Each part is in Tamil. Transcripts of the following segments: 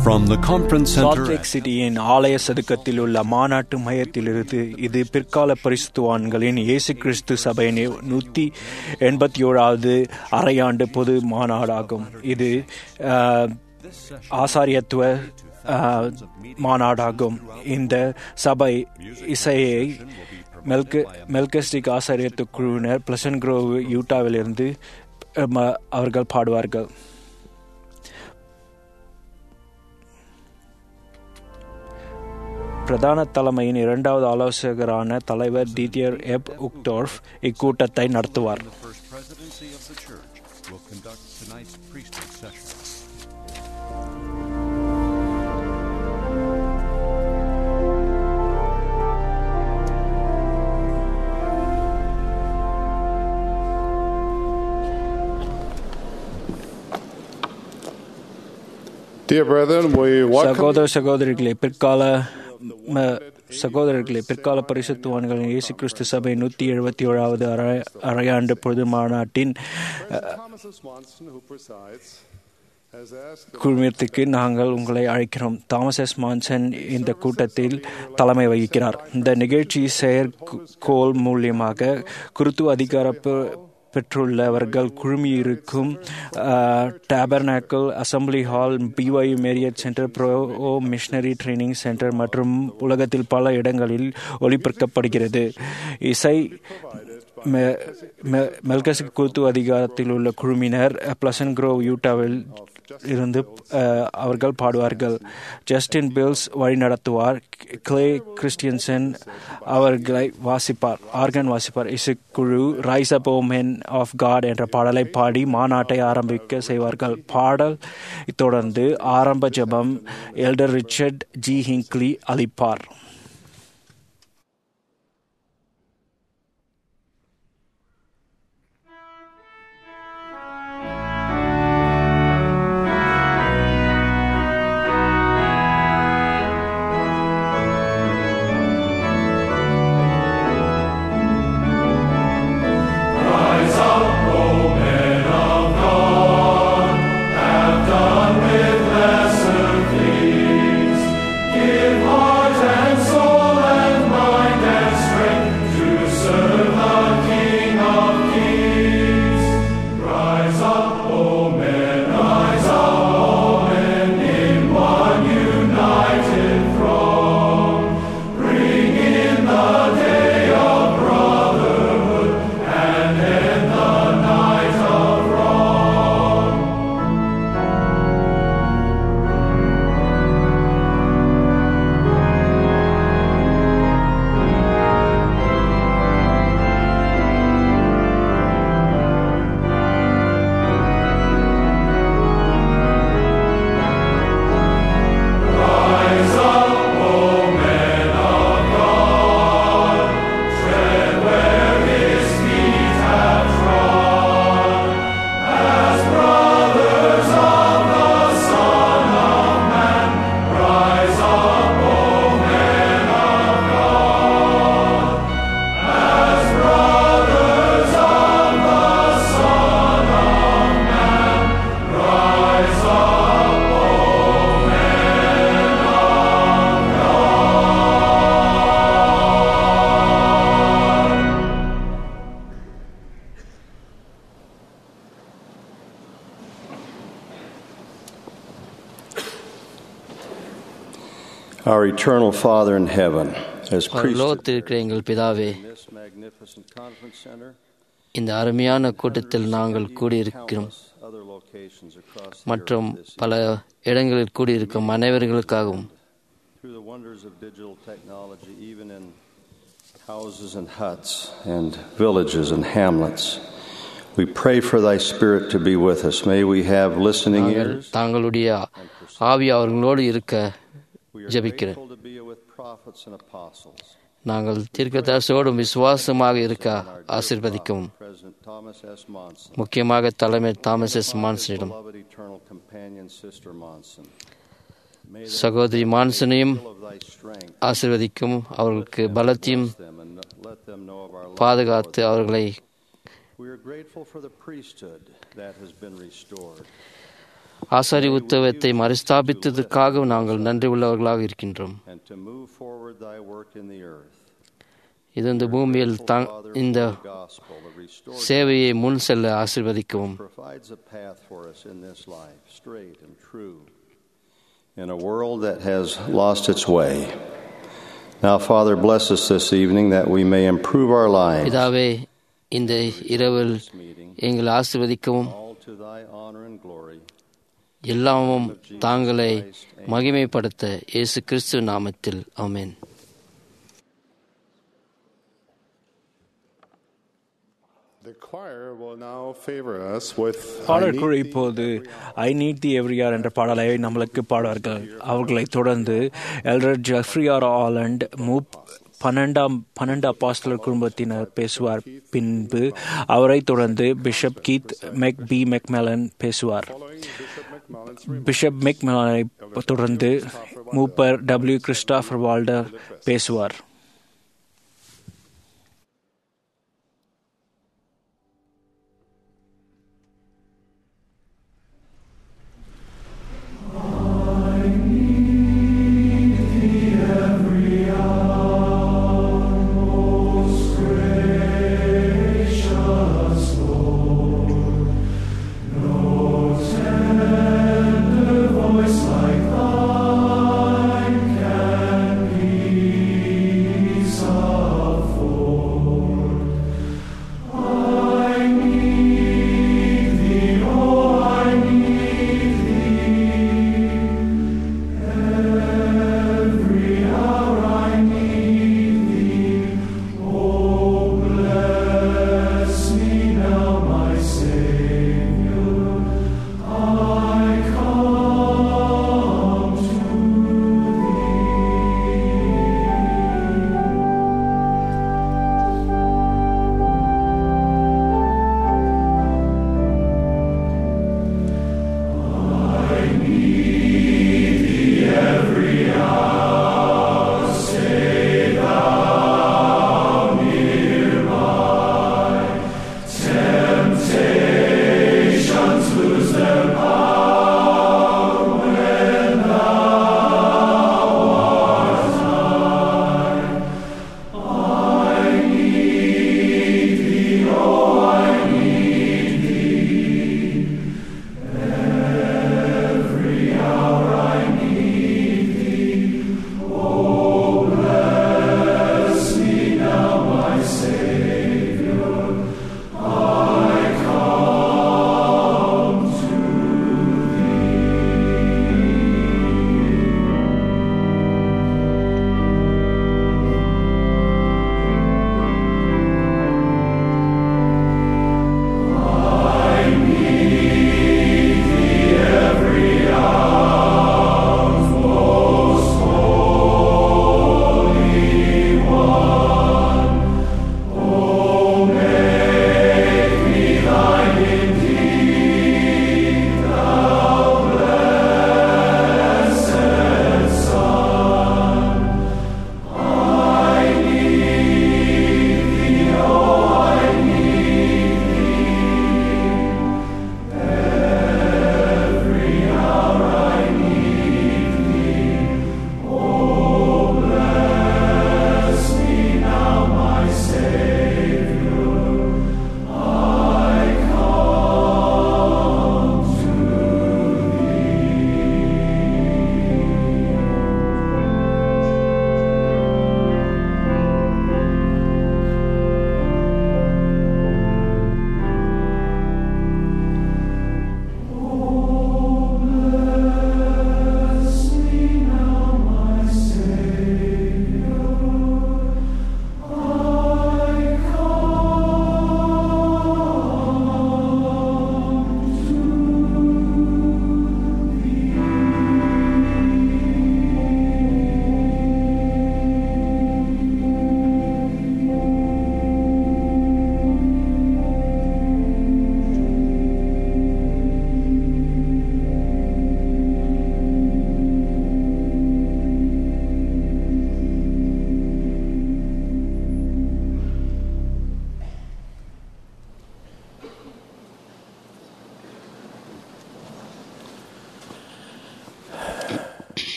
From the conference salt center lake சிட்டியின் ஆலய சதுக்கத்தில் உள்ள மாநாட்டு மையத்திலிருந்து இது பிற்கால பரிசுத்துவான்களின் இயேசு கிறிஸ்து சபையின் நூற்றி எண்பத்தி ஏழாவது அரையாண்டு பொது மாநாடாகும் இது ஆஹ், ஆசாரியத்துவ ஆஹ், மாநாடாகும் இந்த சபை இசையை மெல்க மெல்கஸ்டிக் ஆசாரியத்து குழுவினர் பிளசன் குரோவ் யூட்டாவிலிருந்து அஹ், ம- அவர்கள் பாடுவார்கள் பிரதான தலைமையின் இரண்டாவது ஆலோசகரான தலைவர் தீதியர் எப் உக்டோர்ஃப் இக்கூட்டத்தை நடத்துவார் the First Presidency of the Church will conduct tonight's priesthood session. Dear brethren, we welcome சகோதர சகோதரிகளே பிற்கால ம- சகோதரர்களே பிற்கால பரிசுத்துவான்களின் இயேசு கிறிஸ்து சபை நூற்றி எழுபத்தி ஏழாவது அரை அரையாண்டு பொது மாநாட்டின் Thomas S. Monson, who presides, has asked that குழுமத்துக்கு நாங்கள் உங்களை அழைக்கிறோம் தாமஸ் எஸ் மான்சன் இந்த கூட்டத்தில் தலைமை வகிக்கிறார் இந்த நிகழ்ச்சி செயற்கோள் மூலியமாக குருத்து அதிகார பெ- பெற்றுள்ளவர்கள் குழுமியிருக்கும் tabernacle assembly hall B Y Marriott center Provo missionary training center மற்றும் உலகத்தில் பல இடங்களில் ஒளிபரப்பப்படுகிறது இசை மெ- மெ- மெல்கசிக் குருத்து அதிகாரத்தில் உள்ள குழுமினர் பிளசன் குரோவ் யூட்டாவில் இருந்து அஹ், அவர்கள் பாடுவார்கள் ஜஸ்டின் பில்ஸ் வழி நடத்துவார் கிளே கிறிஸ்டியன்சன் அவர்களை வாசிப்பார் ஆர்கன் வாசிப்பார் இசைக்குழு rise up O men of God என்ற பாடலை பாடி மாநாட்டை ஆரம்பிக்க செய்வார்கள் பாடல் தொடர்ந்து ஆரம்ப ஜெபம் எல்டர் ரிச்சர்ட் ஜி ஹிங்க்லி அளிப்பார் Our eternal Father in heaven, as priest பரலோகத்தில் இருக்கிற எங்கள் பிதாவே in this magnificent conference center, இந்த அருமையான கூட்டத்தில் நாங்கள் கூடியிருக்கிறோம் countless other locations across the மற்றும் earth this பல இடங்களில் கூடியிருக்கும் அனைவர்களுக்காகவும் through the wonders of digital technology, even in houses and huts and villages and hamlets. We pray for thy spirit to be with us. May we have listening நாங்கள் ears. தாங்களுடைய ஆவி அவர்களோடு இருக்க We are ஜெபிக்கிறேன் grateful to be with prophets and apostles. நாங்கள் தீர்க்கதரிசியோடும் விசுவாசமாக இருக்க ஆசிர்வதிக்கவும் President Thomas S. Monson. முக்கியமாக தலைமை தாமஸ் எஸ் மான்சனிடம் Beloved eternal companion, Sister Monson. May the சகோதரி மான்சனையும் will of thy strength ஆசிர்வதிக்கும் அவர்களுக்கு பலத்தையும் bless them and let them know of our love. பாதுகாத்து அவர்களை We are grateful for the priesthood that has been restored. ஆசாரி உத்தவத்தை மறுஸ்தாபித்ததற்காக நாங்கள் நன்றி உள்ளவர்களாக இருக்கின்றோம் and to move forward thy work in the earth. இது இந்த பூமியில் தாங் இந்த The gospel, the restored சேவையை முன் செல்ல ஆசிர்வதிக்கவும் provides a path for us in this life, straight and true, in a world that has lost its way. Now, Father, bless us this evening that we may improve our lives. பிதாவே இந்த இரவில் This meeting, எங்களை ஆசிர்வதிக்கவும் all to thy honor and glory. எல்லாமும் தாங்களை மகிமைப்படுத்த இயேசு கிறிஸ்து நாமத்தில் ஆமென் The choir will now favor us with I பாடற்குழு Need Thee. இப்போது ஐ நீட் தி எவ்ரியார் என்ற பாடலை நம்மளுக்கு பாடுவார்கள் அவர்களைத் தொடர்ந்து எல்டர் ஜெஃப்ரியார் ஆலண்ட் மூப் பன்னெண்டாம் பன்னெண்டு அப்பாஸ்தலர் குடும்பத்தினர் பேசுவார் பின்பு அவரைத் தொடர்ந்து பிஷப் கீத் மெக் பி மெக்மெலன் பேசுவார் Following Bishop McMullen's பிஷப் மெக்மெலனை தொடர்ந்து மூப்பர் டபிள்யூ கிறிஸ்டாஃபர் வால்டர் பேசுவார் Voice like thine can be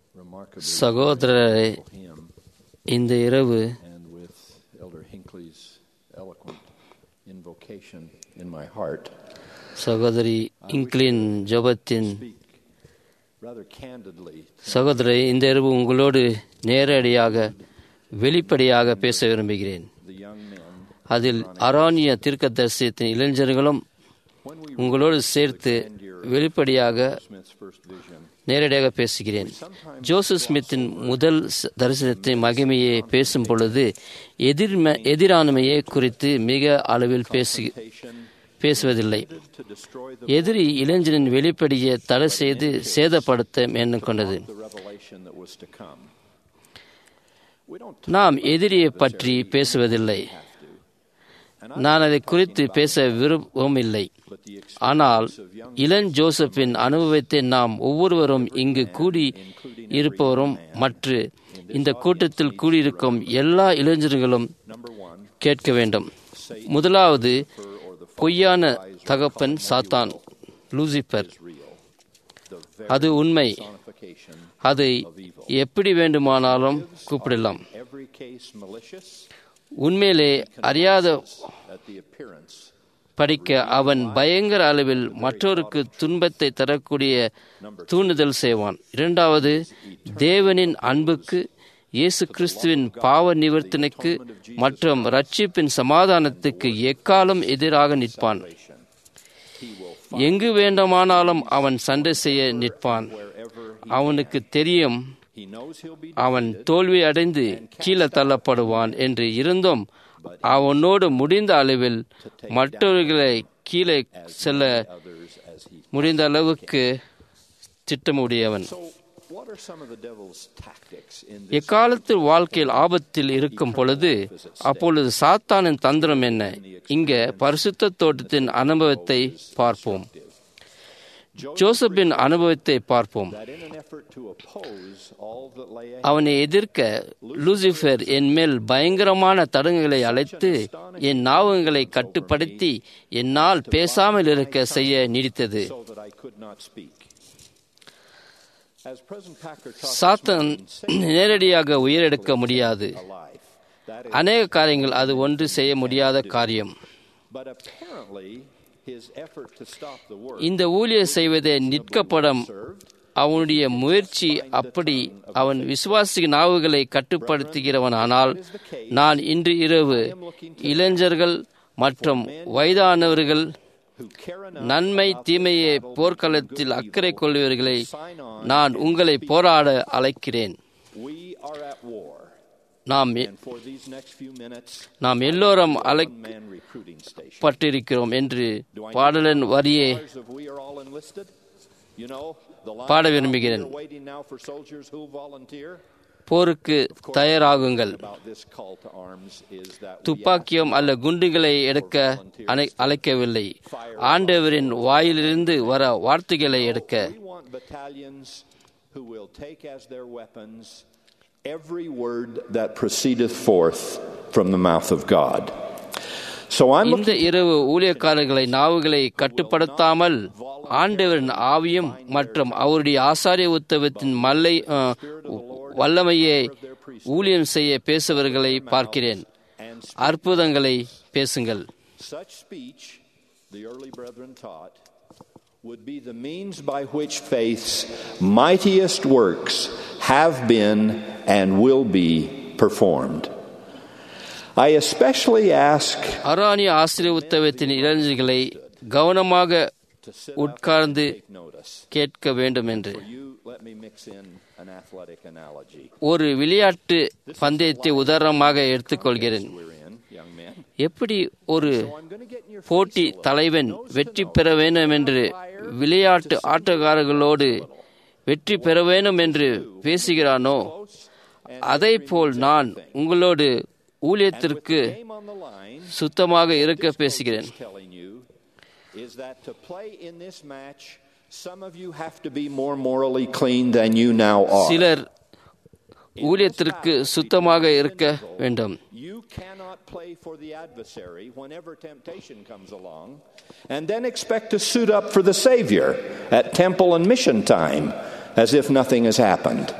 remarkably சகோதரரை beautiful hymn, இந்த இரவு and with Elder Hinckley's eloquent invocation in my heart, சகோதரி இங்கிலின் ஜெபத்தின் speak rather candidly சகோதரி இந்த இரவு உங்களோடு நேரடியாக வெளிப்படையாக பேச விரும்புகிறேன் the young men. அதில் அரானிய தீர்க்கதரிசனத்தின் இளைஞர்களும் உங்களோடு சேர்த்து வெளிப்படையாக Smith's first vision. நேரடியாக பேசுகிறேன் ஜோசப் ஸ்மித்தின் முதல் ச- தரிசனத்தின் மகிமையை பேசும் பொழுது எதிர்ம எதிரானமையை குறித்து மிக அளவில் பேசு பேசுவதில்லை To destroy the, எதிரி இளைஞனின் வெளிப்படையை தடை செய்து சேதப்படுத்த எண்ணம் கொண்டது the revelation that was to come. We don't நாம் எதிரியை பற்றி பேசுவதில்லை நான் அதை குறித்து பேச விரும்பவும் இல்லை but the ex- ஆனால் இளன் ஜோசப்பின் அனுபவத்தை நாம் ஒவ்வொருவரும் இங்கு கூடி இருப்பவரும் மற்ற இந்த கூட்டத்தில் கூடியிருக்கும் எல்லா இளைஞர்களும் number one, கேட்க வேண்டும் முதலாவது பொய்யான தகப்பன் சாத்தான் லூசிபர் அது உண்மை personification, அதை எப்படி வேண்டுமானாலும் கூப்பிடலாம் every case malicious உண்மையிலே அறியாத at the appearance படிக்க அவன் பயங்கர அளவில் மற்றோருக்கு துன்பத்தை தரக்கூடிய தூண்டுதல் செய்வான் இரண்டாவது தேவனின் அன்புக்கு இயேசு கிறிஸ்துவின் பாவ நிவர்த்தனைக்கு மற்றும் ரட்சிப்பின் சமாதானத்துக்கு எக்காலம் எதிராக நிற்பான் எங்கு வேண்டுமானாலும் அவன் சண்டை செய்ய நிற்பான் அவனுக்கு தெரியும் he knows he'll be அவன் தோல்வி அடைந்து கீழே தள்ளப்படுவான் என்று இருந்தும் அவனோடு முடிந்த அளவில் மற்றவர்களை கீழே செல்ல others as he முடிந்த அளவுக்கு திட்டமுடையவன் So, what are some of the devil's tactics in this? எக்காலத்தில் வாழ்க்கையில் ஆபத்தில் இருக்கும் பொழுது அப்பொழுது சாத்தானின் தந்திரம் என்ன இங்க பரிசுத்த தோட்டத்தின் அனுபவத்தை பார்ப்போம் ஜோசப்பின் அனுபவத்தை பார்ப்போம் That in an effort to oppose all that lay ahead, அவனை எதிர்க்க லூசிஃபர் என் மேல் பயங்கரமான தடங்குகளை அழைத்து என் நாவங்களை கட்டுப்படுத்தி என்னால் பேசாமல் இருக்க செய்ய நீடித்தது so that I could not speak. As President Packer taught சாத்தான் நேரடியாக உயிரெடுக்க முடியாது life, that is, அநேக காரியங்கள் அது ஒன்று செய்ய முடியாத காரியம் but apparently his effort to stop the work இந்த ஊழியர் செய்வதை நிற்கப்படம் அவனுடைய முயற்சி அப்படி அவன் விசுவாசி நாவுகளை கட்டுப்படுத்துகிறவனானால் நான் இன்று இரவு இளைஞர்கள் மற்றும் வயதானவர்கள் who care enough நன்மை தீமையை போர்க்களத்தில் அக்கறை கொள்வர்களை நான் உங்களை போராட அழைக்கிறேன் we are at war. நாம் எ- And for these next few minutes, நாம் எல்லோரும் one man recruiting station. அழைக்கப்பட்டிருக்கிறோம் என்று பாடலன் வரியே Ours of we are all enlisted. You know, the line பாட out விரும்புகிறேன். here waiting now for soldiers who volunteer. போருக்கு தயாராகுங்கள் About this call to arms is that we துப்பாக்கியம் அல்ல குண்டுகளை எடுக்க அணை- அழைக்கவில்லை ஆண்டவரின் வாயிலிருந்து வர வார்த்தைகளை எடுக்க We want battalions who will take as their weapons every word that proceedeth forth from the mouth of God. So I'm இந்த இரவு ஊழியக்காரர்களை நாவுகளை கட்டுப்படுத்தாமல் ஆண்டவரின் ஆவியும் மற்றும் அவருடைய ஆசாரிய உத்தவத்தின் மல்லை ஆ, வல்லமையை ஊழியம் செய்ய பேசுபவர்களை பார்க்கிறேன் அற்புதங்களை பேசுங்கள் Such speech, the early brethren taught, would be the means by which faith's mightiest works have been and will be performed. I especially ask அரானிய ஆசிரிய உத்தவத்தின் இளைஞர்களை கவனமாக உட்கார்ந்து notice. கேட்க வேண்டும் என்று You let me mix in an athletic analogy. ஒரு விளையாட்டு பந்தயத்தை உதாரணமாக எடுத்துக்கொள்கிறேன் We're in, young men. எப்படி ஒரு I'm going to get in your போட்டி தலைவன் வெற்றி பெற வேண்டும் என்று விளையாட்டு ஆட்டக்காரர்களோடு வெற்றி பெற வேண்டும் என்று பேசுகிறானோ அதை போல் நான் உங்களோடு ஊழியத்திற்கு game on the line. சுத்தமாக இருக்க பேசுகிறேன் telling you is that to play in this match, some of you have to be more morally clean than you now are. சிலர் ஊழியத்திற்கு சுத்தமாக இருக்க வேண்டும் You cannot play for the adversary whenever temptation comes along and then expect to suit up for the Savior at temple and mission time as if nothing has happened.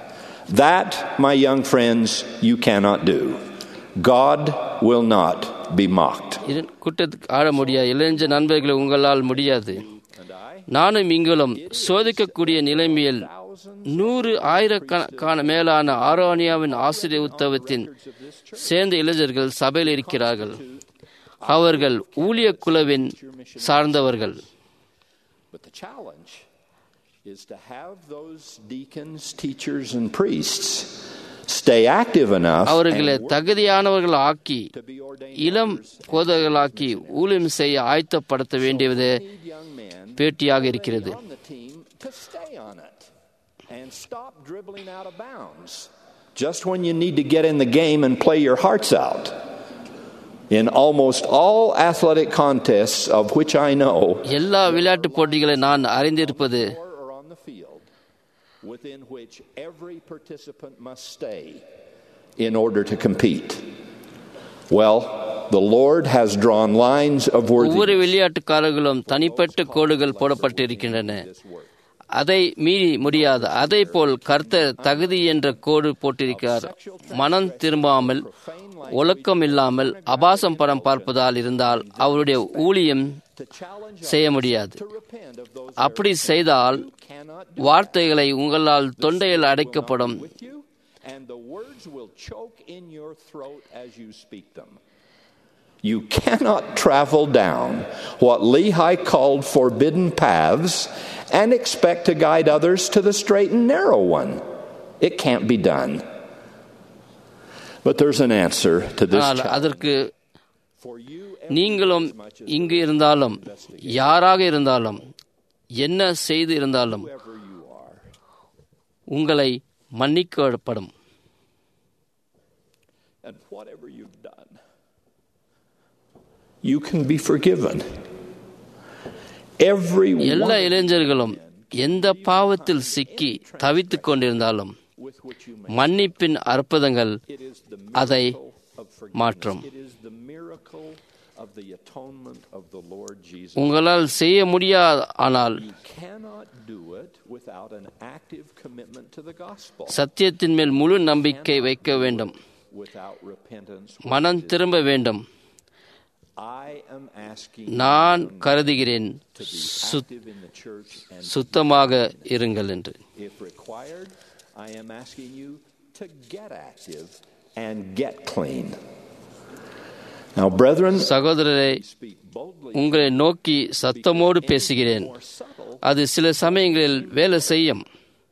That, my young friends, you cannot do. God will not be mocked. இரு- கூட்டத்துக்கு ஆட முடியாது இளைஞ நண்பர்களை உங்களால் முடியாது நானும் இங்களும் சோதிக்கக்கூடிய நிலைமையில் நூறு ஆயிரக்கணக்கான மேலான ஆரோனியாவின் ஆசிரியர் உத்தவத்தின் சேர்ந்த இளைஞர்கள் சபையில் இருக்கிறார்கள் அவர்கள் ஊழிய குழுவின் சார்ந்தவர்கள் But the challenge is to have those deacons, teachers, and priests stay active enough அவர்களை and work தகுதியானவர்கள் ஆக்கி to be ordained இளம் போதகர்களாக்கி ஊழியம் செய்ய ஆயத்தப்படுத்த வேண்டியது need young men பேட்டியாக இருக்கிறது on the team to stay on it and stop dribbling out of bounds just when you need to get in the game and play your hearts out. In almost all athletic contests of which I know, எல்லா விளையாட்டு போட்டிகளை நான் அறிந்திருப்பது or are on the field, within which every participant must stay in order to compete. Well, the Lord has drawn lines of ஒவ்வொரு worthiness. விளையாட்டுக்காரர்களும் தனிப்பட்ட கோடுகள் போடப்பட்டிருக்கின்றன அதை மீறி முடியாது அதை போல் கர்த்தர் தகுதி என்ற கோடு போட்டிருக்கிறார் மனம் திரும்பாமல் ஒழுக்கம் இல்லாமல் அபாசம் படம் பார்ப்பதால் இருந்தால் அவருடைய ஊழியம் To challenge செய்ய முடியாது to repent of those அப்படி செய்தால் cannot வார்த்தைகளை உங்களால் தொண்டையில் அடைக்கப்படும் with you, and the words will choke in your throat as you speak them. You cannot travel down what Lehi called forbidden paths and expect to guide others to the straight and narrow one. It can't be done. But there's an answer to this ஆனால் challenge. அதற்கு For you, நீங்களும் இங்கு இருந்தாலும் யாராக இருந்தாலும் என்ன செய்து இருந்தாலும் whoever you are, உங்களை மன்னிக்கப்படும் and whatever you've done, you can be forgiven. Every எல்லா one இளைஞர்களும் எந்த பாவத்தில் சிக்கி தவித்துக் கொண்டிருந்தாலும் with which you make. மன்னிப்பின் அற்புதங்கள் It is the அதை miracle of forgiveness. மாற்றும். It is the miracle of the atonement of the Lord Jesus. உங்களால் செய்ய முடியாது ஆனால் You cannot do it without an active commitment to the gospel, சத்தியத்தின் மேல் முழு நம்பிக்கை வைக்க வேண்டும் without repentance. மனம் திரும்ப வேண்டும் I am asking நான் you கருதுகிறேன் to be சுத்- active in the church and சுத்தமாக இருங்கள் என்று if required, I am asking you to get active and get clean. Now, brethren, சகோதரரை speak boldly, உங்களை நோக்கி சத்தமோடு பேசுகிறேன் more subtle. அது சில சமயங்களில் வேலை செய்யும்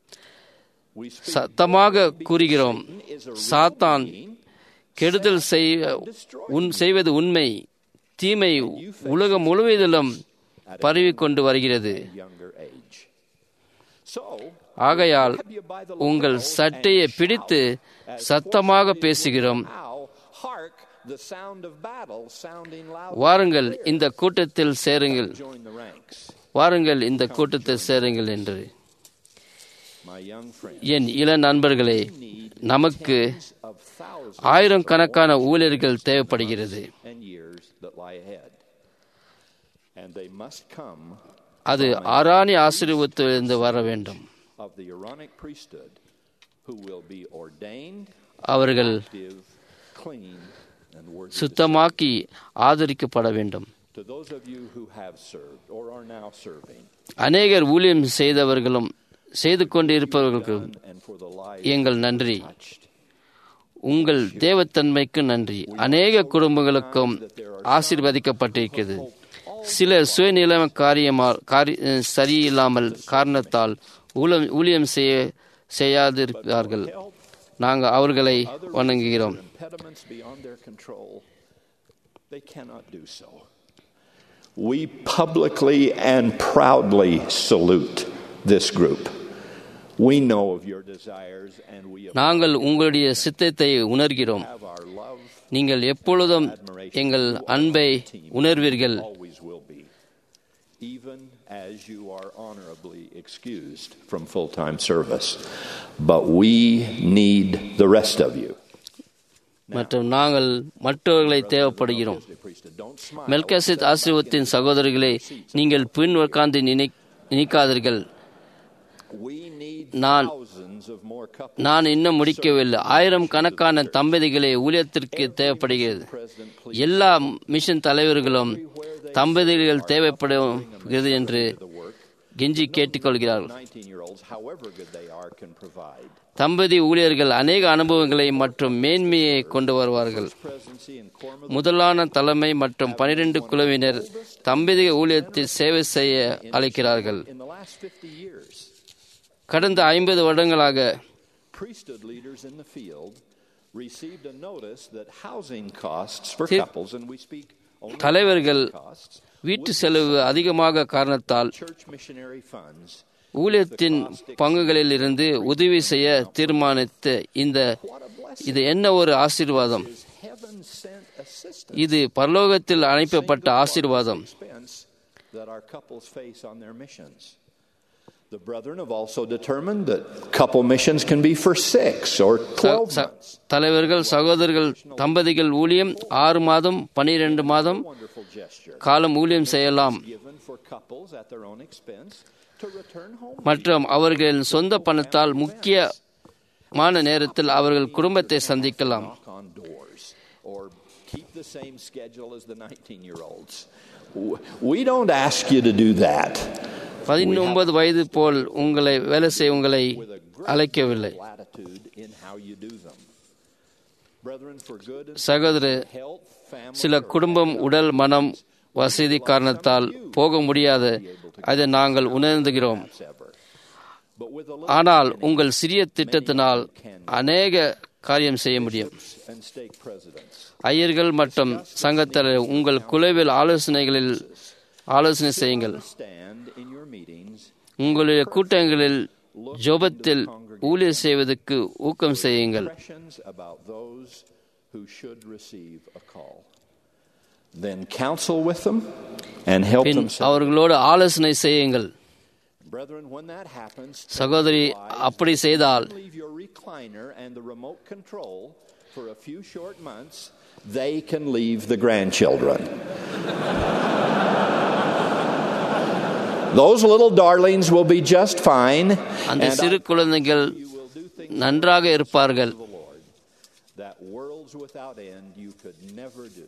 We speak சத்தமாக கூறுகிறோம் சாத்தான் கெடுதல் செய்ய உன் செய்வது உண்மை தீமை உலகம் முழுவதிலும் பரவிக்கொண்டு வருகிறது younger age. So, ஆகையால் grab you by the உங்கள் lapel சட்டையை and பிடித்து shout as சத்தமாக forcefully as பேசுகிறோம் you know how. Hark the sound of battle sounding loud. வாருங்கள் இந்த கூட்டத்தில் சேருங்கள் Join the ranks, வாருங்கள் இந்த கூட்டத்தில் சேருங்கள் என்று my young friend. என் இள நண்பர்களே நமக்கு Of thousands ஆயிரம் கணக்கான ஊழியர்கள் தேவைப்படுகிறது and years that lie ahead, and they must come அது ஆராணி ஆசீர்வத்திலிருந்து வர வேண்டும் of the Aaronic priesthood, who will be ordained, அவர்கள் active, clean, and worthy. to சுத்தமாக்கி ஆதரிக்கப்பட வேண்டும் To those of you who have served or are now serving, அநேகர் ஊழியம் செய்தவர்களும் செய்து கொண்டிருப்பவர்களுக்கும் and for the lives எங்கள் நன்றி touched, உங்கள் தேவத்தன்மைக்கு நன்றி அநேக குடும்பங்களுக்கும் ஆசீர்வதிக்கப்பட்டிருக்கிறது சிலர் சுயநிலைம காரியமால் காரி சரியில்லாமல் காரணத்தால் ஊழம் ஊழியம் செய்ய செய்யாதிருக்கிறார்கள் நாங்கள் அவர்களை வணங்குகிறோம் impediments beyond their control, they cannot do so. We publicly and proudly salute this group. We know of your desires and we நாங்கள் உங்களுடைய சித்தத்தை உணர்கிறோம் have our love, நீங்கள் எப்பொழுதும் எங்கள் அன்பை உணர்வீர்கள் always will be, even as you are honorably excused from full time service. But we need the rest of you. மற்றும் நாங்கள் மற்றவர்களை தேவைப்படுகிறோம் Don't smile. மெல்கசித் ஆசிரியத்தின் சகோதரர்களே நீங்கள் பின் உட்கார்ந்து நினை நினைக்காதீர்கள் We need நான் thousands of more couples. நான் இன்னும் முடிக்கவில்லை ஆயிரம் கணக்கான தம்பதிகளே ஊழியத்திற்கு தேவைப்படுகிறது எல்லா மிஷன் தலைவர்களும் தம்பதிகள் தேவைப்படுகிறது என்று கெஞ்சி கேட்டுக்கொள்கிறார்கள் 19 year olds, however good they are, can provide. தம்பதி ஊழியர்கள் அநேக அனுபவங்களை மற்றும் மேன்மையை கொண்டு வருவார்கள் Presidency and quorum முதலான தலைமை மற்றும் பனிரெண்டு குழுவினர் தம்பதிக ஊழியத்தில் சேவை செய்ய அழைக்கிறார்கள் in the last 50 years, கடந்த ஐம்பது வருடங்களாக priesthood leaders in the field received a notice that housing costs for Thi- couples, and we speak only தலைவர்கள் costs, வீட்டு செலவு அதிகமாக காரணத்தால் church missionary funds. ஊழியத்தின் பங்குகளில் இருந்து உதவி செய்ய தீர்மானித்த இந்த இது என்ன ஒரு ஆசீர்வாதம் Is heaven sent assistance இது பரலோகத்தில் அனுப்பப்பட்ட ஆசீர்வாதம் expense that our couples face on their missions? The brethren have also determined that couple missions can be for six or ச- 12 ச- months. தலைவர்கள் சகோதரர்கள் தம்பதிகள் ஊழியம் ஆறு மாதம் பனிரெண்டு மாதம் Wonderful gesture காலம் ஊழியம் செய்யலாம் given for couples at their own expense to return home. மற்றும் அவர்களின் சொந்த பணத்தால் முக்கியமான நேரத்தில் அவர்கள் குடும்பத்தை சந்திக்கலாம் knock on doors or keep the same schedule as the 19 year olds. We don't ask you to do that. பதினொன்பது வயது போல் உங்களை வேலை செய்ய உங்களை With a great அழைக்கவில்லை latitude in how you do them. Brethren, for good and சகோதர health, family, சில குடும்பம் உடல் மனம் வசதி காரணத்தால் போக முடியாது அதை நாங்கள் உணர்ந்துகிறோம் perhaps ever. But with a little ஆனால் உங்கள் சிறிய திட்டத்தினால் அநேக காரியம் செய்ய முடியும் and stake presidents. ஐயர்கள் மற்றும் சங்கத்தலைவர் உங்கள் குழுவில் ஆலோசனைகளில் ஆலோசனை செய்யுங்கள் Stand in your meetings, உங்களுடைய கூட்டங்களில் ஜோபத்தில் ஊழியர் செய்வதற்கு ஊக்கம் செய்யுங்கள் impressions about those who should receive a call. Then counsel with them and help bin them. அவர்களோடு ஆலோசனை செய்யுங்கள் Brethren, when that happens, சகோதரி அப்படி செய்தால் leave your recliner and the remote control for a few short months. They can leave the grandchildren. Those little darlings will be just fine. அந்த and சிறு குழந்தைகள் you will do things நன்றாக இருப்பார்கள் for the Lord that worlds without end you could never do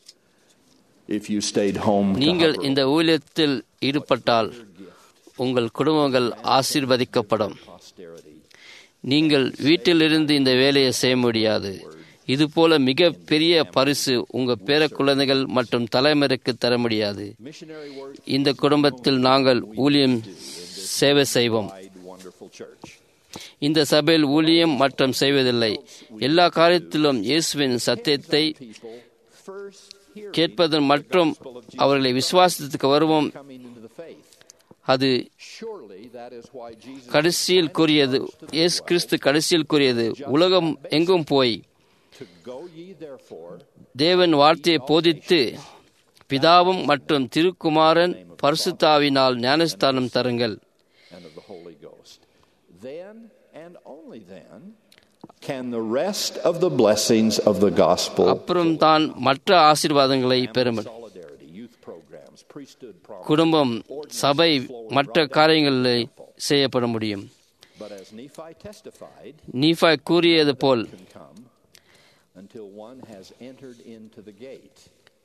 if you stayed home. to நீங்கள் hover இந்த ஊழியத்தில் ஈடுபட்டால் உங்கள் குடும்பங்கள் ஆசீர்வதிக்கப்படும் posterity. நீங்கள் வீட்டிலிருந்து இந்த வேலையை செய்ய முடியாது இதுபோல மிக பெரிய பரிசு உங்க பேர குழந்தைகள் மற்றும் தலைமுறைக்கு தர முடியாது Missionary work இந்த குடும்பத்தில் நாங்கள் ஊழியம் சேவை செய்வோம் wide, wonderful church. இந்த சபையில் ஊழியம் மற்றும் செய்வதில்லை எல்லா காரியத்திலும் இயேசுவின் சத்தியத்தை People first hear கேட்பதன் மற்றும் அவர்களை விசுவாசத்துக்கு வருவோம் coming into the faith. அது Surely that is why Jesus கடைசியில் கூறியது இயேசு கிறிஸ்து கடைசியில் கூறியது உலகம் எங்கும் போய் to go ye therefore தேவன் வார்த்தையை போதித்து பிதாவும் மற்றும் திருக்குமாரன் பரிசுத்தாவினால் ஞானஸ்தானம் தருங்கள் and of the Holy Ghost. Then and only then can the rest of the blessings of the gospel அப்புறம் தான் மற்ற ஆசீர்வாதங்களை பெறும் solidarity, youth programs, priesthood programs. குடும்பம் சபை மற்ற காரியங்களை செய்யப்பட முடியும் But as Nephi testified, நீஃபாய் கூறியது போல் can come until one has entered into the gate.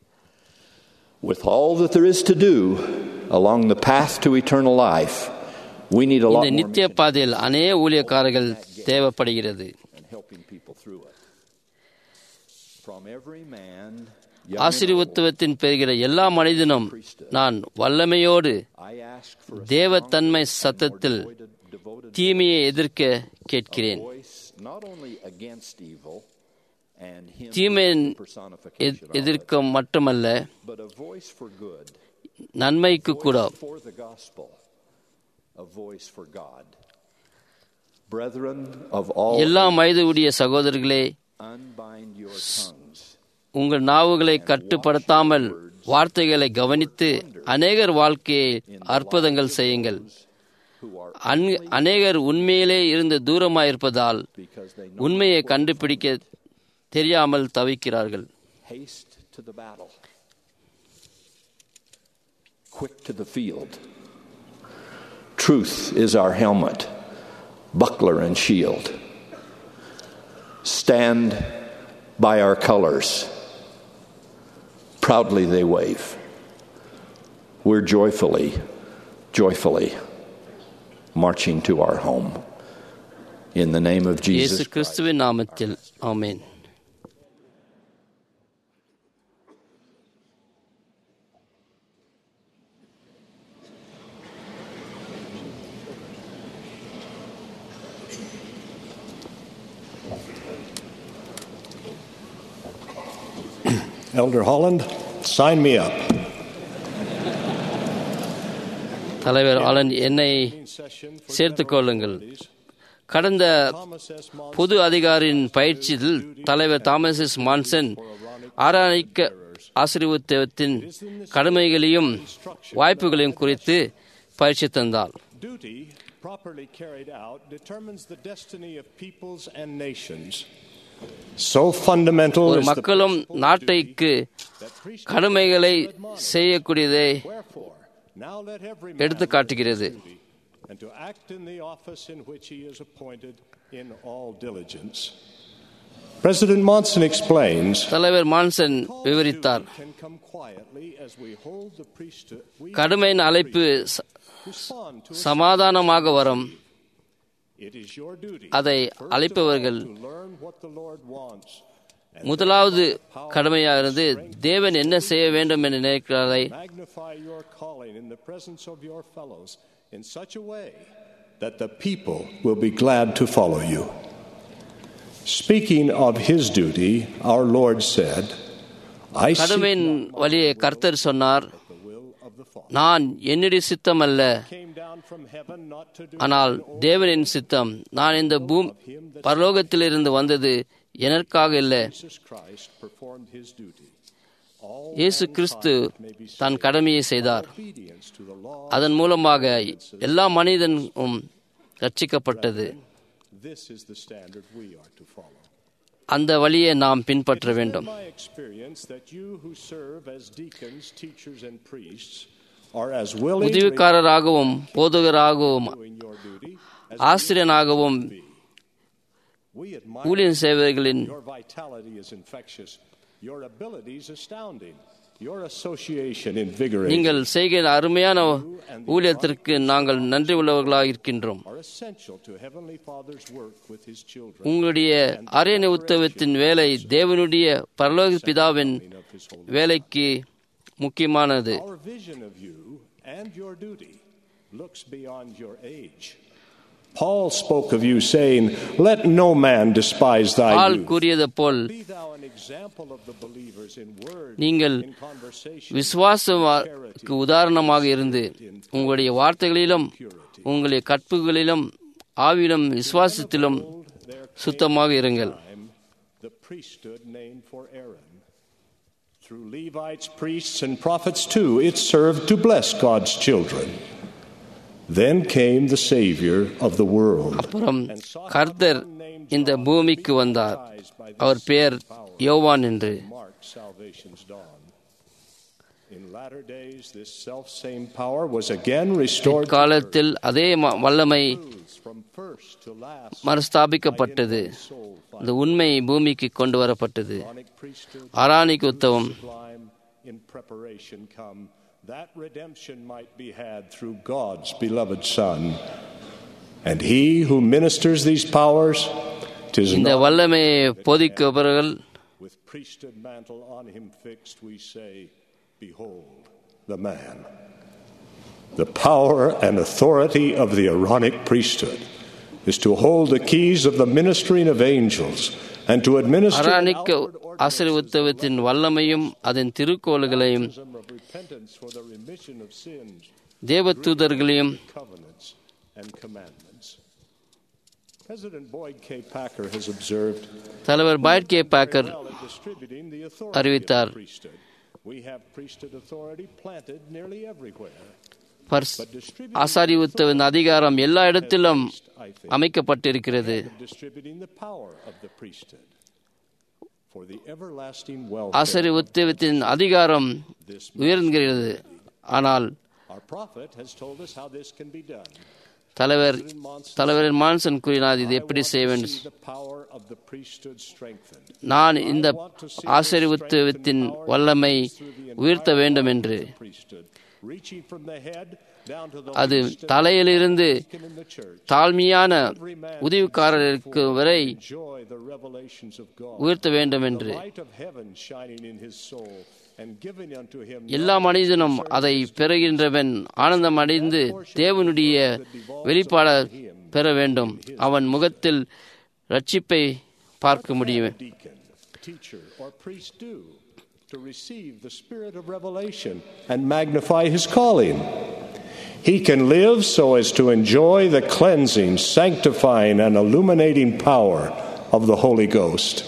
With all that there is to do along the path to eternal life, we need a lot இந்த more நித்திய mission பாதையில் அநேக ஊழியக்காரர்கள் தேவைப்படுகிறது and helping people through it. From every man, young and old, ஆசீர்வத்துவத்தின் பெறுகிற எல்லா மனிதனும் நான் வல்லமையோடு I ask for a தேவத்தன்மை சத்தத்தில் devoted, devoted தீமையை எதிர்க்க கேட்கிறேன் voice, not only against evil and him தீமையின் who is the personification எத்- of it, எதிர்க்க மட்டுமல்ல but a voice for good, நன்மைக்கு கூட voice for the gospel, a voice for God. Brethren of all, எல்லா மனிதனுடைய சகோதரர்களே unbind your tongues. உங்கள் நாவுகளை கட்டுப்படுத்தாமல் வார்த்தைகளை கவனித்து அநேகர் வாழ்க்கையை அற்புதங்கள் செய்யுங்கள் who are அன்- அநேகர் உண்மையிலே இருந்து தூரமாயிருப்பதால் because they know உண்மையை கண்டுபிடிக்க தெரியாமல் தவிக்கிறார்கள் haste to the battle, quick to the field. Truth is our helmet. buckler and shield. Stand by our colors. Proudly they wave. We're joyfully, joyfully marching to our home. In the name of இயேசு Jesus Christ. கிறிஸ்துவின் நாமத்தில் ஆமென் Elder Holland, sign me up. தலைவர் ஆலன் என்னை சேர்த்துக் கொள்ளுங்கள் கடந்த பொது அதிகாரியின் பயிற்சியில் தலைவர் தாமஸ் எஸ் மான்சன் ஆராய்க்க ஆசீர்வத்தின் கடமைகளையும் வாய்ப்புகளையும் குறித்து பயிற்சி தந்தார் Duty, properly carried out, determines the destiny of peoples and nations. So fundamental ஒரு is the மக்களும் principle நாட்டைக்கு that priesthood கடமைகளை செய்யக்கூடியதை Wherefore, now let every எடுத்து man காட்டுகிறது do duty, and to act in the office in which he is appointed in all diligence. President Monson explains தலைவர் மான்சன் விவரித்தார் duty can come quietly as we hold the priesthood. We கடுமையின் அழைப்பு ச- respond to சமாதானமாக வரும் it is your duty அதை அழைப்பவர்கள் to learn what the Lord wants முதலாவது கடமையாகிறது தேவன் என்ன செய்ய வேண்டும் என்று நினைக்கிறாரை magnify your calling in the presence of your fellows in such a way that the people will be glad to follow you. Speaking of his duty, our Lord said, I seek கடமையின் வழியை கர்த்தர் சொன்னார் the will of the Father. நான் என்னுடைய சித்தம் அல்ல Came down from heaven not to do ஆனால் தேவனின் சித்தம் நான் இந்த பூம் பரலோகத்திலிருந்து வந்தது எனக்காக இல்லை Jesus Christ performed his duty. All இயேசு கிறிஸ்து தன் கடமையை செய்தார் obedience to the law. அதன் மூலமாக எல்லா மனிதனும் ரட்சிக்கப்பட்டது This is the standard we are to follow. அந்த வழியை நாம் பின்பற்ற வேண்டும் my experience that you who serve as deacons, teachers, and priests are as willing உதவிக்காரராகவும் போதகராகவும் doing your duty as ஆசிரியனாகவும் we admire. ஊழியர் சேவைகளின் Your vitality is infectious. Your abilities astounding. Your association invigorating. நீங்கள் செய்கிற அருமையான ஊழியத்திற்கு நாங்கள் நன்றி உள்ளவர்களாக இருக்கின்றோம் are essential to Heavenly Father's work with His children உங்களுடைய அரியணை உத்தவத்தின் வேலை தேவனுடைய பரலோக பிதாவின் of His holy. வேலைக்கு முக்கியமானது Our vision of you and your duty looks beyond your age. Paul spoke of you, saying, Let no man despise thy ball youth. கூறியது போல் Be thou an example of the believers in word, நீங்கள் in conversation, விசுவாசக்கு உதாரணமாக இருந்து உங்களுடைய வார்த்தைகளிலும் உங்களுடைய கற்புகளிலும் ஆவிலும் விசுவாசத்திலும் சுத்தமாக இருங்கள் time, the priesthood named for Aaron. Through Levites, priests, and prophets too, it served to bless God's children. Then came the Savior of the world. அப்புறம் கர்த்தர் இந்த பூமிக்கு வந்தார் அவர் பெயர் யோவான் என்று Mark salvation's dawn. In latter days, this self same power was again restored to காலத்தில் அதே ம- வல்லமை truths from first to last. மறுஸ்தாபிக்கப்பட்டது இந்த உண்மை பூமிக்கு கொண்டு வரப்பட்டது Aaronic priesthood, ஆராணிக்கு உத்தவம் sublime in preparation come, that redemption might be had through God's beloved Son. And he who ministers these powers, tis இந்த not வல்லமையை போதிக்கவர்கள் with priesthood mantle on him fixed, we say, Behold the man. The power and authority of the Aaronic priesthood is to hold the keys of the ministering of angels and to administer an அராணிக்க outward ஆசீர்வத்தவத்தின் வல்லமையும் அதன் திருக்கோள்களையும் organism of repentance for the remission of sins, தேவதூதர்களையும் covenants, and commandments. President Boyd K. Packer has observed தலைவர் Boyd K Packer well at distributing the authority அறிவித்தார். of the priesthood. We have priesthood authority planted nearly everywhere. பர்ஸ் ஆசாரி உத்தவின் அதிகாரம் எல்லா இடத்திலும் அமைக்கப்பட்டிருக்கிறது of distributing the power of the priesthood for the everlasting welfare. ஆசாரி உத்தவத்தின் அதிகாரம் உயர்கிறது ஆனால் Our prophet has told us how this can be done. தலைவர் தலைவர் மான்சன் கூறினார் இது எப்படி செய்ய வேண்டும் the power of the priesthood strengthened. நான் இந்த ஆசீர்வத்துவத்தின் வல்லமை உயர்த்த வேண்டும் என்று Priesthood, reaching from the head down to the அது least தலையிலிருந்து in the church. தாழ்மையான உதவிக்காரருக்கு வரை Enjoy the revelations of God. உயர்த்த வேண்டும் என்று Light of heaven shining in his soul and giving unto him எல்லா மனிதனும் அதை பெறுகின்றவன் ஆனந்தம் அடைந்து தேவனுடைய வெளிப்பாட பெற வேண்டும் அவன் முகத்தில் ரட்சிப்பை பார்க்க முடியும் deacon, teacher, or priest do to receive the spirit of revelation and magnify his calling? He can live so as to enjoy the cleansing, sanctifying, and illuminating power of the Holy Ghost.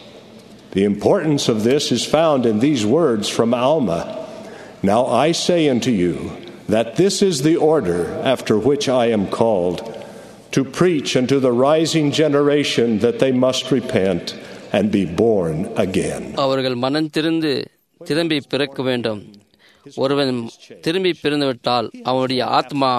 The importance of this is found in these words from Alma. Now I say unto you that this is the order after which I am called to preach unto the rising generation that they must repent and be born again. அவர்கள் மனம் திருந்து திரும்பி பிறக்க வேண்டும் ஒருவன் திரும்பி பிறந்துவிட்டால் அவனுடைய ஆத்மா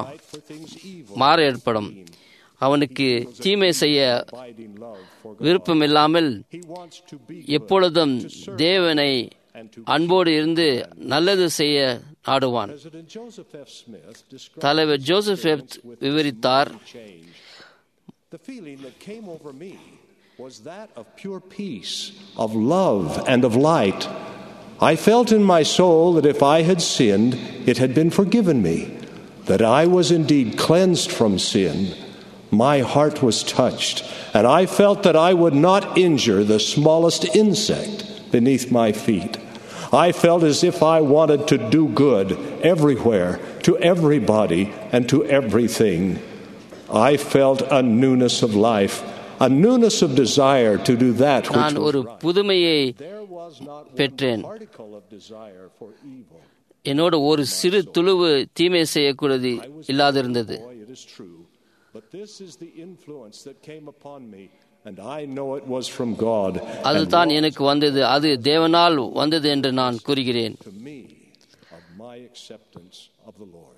மாற ஏற்படும் அவனுக்கு தீமை செய்ய Abiding love for God. விருப்பம் இல்லாமல் He wants to be எப்பொழுதும் தேவனை அன்போடு இருந்து நல்லது செய்ய நாடுவான் President Joseph F. Smith described தலைவர் ஜோசப் எப்த் விவரித்தார் change. The feeling that came over me was that of pure peace, of love, and of light. I felt in my soul that if I had sinned, it had been forgiven me, that I was indeed cleansed from sin. My heart was touched, and I felt that I would not injure the smallest insect beneath my feet. I felt as if I wanted to do good everywhere, to everybody, and to everything. I felt a newness of life, a newness of desire to do that which நான் was ஒரு right. புதுமையை There was not one பெற்றேன். particle of desire for evil. என்னோட ஒரு சிறு துளுவு தீமை செய்யக்கூடாது இல்லாதிருந்தது Boy, it is true. But this is the influence that came upon me, and I know it was from God. and அதுதான் எனக்கு வந்தது அது தேவனால் வந்தது என்று நான் கூறுகிறேன் to me of my acceptance of the Lord.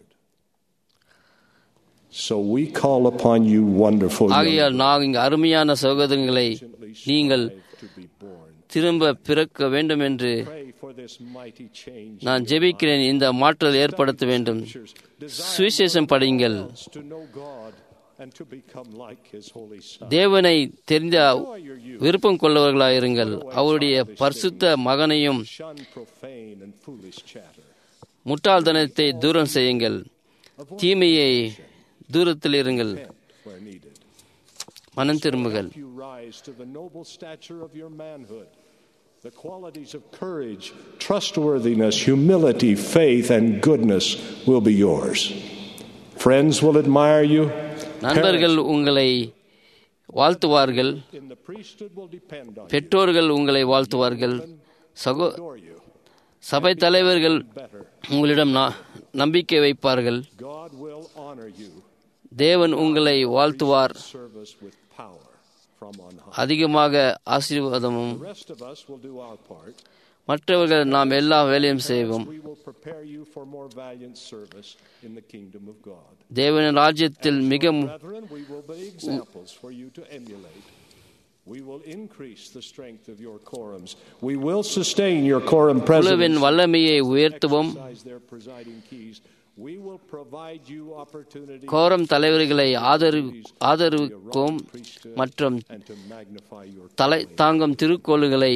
So we call upon you, wonderful young ஆகையால் நான் இங்கு அருமையான சகோதரங்களை நீங்கள் to be born. திரும்ப பிறக்க வேண்டும் என்று Pray for this mighty change. நான் ஜெபிக்கிறேன் இந்த மாற்றல் ஏற்படுத்த வேண்டும் சுவிசேஷம் படியுங்கள் to know God and to become like His holy Son. தேவனை தெரிந்த விருப்பம் கொள்ளவர்களாயிருங்கள் அவருடைய பரிசுத்த மகனையும் Shun profane and foolish chatter. முட்டாள்தனத்தை தூரம் செய்யுங்கள் தீமையை தூரத்தில் இருங்கள் where needed. மனம் திரும்புகள் You rise to the noble stature of your manhood. The qualities of courage, trustworthiness, humility, faith, and goodness will be yours. Friends will admire you. நண்பர்கள் உங்களை வாழ்த்துவார்கள் In the priesthood will depend on you. பெற்றோர்கள் உங்களை வாழ்த்துவார்கள் சகோ Adore you. சபை தலைவர்கள் Better. உங்களிடம் நா- நம்பிக்கை வைப்பார்கள் God will honor you. தேவன் உங்களை வாழ்த்துவார் Service with power from on high. அதிகமாக ஆசீர்வாதமும் The rest of us will do our part. மற்றவர்கள் நாம் எல்லா வேலையும் செய்வோம் We will prepare you for more valiant service in the kingdom of God. தேவனின் ராஜ்யத்தில் மிக மு- Brethren, we will be examples for you to emulate. We will increase the strength of your quorums. We will sustain your quorum குழுவின் presidents. வல்லமையை உயர்த்தவும் Exercise their presiding keys. We will provide you opportunity கோரம் தலைவர்களை ஆதரி ஆதரவுக்கும் மற்றும் and to magnify your தலை தாங்கும் திருக்கோளுகளை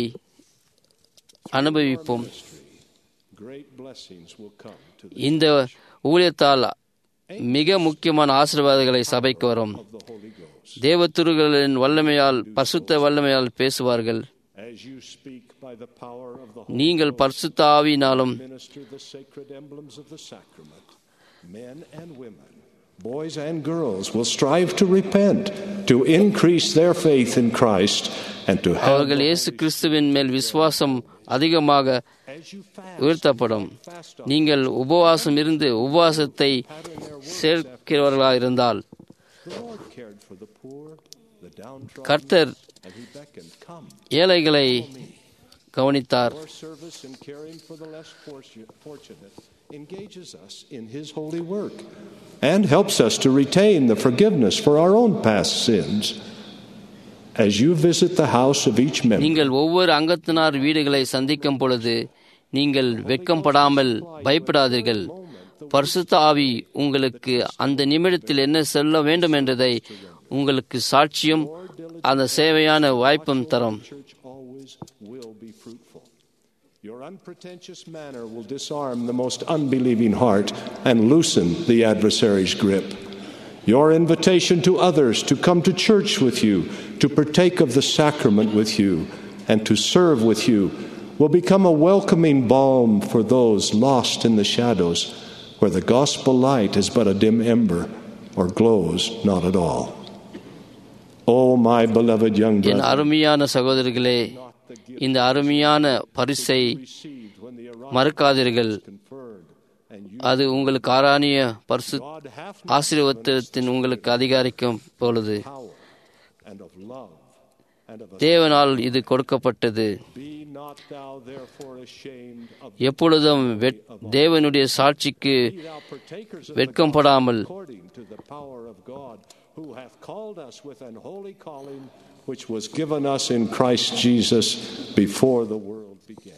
அனுபவிப்போம் great blessings will come to the இந்த ஊழியத்தால் மிக முக்கியமான ஆசீர்வாதங்களை சபைக்கு வரும் the Holy Ghost. தேவத்துருகளின் வல்லமையால் பரிசுத்த வல்லமையால் பேசுவார்கள் As you speak by the power of the Holy நீங்கள் பரிசுத்த ஆவியினாலும் minister the sacred emblems of the sacrament. Men and women, boys and girls will strive to repent, to increase their faith in Christ, and to have அவர்கள் இயேசு கிறிஸ்துவின் மேல் விசுவாசம் அதிகமாக as you fast, உயர்த்தப்படும் நீங்கள் உபவாசம் இருந்து உபவாசத்தை சேர்க்கிறவர்களாக இருந்தால் the Lord cared for the poor, the downtrodden, கர்த்தர் and He beckoned, Come, ஏழைகளை கவனித்தார் your service in caring for the less fortu- fortunate engages us in His holy work and helps us to retain the forgiveness for our own past sins. As you visit the house of each member, நீங்கள் ஒவ்வொரு அங்கத்தினார் வீடுகளை சந்திக்கும் பொழுது நீங்கள் வெட்கப்படாமல் பயப்படாதீர்கள் பரிசுத்த ஆவி உங்களுக்கு அந்த நிமிடத்தில் என்ன சொல்ல வேண்டும் என்றதை உங்களுக்கு சாட்சியம் அந்த சேவையான வாய்ப்பும் தரும் church always will be fruitful. Your unpretentious manner will disarm the most unbelieving heart and loosen the adversary's grip. Your invitation to others to come to church with you, to partake of the sacrament with you, and to serve with you will become a welcoming balm for those lost in the shadows where the gospel light is but a dim ember or glows not at all. Oh, my beloved young N brother. அருமையான சகோதரர்களே இந்த அருமையான பரிசை received when the மறக்காதீர்கள் conferred, and you அது உங்களுக்கு ஆராணிய பரிசு God hath ஆசீர்வாதத்தின் உங்களுக்கு அதிகாரிக்கும் பொழுது power and of love and of தேவனால் இது கொடுக்கப்பட்டது be not thou therefore ashamed of எப்பொழுதும் வெட்- தேவனுடைய சாட்சிக்கு be thou partakers of the வெட்கப்படாமல் according to the power of God, who hath called us with an holy calling, which was given us in Christ Jesus before the world began.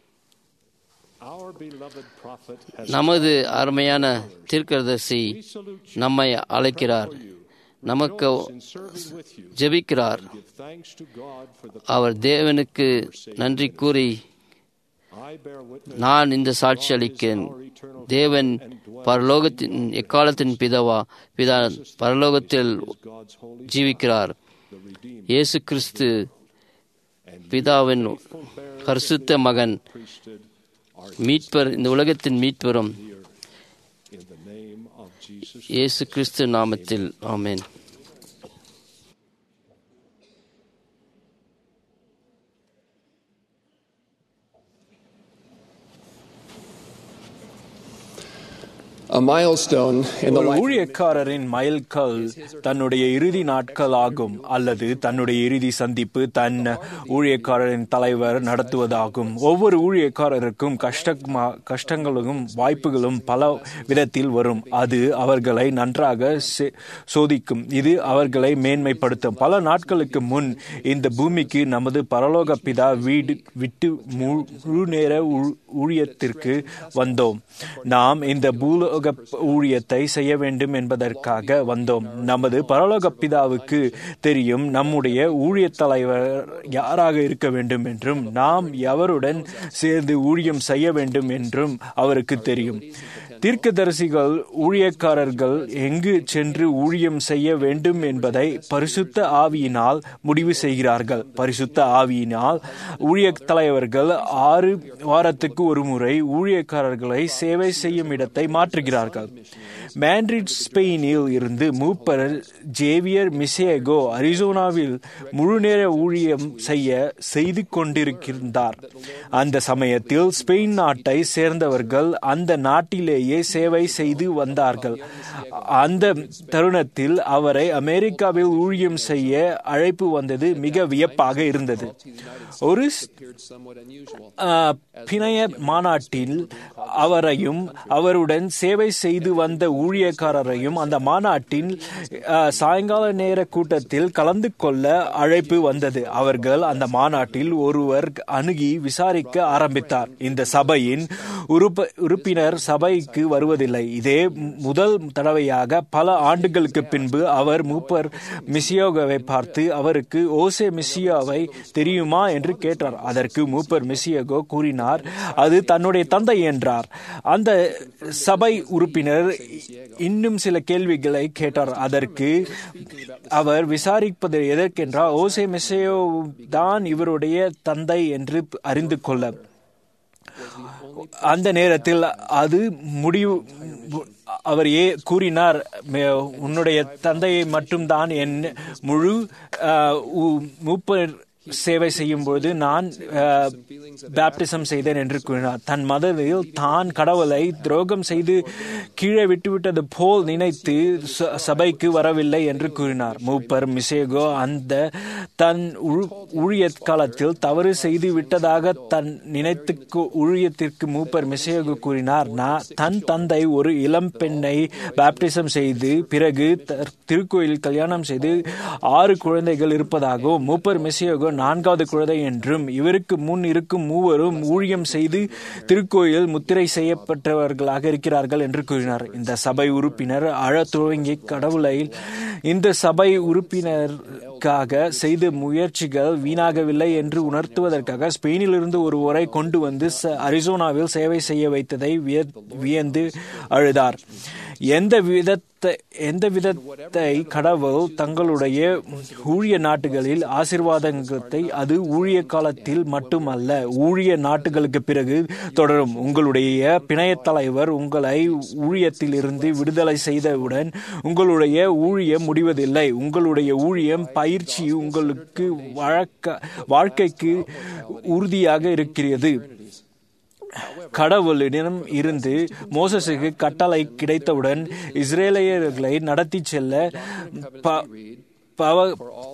Our beloved prophet has நமது அருமையான தீர்க்கதரிசி நம்மை அழைக்கிறார் நமக்கு in serving with you. ஜெபிக்கிறார் Give thanks to God for the அவர் தேவனுக்கு நன்றி கூறி I bear witness நான் இந்த சாட்சி அளிக்கிறேன் தேவன் பரலோகத்தின் எக்காலத்தின் பிதவா பிதா பரலோகத்தில் God's holy ஜீவிக்கிறார் இயேசு கிறிஸ்து பிதாவின் பரிசுத்த மகன் priesthood மீட்பர் இந்த உலகத்தின் மீட்பரும் in the name of Jesus. இயேசு கிறிஸ்து நாமத்தில் ஆமென் A milestone in the ஒரு life ஊழியக்காரரின் மைல்கல் தன்னுடைய இறுதி நாட்கள் ஆகும் அல்லது தன்னுடைய இறுதி சந்திப்பு தன் ஊழியக்காரரின் தலைவர் நடத்துவதாகும் ஒவ்வொரு ஊழியக்காரருக்கும் கஷ்டமா கஷ்டங்களும் வாய்ப்புகளும் பல விதத்தில் வரும் அது அவர்களை நன்றாக சே- சோதிக்கும் இது அவர்களை மேன்மைப்படுத்தும் பல நாட்களுக்கு முன் இந்த பூமிக்கு நமது பரலோக பிதா வீடு விட்டு முழு நேர ஊ- ஊழியத்திற்கு வந்தோம் நாம் இந்த பூலோக ஊழியத்தை செய்ய வேண்டும் என்பதற்காக வந்தோம் நமது பரலோக பிதாவுக்கு தெரியும் நம்முடைய ஊழிய தலைவர் யாராக இருக்க வேண்டும் என்றும் நாம் எவருடன் சேர்ந்து ஊழியம் செய்ய வேண்டும் என்றும் அவருக்கு தெரியும் தீர்க்கதரிசிகள் ஊழியக்காரர்கள் எங்கு சென்று ஊழியம் செய்ய வேண்டும் என்பதை பரிசுத்த ஆவியினால் முடிவு செய்கிறார்கள் பரிசுத்த ஆவியினால் ஊழிய தலைவர்கள் ஆறு வாரத்துக்கு ஒரு முறை ஊழியக்காரர்களை சேவை செய்யும் இடத்தை மாற்றுகிறார்கள் மேண்ட்ரிட் ஸ்பெயினில் இருந்து மூப்பர் ஜேவியர் மிசேகோ அரிசோனாவில் முழுநேர ஊழியம் செய்ய செய்து கொண்டிருக்கின்றார் அந்த சமயத்தில் ஸ்பெயின் நாட்டை சேர்ந்தவர்கள் அந்த நாட்டிலேயே சேவை செய்து வந்தார்கள் அந்த தருணத்தில் அவரை அமெரிக்காவில் ஊழியம் செய்ய அழைப்பு வந்தது மிக வியப்பாக இருந்தது ஒரு ஆ, பிணைய மாநாட்டில் அவரையும் அவருடன் சேவை செய்து வந்த ஊழியக்காரரையும் அந்த மாநாட்டின் ஆ, சாயங்கால நேர கூட்டத்தில் கலந்து கொள்ள அழைப்பு வந்தது அவர்கள் அந்த மாநாட்டில் ஒருவர் அணுகி விசாரிக்க ஆரம்பித்தார் இந்த சபையின் உறுப்ப உறுப்பினர் சபைக்கு வருவதில்லை இதே முதல் தடவையாக பல ஆண்டுகளுக்கு பின்பு அவர் மூப்பர் மிசியோகவை பார்த்து அவருக்கு ஓசே மிசியோவை தெரியுமா என்று கேட்டார் அதற்கு மூப்பர் மிசியோகோ கூறினார் அது தன்னுடைய தந்தை என்றார் அந்த சபை உறுப்பினர் இன்னும் சில கேள்விகளை கேட்டார் அதற்கு அவர் விசாரிப்பது எதற்கென்றால் ஓசே மிசியோ தான் இவருடைய தந்தை என்று அறிந்து கொள்ள அந்த நேரத்தில் அது முடிவு அவர் ஏ கூறினார் "மே- உன்னுடைய தந்தையை மட்டும்தான் என் முழு ஆஹ், உ- மூப்பர் சேவை செய்யும் பொழுது நான் அஹ், பேப்டிசம் செய்தேன் என்று கூறினார் தன் மதத்தில் தான் கடவுளை துரோகம் செய்து கீழே விட்டுவிட்டது போல் நினைத்து ச- சபைக்கு வரவில்லை என்று கூறினார் மூப்பர் மிசேகோ அந்த தன் உழு- ஊழிய காலத்தில் தவறு செய்து விட்டதாக தன் நினைத்துக்கு ஊழியத்திற்கு மூப்பர் மிசேகோ கூறினார் நான் தன் தந்தை ஒரு இளம் பெண்ணை பேப்டிசம் செய்து பிறகு த- திருக்கோயில் கல்யாணம் செய்து ஆறு குழந்தைகள் இருப்பதாகவும் மூப்பர் மெசியோகோ நான்காவது குழந்தை என்றும் இவருக்கு முன் இருக்கும் மூவரும் ஊழியம் செய்து திருக்கோயில் முத்திரை செய்யப்பட்டவர்களாக இருக்கிறார்கள் என்று கூறினார் இந்த சபை உறுப்பினர் அழத் துவங்கி கடவுளை இந்த சபை உறுப்பினருக்காக செய்த முயற்சிகள் வீணாகவில்லை என்று உணர்த்துவதற்காக ஸ்பெயினிலிருந்து ஒரு உரை கொண்டு வந்து ச- அரிசோனாவில் சேவை செய்ய வைத்ததை விய- வியந்து அழுதார் எந்த விதத்தை எந்த விதத்தை கடவுள் தங்களுடைய ஊழிய நாட்டுகளில் ஆசிர்வாதத்தை அது ஊழிய காலத்தில் மட்டுமல்ல ஊழிய நாட்டுகளுக்கு பிறகு தொடரும் உங்களுடைய பிணையத் தலைவர் உங்களை ஊழியத்தில் இருந்து விடுதலை செய்தவுடன் உங்களுடைய ஊழியம் முடிவதில்லை உங்களுடைய ஊழியம் பயிற்சி உங்களுக்கு வழக்க வாழ்க்கைக்கு உறுதியாக இருக்கிறது கடவுளிடம் இருந்து மோசஸுக்கு கட்டளை கிடைத்தவுடன் இஸ்ரேலியர்களை நடத்தி செல்ல ப- பவ-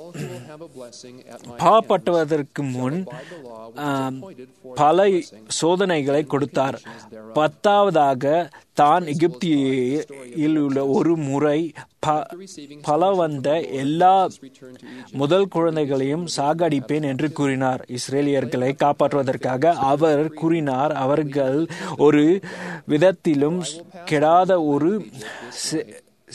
பாவப்பட்டதற்கு முன் ஆம், பல சோதனைகளை கொடுத்தார் பத்தாவதாக தான் எகிப்தியில் உள்ள ஒரு முறை ப- பல வந்த எல்லா முதல் குழந்தைகளையும் சாகடிப்பேன் என்று கூறினார் இஸ்ரேலியர்களை காப்பாற்றுவதற்காக அவர் கூறினார் அவர்கள் ஒரு விதத்திலும் கெடாத ஒரு செ-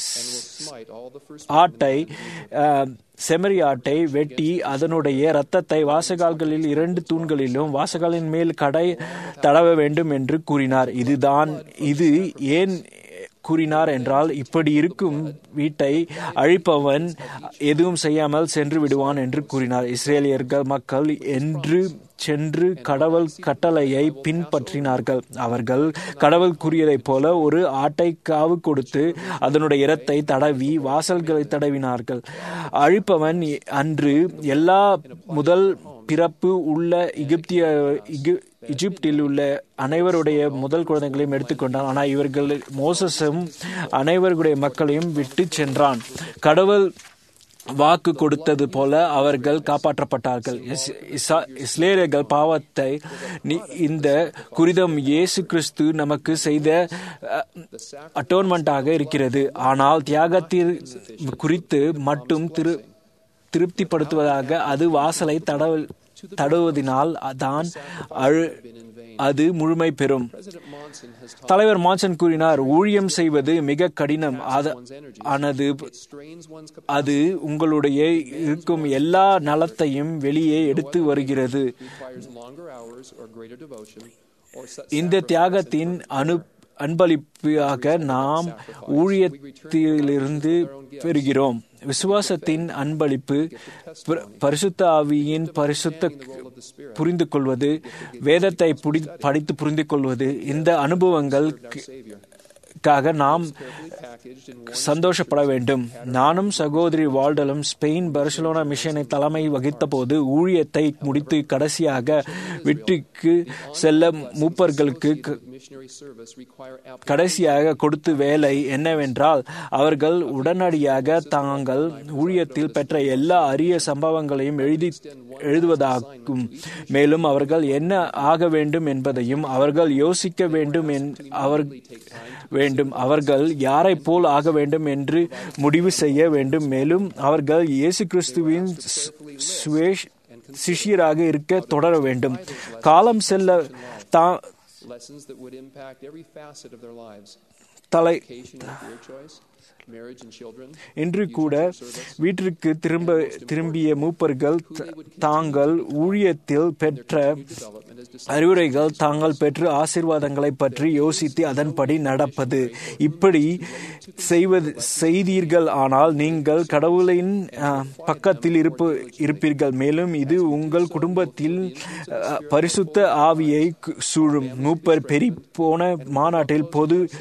ஆட்டை ஆஹ், செம்மறி ஆட்டை வெட்டி அதனுடைய இரத்தத்தை வாசகால்களில் இரண்டு தூண்களிலும் வாசகாலின் மேல் கடை தடவ வேண்டும் என்று கூறினார் இதுதான் இது ஏன் கூறினார் என்றால் இப்படி இருக்கும் வீட்டை அழிப்பவன் எதுவும் செய்யாமல் சென்று விடுவான் என்று கூறினார் இஸ்ரேலியர்கள் மக்கள் என்று சென்று கடவுள் கட்டளையை பின்பற்றினார்கள் அவர்கள் கடவுள் கூறியதைப் போல ஒரு ஆட்டை காவு கொடுத்து அதனுடைய இரத்தை தடவி வாசல்களை தடவினார்கள் அழிப்பவன் அன்று எல்லா முதல் பிறப்பு உள்ள எகிப்திய எகி- எகிப்தில் உள்ள அனைவருடைய முதல் குழந்தைகளையும் எடுத்துக்கொண்டான் ஆனால் இவர்கள் மோசஸும் அனைவருடைய மக்களையும் விட்டு சென்றான் கடவுள் வாக்கு கொடுத்தது போல அவர்கள் காப்பாற்றப்பட்டார்கள் இஸ்- இசா- இஸ்ரேலியர்கள் பாவத்தை நி- இந்த குறிதம் இயேசு கிறிஸ்து நமக்கு செய்த அட்டோன்மெண்டாக இருக்கிறது ஆனால் தியாகத்தில் குறித்து மட்டும் திரு திருப்திப்படுத்துவதாக அது வாசலை தடவ தடுவதினால் தான் அழு அது முழுமை பெறும் தலைவர் மான்சன் கூறினார் ஊழியம் செய்வது மிக கடினம் அது ஆனது அது உங்களுடைய இருக்கும் எல்லா நலத்தையும் வெளியே எடுத்து வருகிறது இந்த தியாகத்தின் அனு அன்பளிப்பாக நாம் ஊழியத்திலிருந்து பெறுகிறோம் விசுவாசத்தின் அன்பளிப்பு பரி- பரிசுத்த ஆவியின் பரிசுத்த புரிந்து கொள்வது வேதத்தை புடி- படித்து புரிந்து கொள்வது இந்த அனுபவங்கள் க்காக நாம் சந்தோஷப்பட வேண்டும் நானும் சகோதரி வால்டலும் ஸ்பெயின் பர்சலோனா மிஷனை தலைமை வகித்த போது ஊழியத்தை முடித்து கடைசியாக வீட்டுக்கு செல்ல மூப்பர்களுக்கு க- கடைசியாக கொடுத்த வேலை என்னவென்றால் அவர்கள் உடனடியாக தாங்கள் ஊழியத்தில் பெற்ற எல்லா அரிய சம்பவங்களையும் எழுதி எழுதுவதாகும் மேலும் அவர்கள் என்ன ஆக வேண்டும் என்பதையும் அவர்கள் யோசிக்க வேண்டும் என் அவர் வேண்டும் அவர்கள் யாரை போல் ஆக வேண்டும் என்று முடிவு செய்ய வேண்டும் மேலும் அவர்கள் இயேசு கிறிஸ்துவின் சு- சுவேஷ் சிஷியராக இருக்க தொடர வேண்டும் காலம் செல்ல தா lessons that would impact every facet of their lives. தலை Education and career choice, marriage and children, இன்று கூட வீட்டிற்கு திரும்ப திரும்பிய மூப்பர்கள் த- தாங்கள் ஊழியத்தில் பெற்ற அறிவுரைகள் தாங்கள் பெற்ற ஆசீர்வாதங்களை பற்றி யோசித்து அதன்படி நடப்பது இப்படி செய்வது செய்தீர்கள் ஆனால் நீங்கள் கடவுளின் அஹ், பக்கத்தில் இருப்பு இருப்பீர்கள் மேலும் இது உங்கள் குடும்பத்தில் அஹ், பரிசுத்த ஆவியை கு- சூழும் மூப்பர் பெரி போன மாநாட்டில் பொது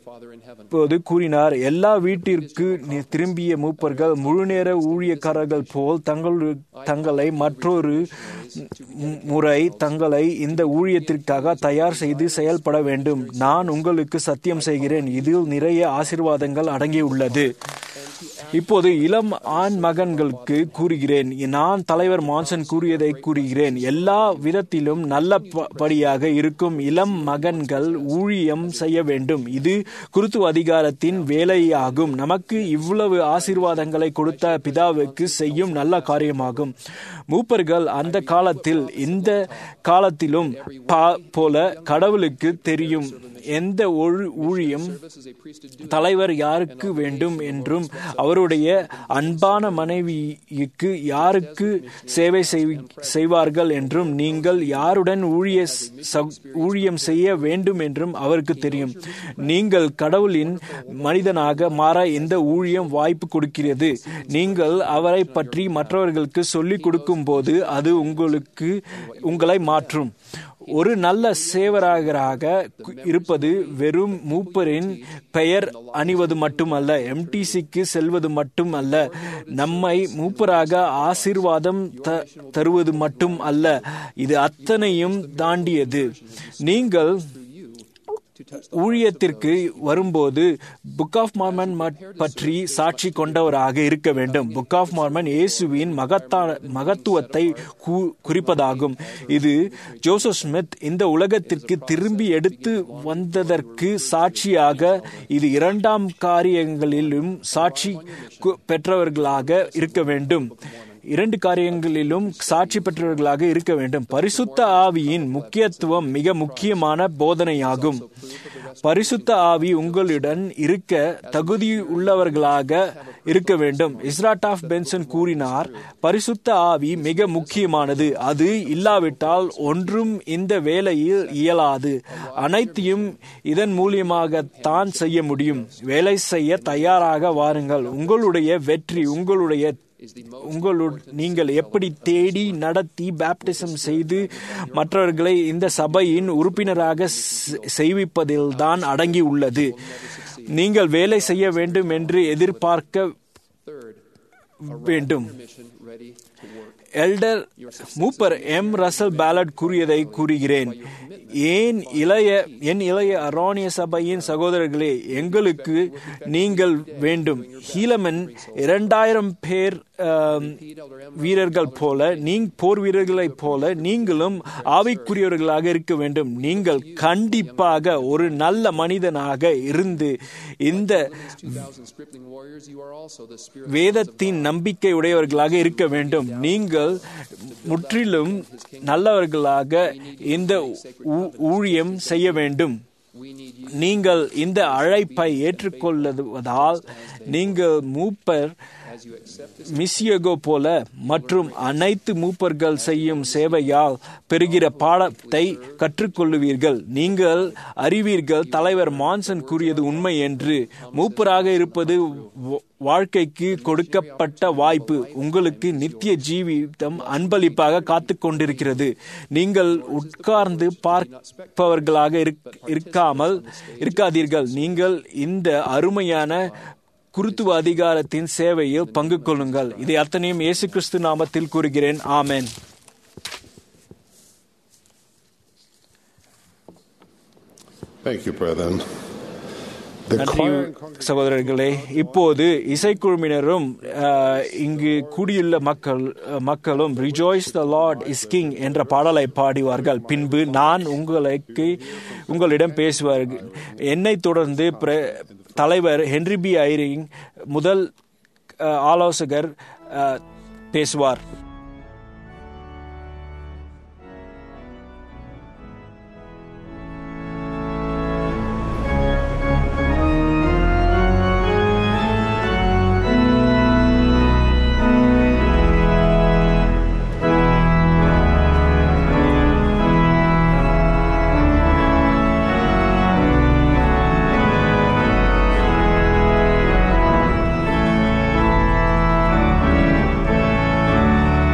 Father in heaven. இப்போது கூறினார் எல்லா வீட்டிற்கு நி- திரும்பிய மூப்பர்கள் முழுநேர ஊழியக்காரர்கள் போல் தங்கள் தங்களை மற்றொரு மு- முறை தங்களை இந்த ஊழியத்திற்காக தயார் செய்து செயல்பட வேண்டும் நான் உங்களுக்கு சத்தியம் செய்கிறேன் இதில் நிறைய ஆசீர்வாதங்கள் அடங்கியுள்ளது இப்போது இளம் ஆண் மகன்களுக்கு கூறுகிறேன் நான் தலைவர் மான்சன் கூறியதை கூறுகிறேன் எல்லா விதத்திலும் நல்ல ப- படியாக இருக்கும் இளம் மகன்கள் ஊழியம் செய்ய வேண்டும் இது குருத்து அதிகாரத்தின் வேலையாகும் நமக்கு இவ்வளவு ஆசீர்வாதங்களை கொடுத்த பிதாவுக்கு செய்யும் நல்ல காரியமாகும் மூப்பர்கள் அந்த காலத்தில் இந்த காலத்திலும் பா- போல கடவுளுக்கு தெரியும் எந்த ஒழு- ஊழியம் தலைவர் யாருக்கு வேண்டும் என்றும் அவருடைய அன்பான மனைவிக்கு யாருக்கு சேவை செய்- செய்வார்கள் என்றும் நீங்கள் யாருடன் ஊழிய ச- ஊழியம் செய்ய வேண்டும் என்றும் அவருக்கு தெரியும் நீங்கள் கடவுளின் மனிதனாக மாற இந்த ஊழியம் வாய்ப்பு கொடுக்கிறது நீங்கள் அவரை பற்றி மற்றவர்களுக்கு சொல்லிக் கொடுக்கும் போது அது உங்களுக்கு உங்களை மாற்றும் ஒரு நல்ல சேவராகராக இருப்பது வெறும் மூப்பரின் பெயர் அணிவது மட்டுமல்ல எம்டிசிக்கு செல்வது மட்டும் அல்ல நம்மை மூப்பராக ஆசீர்வாதம் த- தருவது மட்டும் அல்ல இது அத்தனையும் தாண்டியது நீங்கள் ஊழியத்திற்கு வரும்போது புக் ஆஃப் மார்மன் பற்றி சாட்சி கொண்டவராக இருக்க வேண்டும் புக் ஆஃப் மார்மன் இயேசுவின் மகத்தா மகத்துவத்தை கூ- குறிப்பதாகும் இது ஜோசப் ஸ்மித் இந்த உலகத்திற்கு திரும்பி எடுத்து வந்ததற்கு சாட்சியாக இது இரண்டாம் காரியங்களிலும் சாட்சி கு- பெற்றவர்களாக இருக்க வேண்டும் இரண்டு காரியங்களிலும் சாட்சி பெற்றவர்களாக இருக்க வேண்டும் பரிசுத்த ஆவியின் முக்கியத்துவம் மிக முக்கியமான போதனையாகும் பரிசுத்த ஆவி உங்களுடன் இருக்க தகுதி உள்ளவர்களாக இருக்க வேண்டும் இஸ்ராட் ஆஃப் பென்சன் கூறினார் பரிசுத்த ஆவி மிக முக்கியமானது அது இல்லாவிட்டால் ஒன்றும் இந்த வேலையில் இயலாது அனைத்தையும் இதன் மூலியமாகத்தான் செய்ய முடியும் வேலை செய்ய தயாராக வாருங்கள் உங்களுடைய வெற்றி உங்களுடைய உங்களு நீங்கள் எப்படி தேடி நடத்தி பேப்டிசம் செய்து மற்றவர்களை இந்த சபையின் உறுப்பினராக செ- செய்விப்பதில்தான் அடங்கி உள்ளது நீங்கள் வேலை செய்ய வேண்டும் என்று எதிர்பார்க்க வேண்டும் Mission ready to work. Elder மூப்பர் எம் ரசல் பேலட் கூறியதை கூறுகிறேன் ஏன் இளைய என் இளைய அரோனிய சபையின் சகோதரர்களே எங்களுக்கு நீங்கள் வேண்டும் ஹீலமன் இரண்டாயிரம் பேர் ஆம், வீரர்கள் போல நீங் போர் வீரர்களைப் போல நீங்களும் ஆவிக்குரியவர்களாக இருக்க வேண்டும் நீங்கள் கண்டிப்பாக ஒரு நல்ல மனிதனாக இருந்து இந்த 2,000 stripling warriors, you are also the spirit வேதத்தின் நம்பிக்கை உடையவர்களாக இருக்க வேண்டும் நீங்கள் முற்றிலும் நல்லவர்களாக இந்த ஊ- ஊழியம் செய்ய வேண்டும் நீங்கள் இந்த அழைப்பை ஏற்றுக்கொள்வதால் நீங்கள் மூப்பர் மிஸ்யகோ போல மற்றும் அனைத்து மூப்பர்கள் செய்யும் சேவையால் பெறுகிற பாடத்தை கற்றுக்கொள்ளுவீர்கள் நீங்கள் அறிவீர்கள் தலைவர் மான்சன் கூறியது உண்மை என்று மூப்பராக இருப்பது வ- வாழ்க்கைக்கு கொடுக்கப்பட்ட வாய்ப்பு உங்களுக்கு நித்திய ஜீவிதம் அன்பளிப்பாக காத்து கொண்டிருக்கிறது நீங்கள் உட்கார்ந்து பார்ப்பவர்களாக இருக்- இருக்காமல் இருக்காதீர்கள் நீங்கள் இந்த அருமையான குருத்துவ அதிகாரத்தின் சேவையில் பங்கு கொள்ளுங்கள் இதை அத்தனையும் இயேசு கிறிஸ்து நாமத்தில் கூறுகிறேன் ஆமென் Thank you, brethren. The நன்றி choir and congregation சகோதரர்களே இப்போது இசைக்குழுவினரும் அஹ், இங்கு கூடியுள்ள மக்கள் அஹ், மக்களும் rejoice the Lord is king என்ற பாடலை பாடுவார்கள் பின்பு நான் உங்களுக்கு உங்களிடம் பேசுவார்கள் என்னை தொடர்ந்து பிர- தலைவர் ஹென்ரி பி ஐரிங் முதல் அஹ், ஆலோசகர் அஹ், பேசுவார் Thank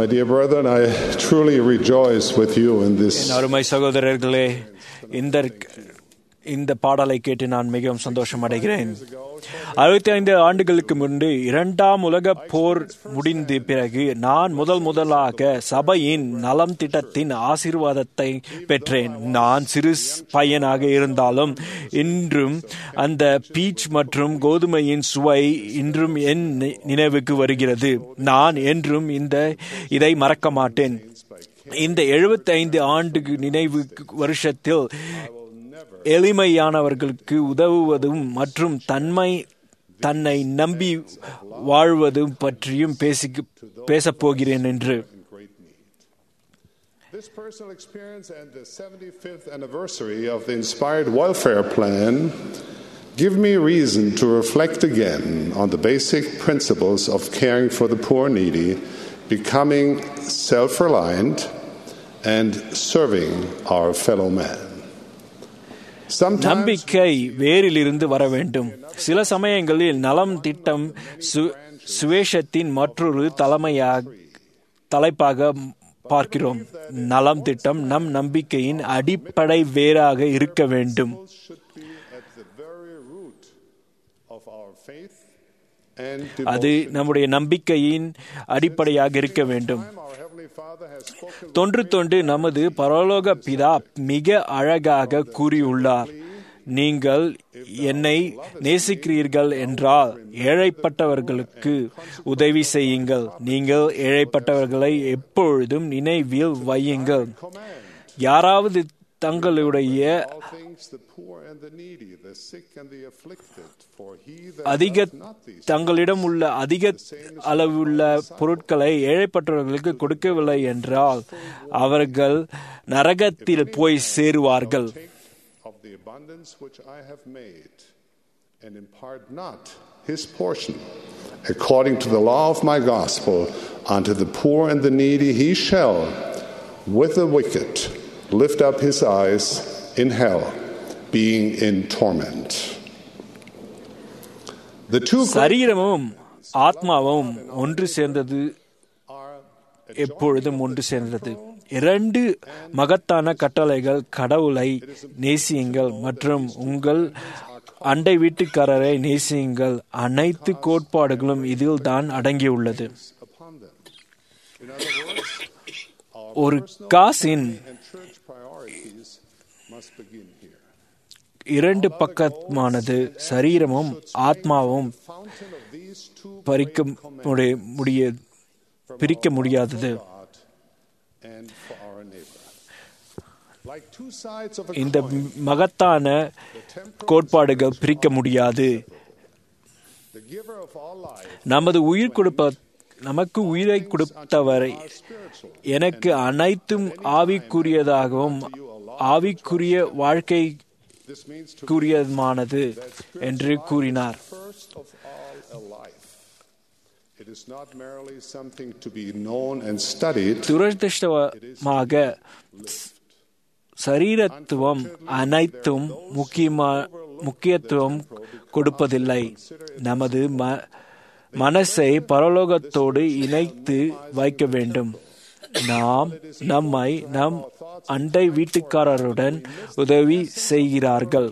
My dear brethren, I truly rejoice with you in this. என் அருமை சகோதரர்களே இந்த இந்த பாடலை கேட்டு நான் மிகவும் சந்தோஷம் அடைகிறேன் அறுபத்தி ஐந்து ஆண்டுகளுக்கு முன்பு இரண்டாம் உலக போர் முடிந்த பிறகு நான் முதல் முதலாக சபையின் நலம் திட்டத்தின் ஆசீர்வாதத்தை பெற்றேன் நான் சிறு பையனாக இருந்தாலும் இன்றும் அந்த பீச் மற்றும் கோதுமையின் சுவை இன்றும் என் நி- நினைவுக்கு வருகிறது நான் என்றும் இந்த இதை மறக்க மாட்டேன் இந்த 75 ஆண்டு நினைவு வருஷத்தில் எளிமையானவர்களுக்கு உதவுவதும் மற்றும் தன்மை தன்னை நம்பி வாழ்வதும் பற்றியும் பேசி பேசப் போகிறேன் என்று This personal experience and the 75th anniversary of the Inspired Welfare Plan give me reason to reflect again on the basic principles of caring for the poor and needy, becoming self reliant, and serving our fellow man. Sometimes நம்பிக்கை வேரிலிருந்து வர வேண்டும் சில சமயங்களில் நலம் திட்டம் சு சுவேஷத்தின் மற்றொரு தலைமையாக தலைப்பாக பார்க்கிறோம் நலம் திட்டம் நம் நம்பிக்கையின் அடிப்படை வேராக இருக்க வேண்டும் should be at the very root of our faith and அது devotion. நம்முடைய நம்பிக்கையின் அடிப்படையாக இருக்க வேண்டும் Our Heavenly Father has spoken தொன்று தொண்டு நமது பரலோக பிதா மிக அழகாக கூறியுள்ளார் நீங்கள் என்னை நேசிக்கிறீர்கள் என்றால் ஏழைப்பட்டவர்களுக்கு உதவி செய்யுங்கள் நீங்கள் ஏழைப்பட்டவர்களை எப்பொழுதும் நினைவில் வையுங்கள் யாராவது தங்களுடைய all things the poor and the needy, the sick and the afflicted, for he that அதிக doth not these தங்களிடம் உள்ள அதிக அளவுள்ள பொருட்களை ஏழைப்பட்டவர்களுக்கு கொடுக்கவில்லை என்றால் அவர்கள் நரகத்தில் போய் சேருவார்கள் of the abundance which I have made, and impart not his portion. According to the law of my gospel, unto the poor and the needy he shall, with the wicked, lift up his eyes in hell, being in torment. The two great சரீரமும் ஆத்மாவும் ஒன்று சேர்ந்தது are எப்பொழுதும் ஒன்று சேர்ந்தது இரண்டு மகத்தான கட்டளைகள் கடவுளை நேசியுங்கள் மற்றும் உங்கள் அண்டை வீட்டுக்காரரை நேசியுங்கள் அனைத்து கோட்பாடுகளும் இதில் தான் அடங்கியுள்ளது upon them. In other words, our ஒரு personal காசின் and church priorities must begin here. இரண்டு பக்கமானது சரீரமும் ஆத்மாவும் Fountain of these two பறிக்க முடி- முடிய பிரிக்க முடியாதது God and for our neighbor. Like two sides of a இந்த coin, மகத்தான கோட்பாடுகள் பிரிக்க முடியாது the giver of all life நமது உயிர் கொடுப்ப நமக்கு உயிரை கொடுத்தவரை எனக்கு அனைத்தும் ஆவிக்குரியதாகவும் ஆவிக்குரிய வாழ்க்கைக்குரியதுமானது This means to என்று கூறினார் first of all a life. It is not merely something to be known and studied. துரதிருஷ்டமாக சரீரத்துவம் அனைத்தும் முக்கியமா முக்கியத்துவம் கொடுப்பதில்லை நமது ம மனசை பரலோகத்தோடு இணைத்து வைக்க வேண்டும் நாம் நம்மை நம் அண்டை வீட்டுக்காரருடன் உதவி செய்கிறார்கள்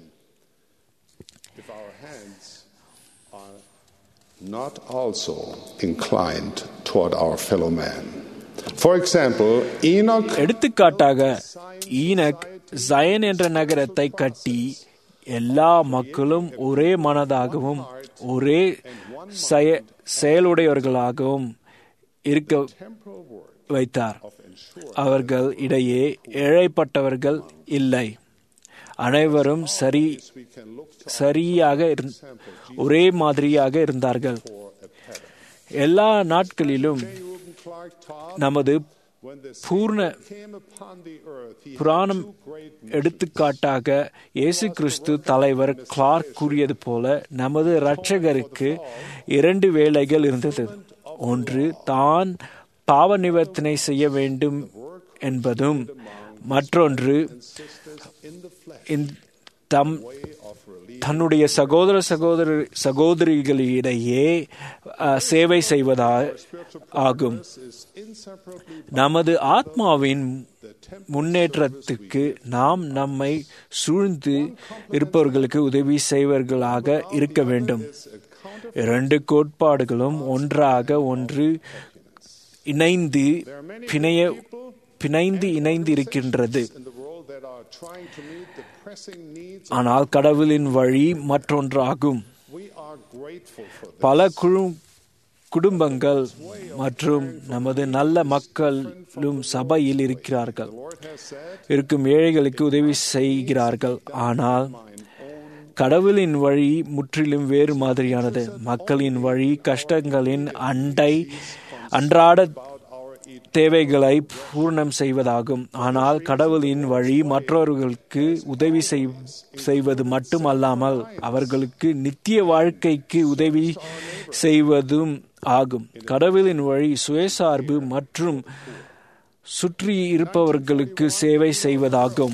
If our hands are not also inclined toward our fellow man. For example, Enoch எடுத்துக்காட்டாக ஈனக் ஜயன் என்ற நகரத்தை கட்டி எல்லா மக்களும் ஒரே மனதாகவும் ஒரே செய- செயலுடையவர்களாகவும் இருக்க temporal work வைத்தார் of ensuring அவர்கள் இடையே ஏழைப்பட்டவர்கள் இல்லை அனைவரும் சரி we can look to சரியாக இருந்- ஒரே மாதிரியாக இருந்தார்கள் எல்லா நாட்களிலும் Reuben Clark taught நமது when the பூர்ண Savior came upon the earth, he had Puranam two great எடுத்துக்காட்டாக இயேசு கிறிஸ்து தலைவர் கிளார்க் கூறியது போல நமது இரட்சகருக்கு இரண்டு வேலைகள் இருந்தது ஒன்று தான் பாவ நிவர்த்தனை செய்ய வேண்டும் என்பதும் மற்றொன்று sisters in the flesh இந்த- தம் தன்னுடைய சகோதர சகோதர சகோதரிகளிடையே அஹ், சேவை செய்வதா ஆகும் நமது ஆத்மாவின் முன்னேற்றத்துக்கு நாம் நம்மை சூழ்ந்து இருப்பவர்களுக்கு உதவி செய்வர்களாக இருக்க வேண்டும் இரண்டு கோட்பாடுகளும் ஒன்றாக ஒன்று இணைந்து பிணைய பிணைந்து இணைந்து இருக்கின்றது in the world that are trying to meet the pressing needs. ஆனால் கடவுளின் வழி மற்றொன்றாகும் We are grateful for this. பல குழு குடும்பங்கள் மற்றும் நமது நல்ல மக்களும் சபையில் இருக்கிறார்கள் Lord has said, இருக்கும் ஏழைகளுக்கு உதவி செய்கிறார்கள் ஆனால் கடவுளின் வழி முற்றிலும் வேறு மாதிரியானது மக்களின் வழி கஷ்டங்களின் அண்டை அன்றாட தேவைகளை பூர்ணம் செய்வதாகும் ஆனால் கடவுளின் வழி மற்றவர்களுக்கு உதவி செய்- செய்வது மட்டுமல்லாமல் அவர்களுக்கு நித்திய வாழ்க்கைக்கு உதவி செய்வதும் ஆகும் கடவுளின் வழி சுயசார்பு மற்றும் சுற்றி இருப்பவர்களுக்கு சேவை செய்வதாகும்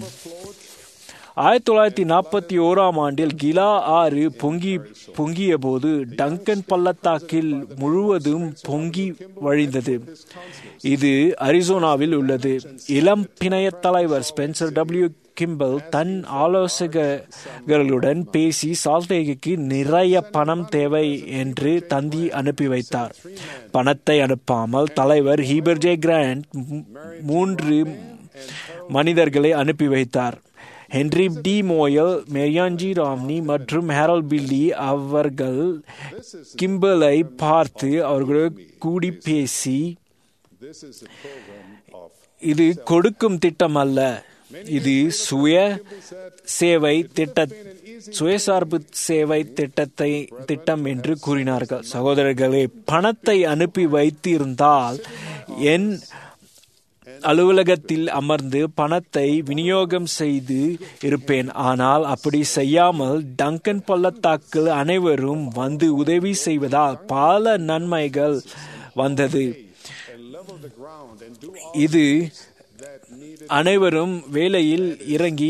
ஆயிரத்தி தொள்ளாயிரத்தி நாற்பத்தி ஓராம் ஆண்டில் கிலா ஆறு பொங்கி பொங்கிய போது டங்கன் பள்ளத்தாக்கில் முழுவதும் பொங்கி வழிந்தது இது அரிசோனாவில் உள்ளது இளம் பிணைய தலைவர் ஸ்பென்சர் டபிள்யூ கிம்பல் தன் ஆலோசகர்களுடன் பேசி சால்டேக்கு நிறைய பணம் தேவை என்று தந்தி அனுப்பி வைத்தார் பணத்தை அனுப்பாமல் தலைவர் ஹீபர் ஜே கிராண்ட் மூ- மூன்று மனிதர்களை அனுப்பி வைத்தார் ஹென்ரி டி மோயல் மேரியான்ஜி ராம்னி மற்றும் ஹேரல் பில்லி அவர்கள் கிம்பலை பார்த்து அவர்களோடு கூடி பேசி This is a program of இது கொடுக்கும் திட்டம் அல்ல இது சுய சேவை திட்ட சுயசார்பு சேவை திட்டத்தை திட்டம் என்று கூறினார்கள் சகோதரர்களே பணத்தை அனுப்பி வைத்திருந்தால் என் அலுவலகத்தில் அமர்ந்து பணத்தை விநியோகம் செய்து இருப்பேன் ஆனால் அப்படி செய்யாமல் டங்கன் பள்ளத்தாக்கில் அனைவரும் வந்து உதவி செய்வதால் பல நன்மைகள் வந்தது level the ground and do all இது that needed அனைவரும் வேலையில் இறங்கி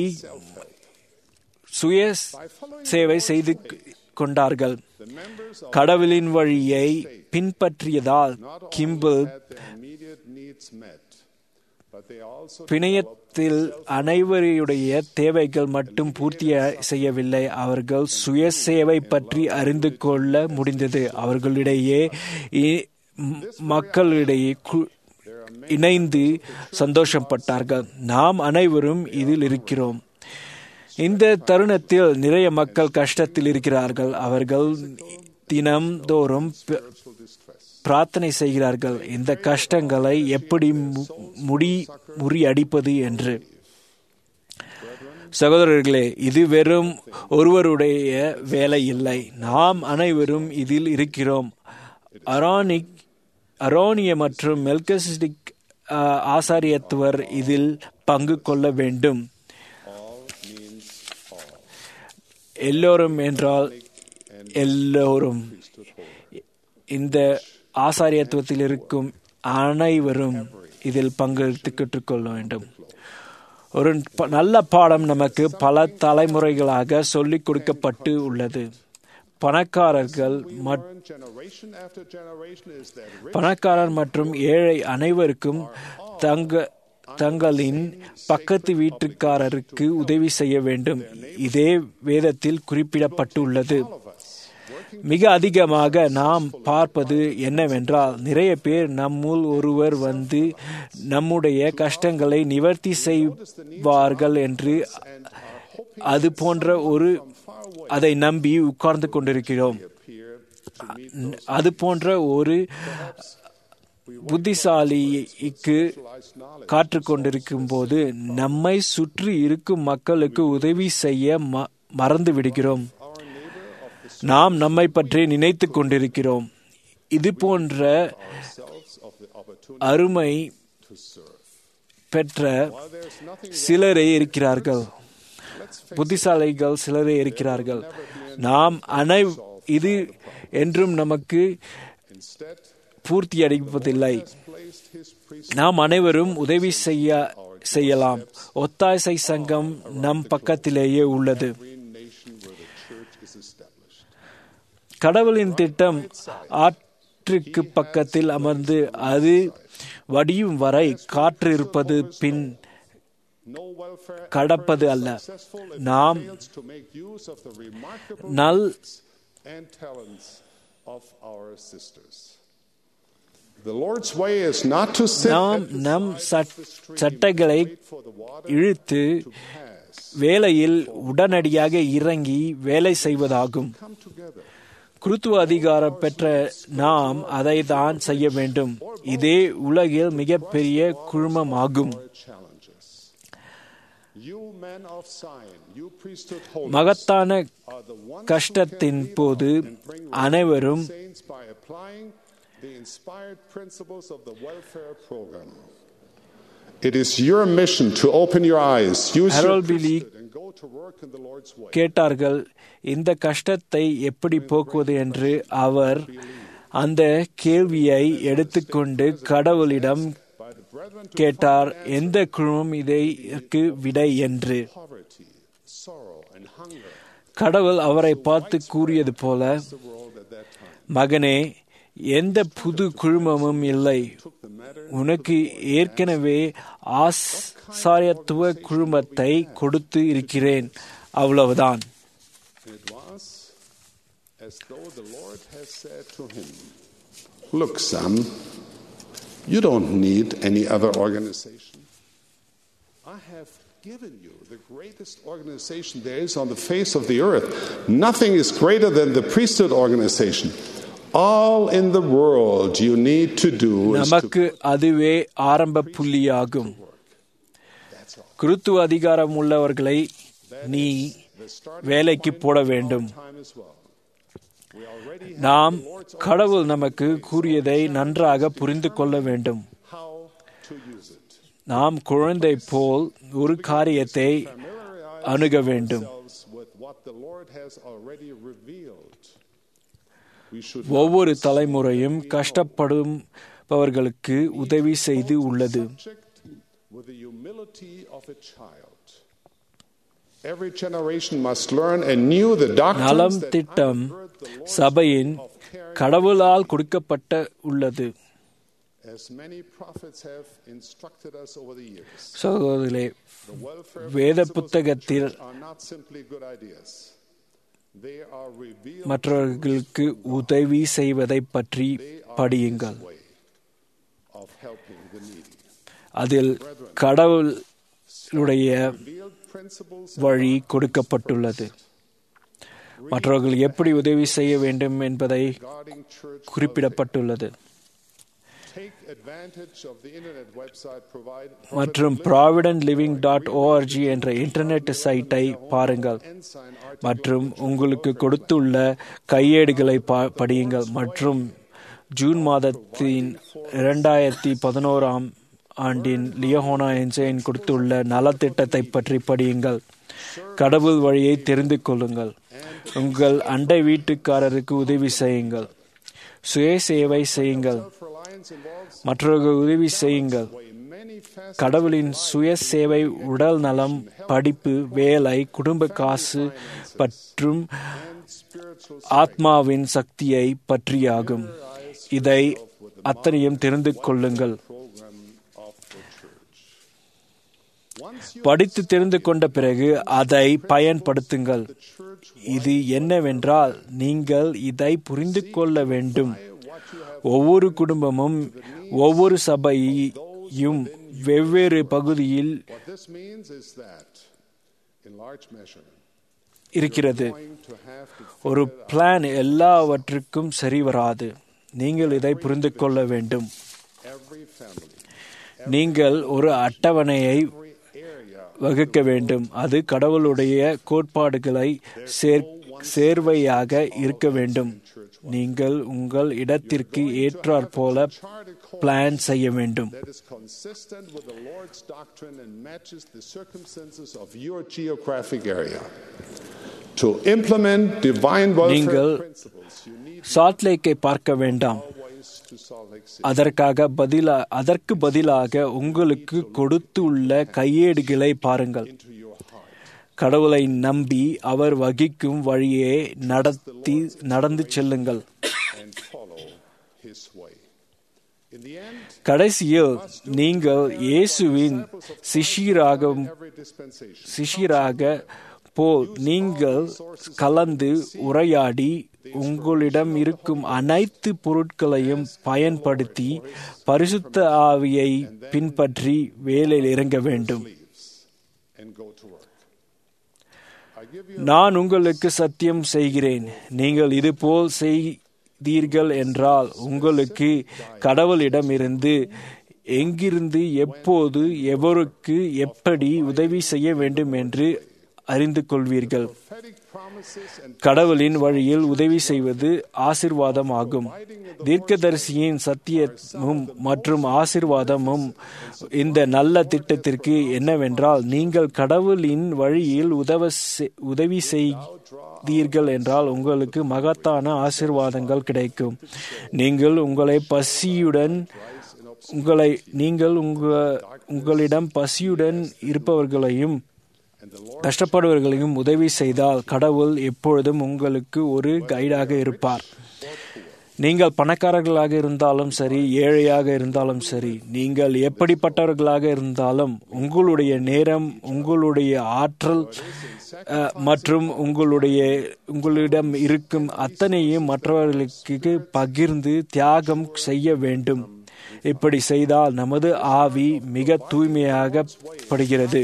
சுய சேவை செய்து கொண்டார்கள் the members of கடவுளின் வழியை பின்பற்றியதால் not only Kimball had their immediate needs met, but they also பிணையத்தில் அனைவருடைய தேவைகள் மட்டும் பூர்த்தி செய்யவில்லை அவர்கள் சுய சேவை பற்றி அறிந்து கொள்ள முடிந்தது அவர்களிடையே இ- ம- மக்களிடையே கு- இணைந்து சந்தோஷப்பட்டார்கள் நாம் அனைவரும் இதில் இருக்கிறோம் இந்த தருணத்தில் நிறைய மக்கள் கஷ்டத்தில் இருக்கிறார்கள் அவர்கள் தினம்தோறும் ப- பிரார்த்தனை செய்கிறார்கள் இந்த கஷ்டங்களை எப்படி மு- முடி முறியடிப்பது என்று சகோதரர்களே இது வெறும் ஒருவருடைய வேலை இல்லை நாம் அனைவரும் இதில் இருக்கிறோம் அரானிக் அரோனிய மற்றும் மெல்கசிடிக் ஆசாரியத்துவர் இதில் பங்கு கொள்ள வேண்டும் எல்லோரும் என்றால் எல்லோரும் இந்த ஆசாரியத்துவத்தில் இருக்கும் அனைவரும் இதில் பங்கெடுத்துக்கிட்டுக் கொள்ள வேண்டும் ஒரு ப- நல்ல பாடம் நமக்கு பல தலைமுறைகளாக சொல்லிக் கொடுக்கப்பட்டு உள்ளது பணக்காரர்கள் மற்- learn generation after generation is that rich பணக்காரர் மற்றும் ஏழை அனைவருக்கும் தங்க தங்களின் பக்கத்து வீட்டுக்காரருக்கு உதவி செய்ய வேண்டும் இதே வேதத்தில் குறிப்பிடப்பட்டுள்ளது மிக அதிகமாக நாம் பார்ப்பது என்னவென்றால் நிறைய பேர் நம்முள் ஒருவர் வந்து நம்முடைய கஷ்டங்களை நிவர்த்தி செய்வார்கள் என்று அது போன்ற ஒரு அதை நம்பி உட்கார்ந்து கொண்டிருக்கிறோம் அது போன்ற ஒரு புத்திசாலிக்கு காற்று கொண்டிருக்கும் போது நம்மை சுற்றி இருக்கும் மக்களுக்கு உதவி செய்ய ம- மறந்து விடுகிறோம் நாம் நம்மை பற்றி நினைத்து கொண்டிருக்கிறோம் இது போன்ற அருமை பெற்ற சிலரே இருக்கிறார்கள் புத்திசாலிகள் சிலரே இருக்கிறார்கள் நாம் அனை இது என்றும் நமக்கு பூர்த்தி அடைப்பதில்லை நாம் அனைவரும் உதவி செய்ய செய்யலாம் ஒத்தாசை சங்கம் நம் பக்கத்திலேயே உள்ளது கடவுளின் திட்டம் ஆற்றுக்கு பக்கத்தில் அமர்ந்து அது வடியும் வரை காற்று இருப்பது பின் No welfare கடப்பது அல்ல successful if நாம் it fails to make use of the remarkable நல் gifts and talents of our sisters. The Lord's way is not to sit நாம் at the நம் side Chhath- of the stream சட்டைகளை and wait for the water இழுத்து to pass. வேலையில் உடனடியாக இறங்கி வேலை செய்வதாகும் Come together. குருத்துவ அதிகாரம் பெற்ற நாம் அதை தான் செய்ய வேண்டும் இதே உலகில் மிகப்பெரிய குழுமமாகும் Our challenges. You men of Zion, you priesthood holders, மகத்தான are the ones கஷ்டத்தின் who can போது lead on and bring அனைவரும் relief to saints by applying the inspired principles of the welfare program. It is your mission to open your eyes, use your Harold Billy priesthood, and go to work in the Lord's way. கேட்டார்கள் இந்த கஷ்டத்தை எப்படி போக்குவது என்று அவர் அந்த கேள்வியை எடுத்துக்கொண்டு கடவுளிடம் By the brethren to கேட்டார் find an answer எந்த குழுமம் இதற்கு விடை என்று to poverty, sorrow, and hunger கடவுள் அவரை பார்த்து கூறியது போல in the world at that time. மகனே எந்த புது குழுமமும் இல்லை Took the matter உனக்கு ஏற்கனவே ஆசாரியத்துவ குழுமத்தை கொடுத்து இருக்கிறேன் அவ்வளவுதான் And it was as though the Lord has said to him, Look, son, you don't need any other organization. I have given you the greatest organization there is on the face of the earth. Nothing is greater than the priesthood organization. All in the world you need to do is to நமக்கு அதுவே ஆரம்ப புள்ளியாகும் குருத்துவ அதிகாரம் உள்ளவர்களை நீ the starting வேலைக்கு point போட of our வேண்டும் time as well. We already have நாம் the Lord's கடவுள் நமக்கு கூறியதை நன்றாக புரிந்து கொள்ள வேண்டும் how to use it. நாம் குழந்தை போல் ஒரு காரியத்தை Familiarize அணுக வேண்டும் ourselves with what the Lord has already revealed. We should ஒவ்வொரு தலைமுறையும் கஷ்டப்படுபவர்களுக்கு உதவி செய்து உள்ளது subject with the humility of a child. Every generation must learn anew the doctrines நலம் that திட்டம் undergird the Lord's சபையின் of caring கடவுளால் கொடுக்கப்பட்ட உள்ளது as many prophets have instructed us over the years. சகோதரே The welfare வேத principles of the புத்தகத்தில் church are not simply good ideas. They are revealed மற்றவர்களுக்கு உதவி செய்வதை பற்றி They are படியுங்கள் His way of helping the needy. அதில் கடவுளுடைய Revealed principles வழி கொடுக்கப்பட்டுள்ளது மற்றவர்கள் எப்படி உதவி செய்ய வேண்டும் என்பதை regarding church குறிப்பிடப்பட்டுள்ளது Take advantage of the internet website provided மற்றும் ப்ராவிடன்ட் லிவிங் டாட் ஓஆர்ஜி என்ற இன்டர்நெட் சைட்டை பாருங்கள் ensign மற்றும் உங்களுக்கு கொடுத்துள்ள கையேடுகளை பா- படியுங்கள் மற்றும் ஜூன் மாதத்தின் இரண்டாயிரத்தி பதினோராம் ஆண்டின் லியோஹோனா என்ஜைன் கொடுத்துள்ள நலத்திட்டத்தை பற்றி படியுங்கள் கடவுள் வழியை தெரிந்து கொள்ளுங்கள் உங்கள் அண்டை வீட்டுக்காரருக்கு உதவி செய்யுங்கள் சுய சேவை செய்யுங்கள் Self-reliance involves மற்றவர்கள் உதவி செய்யுங்கள் way many facets கடவுளின் சுய சேவை உடல் நலம் படிப்பு வேலை குடும்ப காசு மற்றும் and spiritual ஆத்மாவின் சக்தியை பற்றியாகும் இதை அத்தனையும் தெரிந்து கொள்ளுங்கள் program of the church. Once you படித்து தெரிந்து கொண்ட பிறகு அதை பயன்படுத்துங்கள் church இது என்னவென்றால் நீங்கள் இதை புரிந்து கொள்ள வேண்டும் what you have ஒவ்வொரு குடும்பமும் ஒவ்வொரு சபையும் வெவ்வேறு பகுதியில் what this means is that in large measure இருக்கிறது going to have to ஒரு பிளான் எல்லாவற்றுக்கும் சரி வராது நீங்கள் இதை புரிந்து கொள்ள வேண்டும் every family நீங்கள் ஒரு அட்டவணையை every area வகுக்க வேண்டும் அது கடவுளுடைய கோட்பாடுகளை சேர் சேர்வையாக இருக்க வேண்டும் நீங்கள் உங்கள் இடத்திற்கு ஏற்றாற்போல பிளான் செய்ய வேண்டும் that is consistent with the Lord's doctrine and matches the circumstances of your geographic area. To implement divine welfare நீங்கள் principles, you need சால்ட் லேக்கை பார்க்க வேண்டாம் always to Salt Lake City. அதற்காக பதிலா அதற்கு பதிலாக உங்களுக்கு கொடுத்துள்ள கையேடுகளை பாருங்கள் into your heart. கடவுளை நம்பி அவர் வகிக்கும் வழியே நடத்தி நடந்து செல்லுங்கள் and follow his way. In the end, கடைசியில் நீங்கள் இயேசுவின் சிஷியராக every dispensation சிஷியராக போல் நீங்கள் கலந்து உரையாடி உங்களிடம் இருக்கும் அனைத்து பொருட்களையும் பயன்படுத்தி பரிசுத்த ஆவியை பின்பற்றி வேலையில் இறங்க வேண்டும் leaves and go to work. I give you நான் உங்களுக்கு சத்தியம் செய்கிறேன் நீங்கள் இதுபோல் செய்தீர்கள் என்றால் உங்களுக்கு கடவுளிடமிருந்து எங்கிருந்து எப்போது எவருக்கு எப்படி உதவி செய்ய வேண்டும் என்று அறிந்து கொள்வீர்கள் prophetic promises and கடவுளின் வழியில் உதவி செய்வது ஆசிர்வாதமாகும் தீர்க்கதரிசியின் சத்தியமும் மற்றும் ஆசிர்வாதமும் இந்த நல்ல திட்டத்திற்கு என்னவென்றால் நீங்கள் கடவுளின் வழியில் உதவ செ- உதவி செய்தீர்கள் என்றால் உங்களுக்கு மகத்தான ஆசிர்வாதங்கள் கிடைக்கும் நீங்கள் உங்களை பசியுடன் உங்களை நீங்கள் உங்க உங்களிடம் பசியுடன் இருப்பவர்களையும் கஷ்டப்படுபவர்களையும் உதவி செய்தால் கடவுள் எப்பொழுதும் உங்களுக்கு ஒரு கைடாக இருப்பார் நீங்கள் பணக்காரர்களாக இருந்தாலும் சரி ஏழையாக இருந்தாலும் சரி நீங்கள் எப்படிப்பட்டவர்களாக இருந்தாலும் உங்களுடைய நேரம் உங்களுடைய ஆற்றல் அஹ், மற்றும் உங்களுடைய உங்களிடம் இருக்கும் அத்தனையும் மற்றவர்களுக்கு பகிர்ந்து தியாகம் செய்ய வேண்டும் இப்படி செய்தால் நமது ஆவி மிக தூய்மையாகப்படுகிறது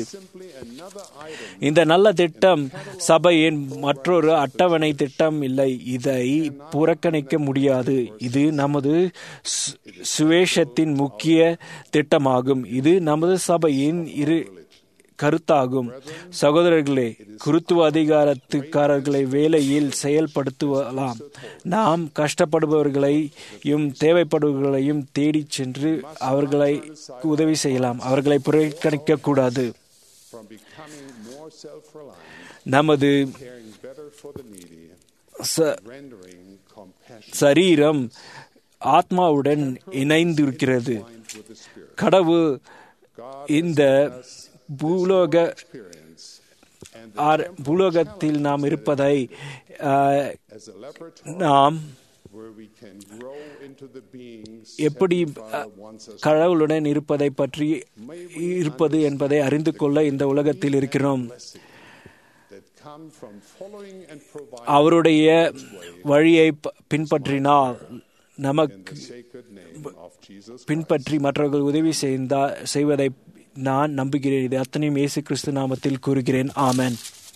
இந்த நல்ல திட்டம் சபையின் மற்றொரு அட்டவணை திட்டம் இல்லை இதை புறக்கணிக்க முடியாது இது நமது சு- சுவேஷத்தின் முக்கிய திட்டமாகும் இது நமது சபையின் இரு கருத்தாகும் சகோதரர்களே குருத்துவ அதிகாரத்துக்காரர்களை வேலையில் செயல்படுத்துவலாம் நாம் கஷ்டப்படுபவர்களையும் தேவைப்படுபவர்களையும் தேடிச் சென்று அவர்களை உதவி செய்யலாம் அவர்களை புறக்கணிக்க கூடாது from becoming more self-reliant, நமது caring better for the needy, ச- rendering compassion சரீரம் ஆத்மாவுடன் இணைந்திருக்கிறது with the Spirit. கடவுள் இந்த பூலோக Experience and ஆர்- பூலோகத்தில் நாம் இருப்பதை ஆஹ், as a laboratory நாம் where we can grow into the beings எப்படி அஹ், கடவுளுடன் இருப்பதை பற்றி இருப்பது என்பதை அறிந்து கொள்ள இந்த உலகத்தில் இருக்கிறோம் that come from following and providing அவருடைய வழியை ப- பின்பற்றினால் நமக்கு the sacred name of Jesus பின்பற்றி மற்றவர்கள் உதவி செய்தா செய்வதை நான் நம்புகிறேன் இது அத்தனையும் இயேசு கிறிஸ்து நாமத்தில் கூறுகிறேன் ஆமென்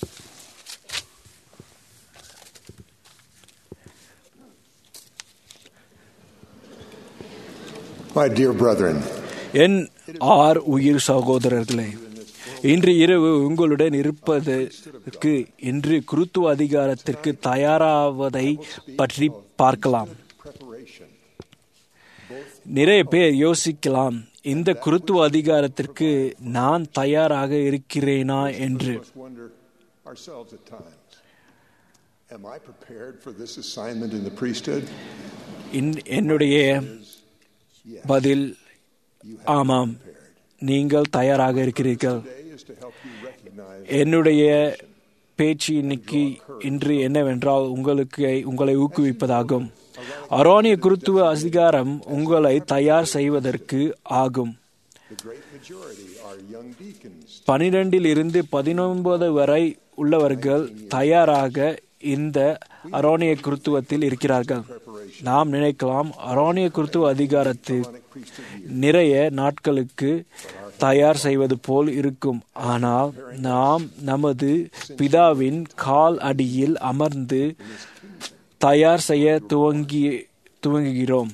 My dear brethren, என் ஆர் உயிர் சகோதரர்களே இன்று இரவு உங்களுடன் இருப்பதற்கு இன்று குருத்துவ அதிகாரத்திற்கு தயாராவதை பற்றி பார்க்கலாம் preparation. நிறைய பேர் யோசிக்கலாம் இந்த குருத்துவ அதிகாரத்திற்கு நான் தயாராக இருக்கிறேனா என்று Must wonder ourselves at times. Am I prepared for this assignment in the priesthood? இன்- என்னுடைய பதில் ஆமாம் நீங்கள் தயாராக இருக்கிறீர்கள் Today is to help you recognize என்னுடைய பேச்சு இன்னைக்கு இன்று என்னவென்றால் உங்களுக்கு உங்களை ஊக்குவிப்பதாகும் அரோனிய குருத்துவ அதிகாரம் உங்களை தயார் செய்வதற்கு ஆகும் the great majority are young deacons. பனிரெண்டில் இருந்து பதினொன்பது வரை உள்ளவர்கள் தயாராக இந்த அரோனிய குருத்துவத்தில் இருக்கிறார்கள் நாம் நினைக்கலாம் அரோனிய குருத்துவ அதிகாரத்தில் நிறைய நாட்களுக்கு தயார் செய்வது போல் இருக்கும் ஆனால் நாம் நமது பிதாவின் கால் அடியில் அமர்ந்து தயார் செய்ய துவங்கி துவங்குகிறோம்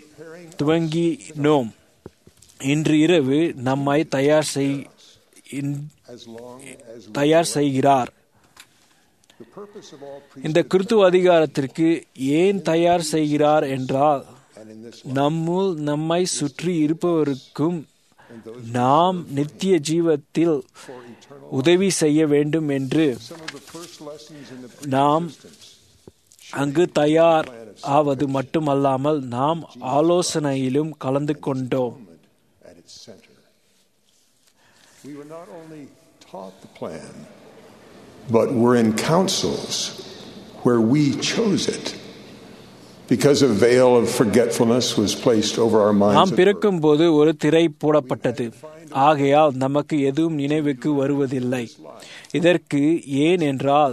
துவங்கினோம் இன்று இரவு நம்மை தயார் செய் இன்- As long as we தயார் செய்கிறார் the purpose of all priesthood இந்த கிறித்துவ அதிகாரத்திற்கு ஏன் தயார் செய்கிறார் என்றால் and in this நம்முள் நம்மை சுற்றி இருப்பவருக்கும் நாம் நித்திய ஜீவத்தில் உதவி செய்ய வேண்டும் என்று some of the first lessons in the நாம் pre-existence அங்கு தயார் ஆவது மட்டுமல்லாமல் நாம் ஆலோசனையிலும் கலந்து கொண்டோம் at its center. We were not only taught the plan, but we're in councils where we chose it. Because a veil of forgetfulness was placed over our minds. நாம் பிறக்கும் போது ஒரு திரை போடப்பட்டது ஆகையால் நமக்கு எதுவும் நினைவுக்கு வருவதில்லை இதற்கு ஏன் என்றால்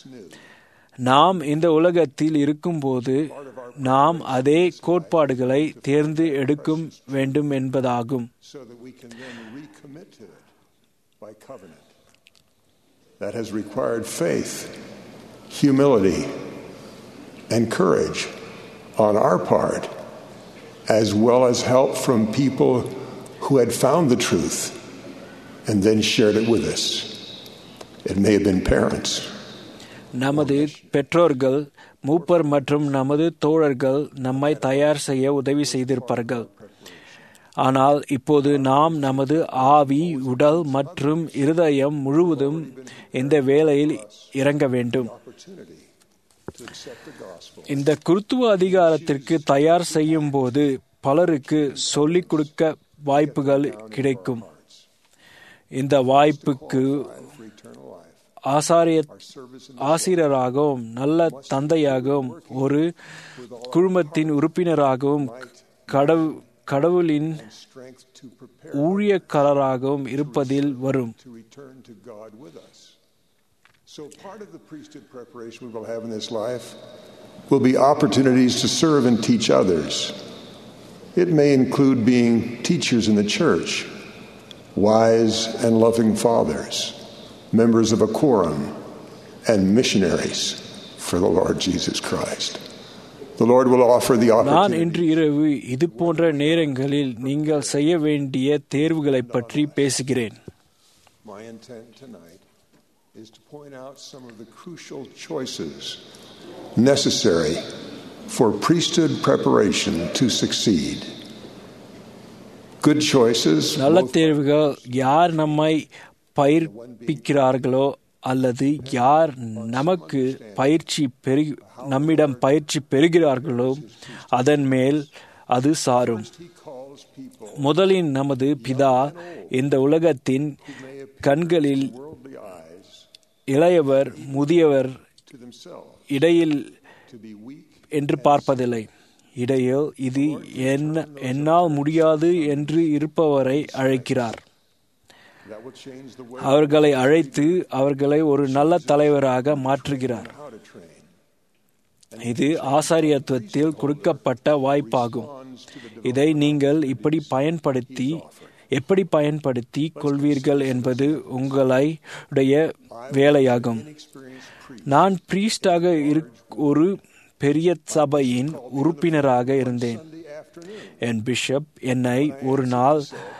நாம் இந்த உலகத்தில் இருக்கும்போது நாம் அதே கோட்பாடுகளை தேர்ந்து எடுக்கும் வேண்டும் என்பதாகும் so that we can then recommit to it by covenant. That has required faith, humility, and courage on our part, as well as help from people who had found the truth and then shared it with us. It may have been parents, நமது பெற்றோர்கள் மூப்பர் மற்றும் நமது தோழர்கள் நம்மை தயார் செய்ய உதவி செய்திருப்பார்கள் ஆனால் இப்போது நாம் நமது ஆவி உடல் மற்றும் இருதயம் முழுவதும் இந்த வேலையில் இறங்க வேண்டும் opportunity to accept the gospel. இந்த குருத்துவ அதிகாரத்திற்கு தயார் செய்யும் போது பலருக்கு சொல்லிக் கொடுக்க வாய்ப்புகள் கிடைக்கும் இந்த வாய்ப்புக்கு For eternal life. ஆசாரிய ஆசிரியராகவும் நல்ல தந்தையாகவும் ஒரு குழுமத்தின் உறுப்பினராகவும் கடவு கடவுளின் Strength to prepare ஊழியக்காரராகவும் இருப்பதில் வரும் to return to God with us. So, part of the priesthood preparation we will have in this life will be opportunities to serve and teach others. It may include being teachers in the church, wise and loving fathers, members of a quorum, and missionaries for the Lord Jesus Christ. The Lord will offer the நான் opportunity. இன்று இரவு இது போன்ற நேரங்களில் நீங்கள் செய்ய வேண்டிய தேர்வுகளை பற்றி பேசுகிறேன் My intent tonight is to point out some of the crucial choices necessary for priesthood preparation to succeed. Good choices, நல்ல both தேர்வுகள் யார் நம்மை பயிர்ப்பிக்கிறார்களோ அல்லது யார் நமக்கு பயிற்சி பெரு நம்மிடம் பயிற்சி பெறுகிறார்களோ அதன் மேல் அது சாரும் he calls people முதலின் நமது பிதா இந்த உலகத்தின் கண்களில் worldly eyes இளையவர் முதியவர் to themselves இடையில் to be weak என்று பார்ப்பதில்லை இடையில் இது என்ன என்னால் முடியாது என்று இருப்பவரை அழைக்கிறார் that will change the way அவர்களை அழைத்து அவர்களை ஒரு நல்ல தலைவராக மாற்றுகிறார் how to train. இது ஆசாரியத்துவத்தில் கொடுக்கப்பட்ட வாய்ப்பாகும் இதை நீங்கள் இப்படி பயன்படுத்தி எப்படி பயன்படுத்தி கொள்வீர்கள் என்பது உங்களுடைய வேலையாகும் நான் பிரீஸ்டாக ஒரு பெரிய சபையின் உறுப்பினராக இருந்தேன் என் பிஷப் என்னை ஒரு நாள்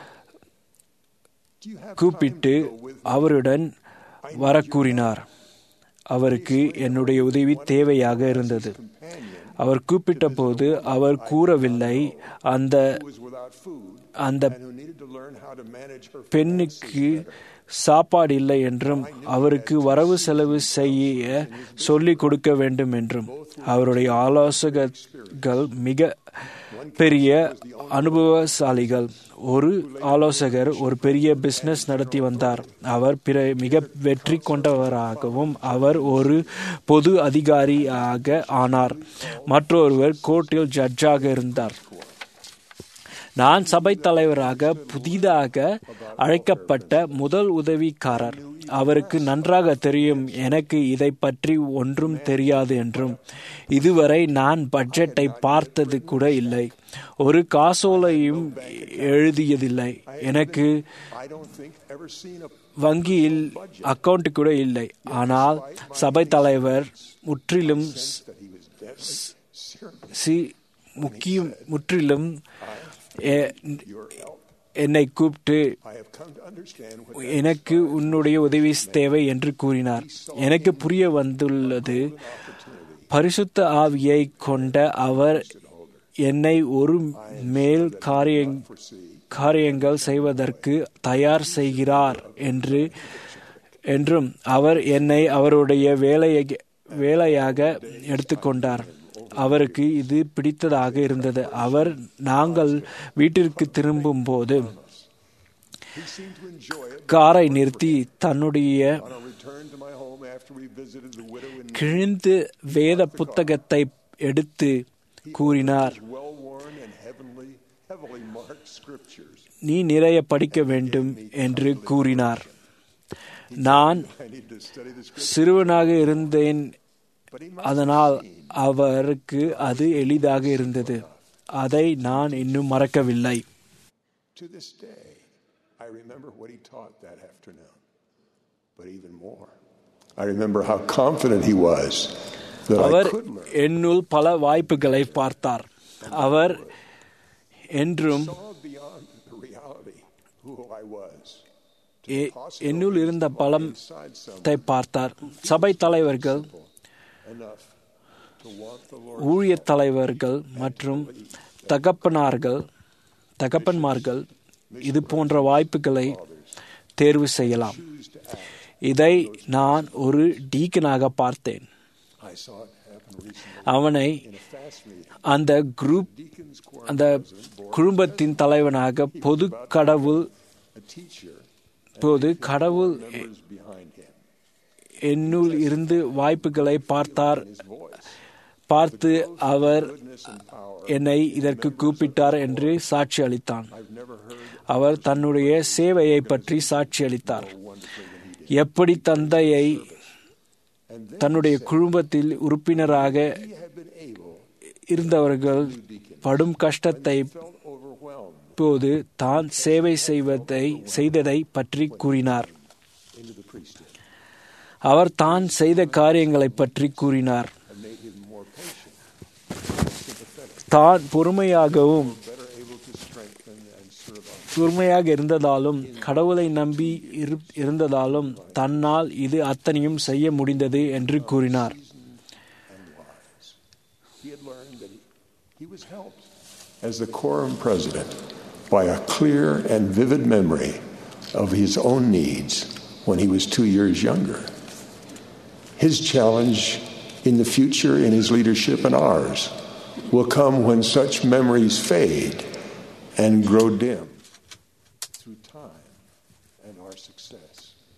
கூப்பிட்டு அவருடன் வர கூறினார் அவருக்கு என்னுடைய உதவி தேவையாக இருந்தது அவர் கூப்பிட்ட போது அவர் கூறவில்லை அந்த Without food, அந்த who needed to learn how to manage her பெண்ணுக்கு சாப்பாடு இல்லை என்றும் அவருக்கு வரவு செலவு செய்ய சொல்லிக் கொடுக்க வேண்டும் என்றும் அவருடைய ஆலோசகர்கள் மிக பெரிய அனுபவசாலிகள் ஒரு ஆலோசகர் ஒரு பெரிய பிசினஸ் நடத்தி வந்தார் அவர் பிற மிக வெற்றி கொண்டவராகவும் அவர் ஒரு பொது அதிகாரியாக ஆனார் மற்றொருவர் கோர்ட்டில் ஜட்ஜாக இருந்தார் நான் சபை தலைவராக புதிதாக அழைக்கப்பட்ட முதல் உதவிக்காரர் அவருக்கு நன்றாக தெரியும் எனக்கு இதை பற்றி ஒன்றும் தெரியாது என்றும் இதுவரை நான் பட்ஜெட்டை பார்த்தது கூட இல்லை ஒரு காசோலையும் எழுதியதில்லை எனக்கு I don't think ever seen a வங்கியில் அக்கவுண்ட் கூட இல்லை ஆனால் சபை தலைவர் முற்றிலும் that he was dead. சி முக்கியம் முற்றிலும் எ- என்னை கூப்பிட்டு I have come to understand what எனக்கு உன்னுடைய உதவி தேவை என்று கூறினார் எனக்கு புரிய வந்துள்ளது பரிசுத்த ஆவியை கொண்ட அவர் என்னை ஒரு மேல் காரியங் காரியங்கள் செய்வதற்கு தயார் செய்கிறார் என்று என்றும் அவர் என்னை அவருடைய வேலையை வேலையாக எடுத்துக்கொண்டார் அவருக்கு இது பிடித்ததாக இருந்தது அவர் நாங்கள் வீட்டிற்கு திரும்பும் போது காரை நிறுத்தி தன்னுடைய on a return to my home after we visited the widow in கிழிந்து வேத புத்தகத்தை எடுத்து கூறினார் well worn and heavenly, heavily marked scriptures. நீ நிறைய படிக்க வேண்டும் என்று கூறினார் நான் I need to study the scriptures. சிறுவனாக இருந்தேன் But he must அதனால் அவருக்கு அது எளிதாக இருந்தது அதை நான் இன்னும் மறக்கவில்லை To this day, I remember what he taught that afternoon. But even more, I remember how confident he was that I our could learn. என்னுள் பல வாய்ப்புகளை பார்த்தார் அவர் என்றும் Saw beyond the reality who I was. எ- என்னுள் இருந்த பலத்தை Inside some பார்த்தார் சபை தலைவர்கள் enough to want the Lord ஊழிய தலைவர்கள் மற்றும் தகப்பனார்கள் தகப்பன்மார்கள் இது போன்ற வாய்ப்புகளை தேர்வு செய்யலாம் இதை நான் ஒரு டீக்கனாக பார்த்தேன் I saw it happen recently அவனை in a fast meeting. அந்த குரூப் Deacons Quorum அந்த குடும்பத்தின் தலைவனாக பொது கடவுள் a teacher போது கடவுள் members behind him. என்னுள் இருந்து வாய்ப்புகளை பார்த்தார் His voice, பார்த்து அவர் goodness and power. என்னை இதற்கு கூப்பிட்டார் என்று சாட்சி அளித்தான் I've never heard அவர் தன்னுடைய சேவையை பற்றி சாட்சி அளித்தார் எப்படி தந்தையை and then தன்னுடைய குடும்பத்தில் உறுப்பினராக he had been able, இருந்தவர்கள் படும் கஷ்டத்தை felt overwhelmed போது தான் சேவை செய்வதை செய்ததை பற்றி கூறினார் into the priesthood அவர் தான் செய்த காரியங்களை பற்றி கூறினார் and made him more patient, sympathetic, தான் பொறுமையாகவும் better able to strengthen and serve others. பொறுமையாக இருந்ததாலும் கடவுளை நம்பி இரு- இருந்ததாலும் தன்னால் இது அத்தனையும் செய்ய முடிந்தது என்று கூறினார் and wise. He had learned that he, he was helped as the quorum president by a clear and vivid memory of his own needs when he was two years younger. His challenge in the future in his leadership and ours will come when such memories fade and grow dim through time and our success.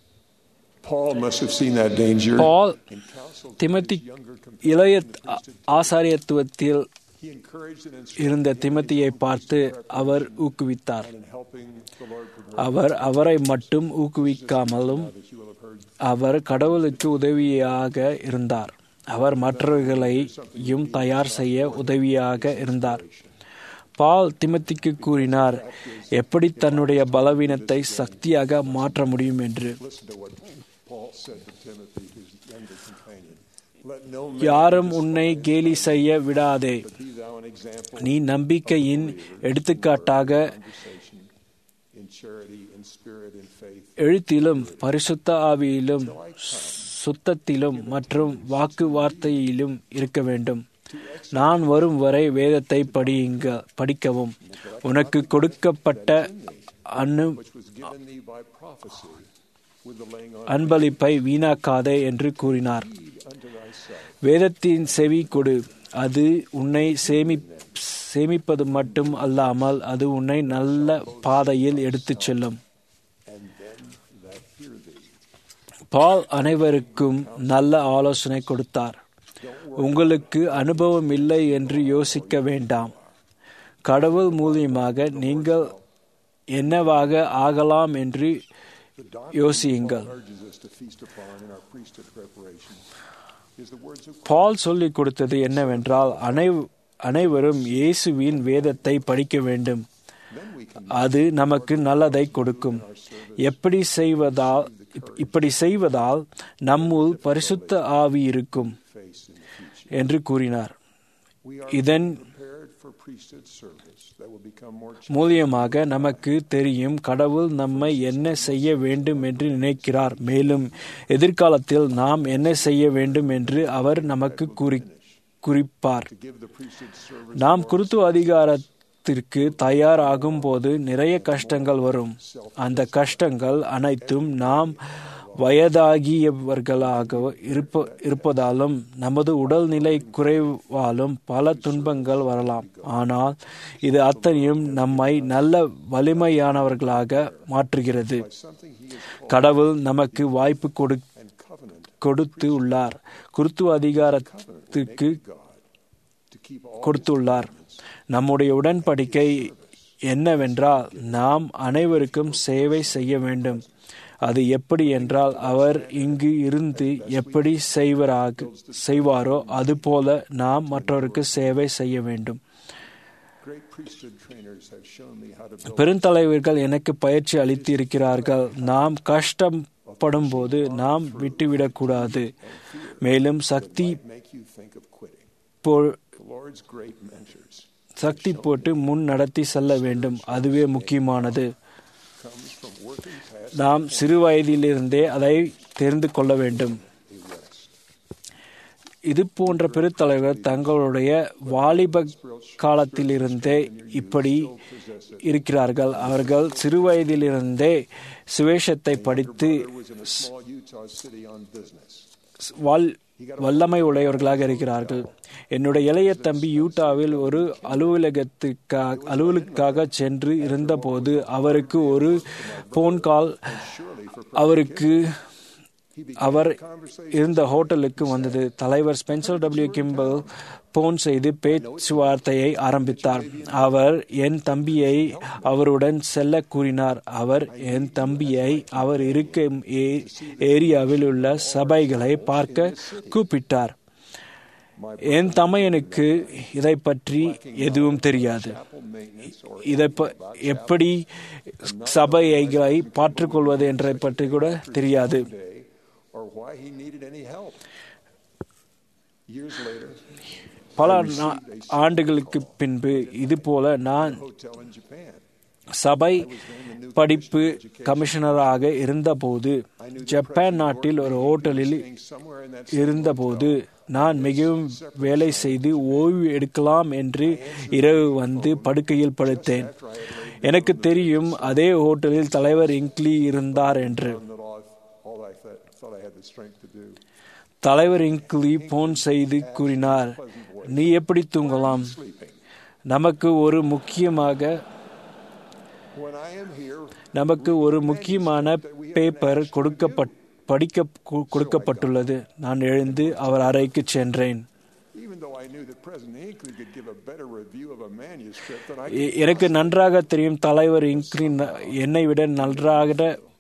Paul must have seen that danger ball and counseled திமத்தி his younger இளைய companion in the priesthood. ஆசாரியத்துவத்தில் He encouraged and இருந்த instructed him திமத்தியை பார்த்து அவர் ஊக்குவித்தார் in helping the Lord progress. அவர் அவரை மட்டும் ஊக்குவிக்காமலும் That you will have heard அவர் கடவுளுக்கு உதவியாக இருந்தார் அவர் மற்றவர்களையும் தயார் செய்ய உதவியாக இருந்தார் பால் திமத்திக்கு கூறினார் எப்படி தன்னுடைய பலவீனத்தை சக்தியாக மாற்ற முடியும் என்று listen to what Paul said to Timothy, his younger companion. Let no man யாரும் உன்னை கேலி செய்ய விடாதே be thou an example நீ நம்பிக்கையின் எடுத்துக்காட்டாக conversation in charity, in spirit, in faith. எழுத்திலும் பரிசுத்த ஆவியிலும் சுத்தத்திலும் மற்றும் வாக்கு வார்த்தையிலும் இருக்க வேண்டும் நான் வரும் வரை வேதத்தை படியுங்க படிக்கவும் உனக்கு கொடுக்கப்பட்ட அனு which was given thee by prophecy with the laying on அன்பளிப்பை வீணாக்காதே என்று கூறினார் unto thyself. வேதத்தின் செவி கொடு அது உன்னை சேமி சேமிப்பது மட்டும் அல்லாமல் அது உன்னை நல்ல பாதையில் எடுத்துச் செல்லும் and them that hear thee. பால் அனைவருக்கும் நல்ல ஆலோசனை கொடுத்தார் உங்களுக்கு அனுபவம் இல்லை என்று யோசிக்க வேண்டாம் கடவுள் மூலியமாக நீங்கள் என்னவாக ஆகலாம் என்று The doctrine யோசியுங்கள் Paul urges us to feast upon in our priesthood preparation is the words of பால் சொல்லிக் கொடுத்தது என்னவென்றால் அனை அனைவரும் இயேசுவின் வேதத்தை படிக்க வேண்டும் then we can அது நமக்கு நல்லதை கொடுக்கும் எப்படி செய்வதால் இப்- இப்படி செய்வதால் நம்முள் பரிசுத்த ஆவி இருக்கும் face in the future. என்று கூறினார் We are இதன் prepared for priesthood service that will become more மூலியமாக நமக்கு தெரியும் கடவுள் நம்மை என்ன செய்ய வேண்டும் என்று நினைக்கிறார் மேலும் எதிர்காலத்தில் நாம் என்ன செய்ய வேண்டும் என்று அவர் நமக்கு கூறி குறிப்பார் to give the priesthood service நாம் குருத்து அதிகாரத்திற்கு தயாராகும் போது நிறைய கஷ்டங்கள் வரும் அந்த கஷ்டங்கள் அனைத்தும் நாம் வயதாகியவர்களாக இருப்ப இருப்பதாலும் நமது உடல்நிலை குறைவாலும் பல துன்பங்கள் வரலாம் ஆனால் இது அத்தனையும் நம்மை நல்ல வலிமையானவர்களாக மாற்றுகிறது something he has கடவுள் நமக்கு வாய்ப்பு கொடு and covenant கொடுத்து உள்ளார் குருத்துவ அதிகாரத்துக்கு கொடுத்துள்ளார் நம்முடைய உடன்படிக்கை என்னவென்றால் நாம் அனைவருக்கும் சேவை செய்ய வேண்டும் அது எப்படி என்றால் அவர் இங்கு இருந்து எப்படி செய்வராக செய்வாரோ அதுபோல நாம் மற்றவருக்கு சேவை செய்ய வேண்டும் Great priesthood trainers have shown me how to build பெருந்தலைவர்கள் எனக்கு பயிற்சி அளித்து இருக்கிறார்கள் நாம் கஷ்டப்படும் போது நாம் விட்டுவிடக்கூடாது மேலும் சக்தி make you think of quitting. போ The Lord's great mentors சக்தி போட்டு முன் நடத்தி செல்ல வேண்டும் அதுவே முக்கியமானது comes from working past நாம் சிறு வயதிலிருந்தே அதை தெரிந்து கொள்ள வேண்டும் இது போன்ற பெருத்தலைவர் தங்களுடைய வாலிப காலத்திலிருந்தே இப்படி இருக்கிறார்கள் அவர்கள் சிறு வயதிலிருந்தே சுவேஷத்தை படித்து was in a small Utah city on business. வால் வல்லமை உடையவர்களாக இருக்கிறார்கள் என்னுடைய இளைய தம்பி யூட்டாவில் ஒரு அலுவலகத்துக்காக அலுவலுக்காக சென்று இருந்தபோது அவருக்கு ஒரு போன் கால் அவருக்கு அவர் இருந்த ஹோட்டலுக்கு வந்தது தலைவர் ஸ்பென்சர் டபிள்யூ கிம்பல் போன் செய்து பேச்சுவார்த்தையை ஆரம்பித்தார் அவர் என் தம்பியை அவருடன் செல்ல கூறினார் அவர் என் தம்பியை அவர் இருக்கும் ஏ- ஏரியாவில் உள்ள சபைகளை பார்க்க கூப்பிட்டார் என் தமையனுக்கு இதை பற்றி எதுவும் தெரியாது இதை ப- எப்படி சபைகளை பார்த்துக்கொள்வது என்றதை பற்றி கூட தெரியாது Day, or why he needed any help. Years later, பல நா- ஆண்டுகளுக்கு பின்பு இதுபோல நான் hotel in Japan. சபை படிப்பு கமிஷனராக இருந்தபோது ஜப்பான் நாட்டில் ஒரு ஹோட்டலில் Somewhere in that இருந்தபோது நான் மிகவும் வேலை செய்து ஓய்வு எடுக்கலாம் என்று இரவு வந்து படுக்கையில் படுத்தேன் எனக்கு தெரியும் அதே ஹோட்டலில் தலைவர் இங்க்லி இருந்தார் என்று that all, all I th- thought I had the strength to do. தலைவர் இங்க்லி போன் செய்து கூறினார் நீ எப்படி தூங்கலாம் நமக்கு ஒரு முக்கியமாக When I am here, நமக்கு ஒரு முக்கியமான பேப்பர் கொடுக்கப்பட் படிக்க கு- கொடுக்கப்பட்டுள்ளது நான் எழுந்து அவர் அறைக்கு சென்றேன் even though I knew that President Hinckley could give a better review of a manuscript than I எ- எனக்கு நன்றாக தெரியும் தலைவர் இங்க்லி ந- என்னை விட நன்றாக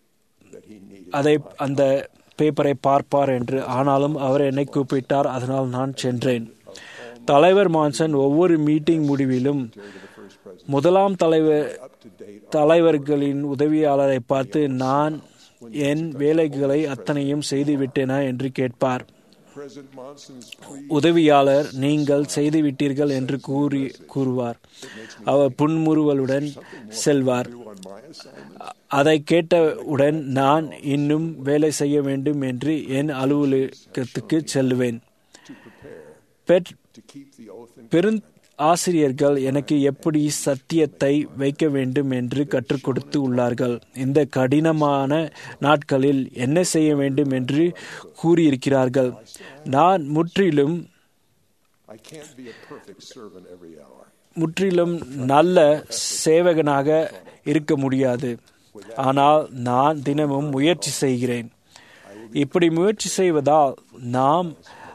அதை அந்த பேப்பரை பார்ப்பார் என்று ஆனாலும் அவர் என்னை கூப்பிட்டார் அதனால் நான் சென்றேன் தலைவர் மான்சன் ஒவ்வொரு மீட்டிங் முடிவிலும் முதலாம் தலைவர் தலைவர்களின் உதவியாளரை பார்த்து நான் என் வேலைகளை அத்தனையும் செய்து விட்டேனா என்று கேட்பார் President Monson's plea உதவியாளர் நீங்கள் செய்துவிட்டீர்கள் என்று கூறி கூறுவார் அவர் புன்முறுவலுடன் செல்வார் on my assignment அதை கேட்டவுடன் நான் இன்னும் வேலை செய்ய வேண்டும் என்று என் அலுவலகத்துக்கு செல்லுவேன் பெற் to keep the oath in பெருந் ஆசிரியர்கள் எனக்கு எப்படி சத்தியத்தை வைக்க வேண்டும் என்று கற்றுக் கொடுத்து உள்ளார்கள் இந்த கடினமான நாட்களில் என்ன செய்ய வேண்டும் என்று கூறியிருக்கிறார்கள் நான் முற்றிலும் I can't be a perfect servant every hour. முற்றிலும் நல்ல சேவகனாக இருக்க முடியாது ஆனால் நான் தினமும் முயற்சி செய்கிறேன் இப்படி முயற்சி செய்வதால் நாம்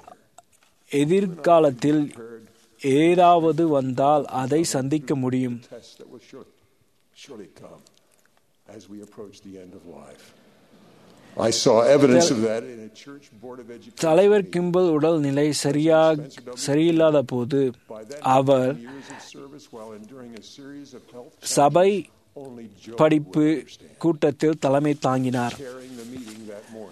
எதிர்காலத்தில் ஏதாவது வந்தால் அதை சந்திக்க முடியும் Tests that will surely, surely come as we approach the end of life. I saw evidence of that in a church board of education. தலைவர் கிம்பல் உடல்நிலை சரியாக சரியில்லாத போது By then, our years of service while enduring a series of health சபை only Joe படிப்பு would understand. கூட்டத்தில் தலைமை தாங்கினார் Chairing the meeting that morning.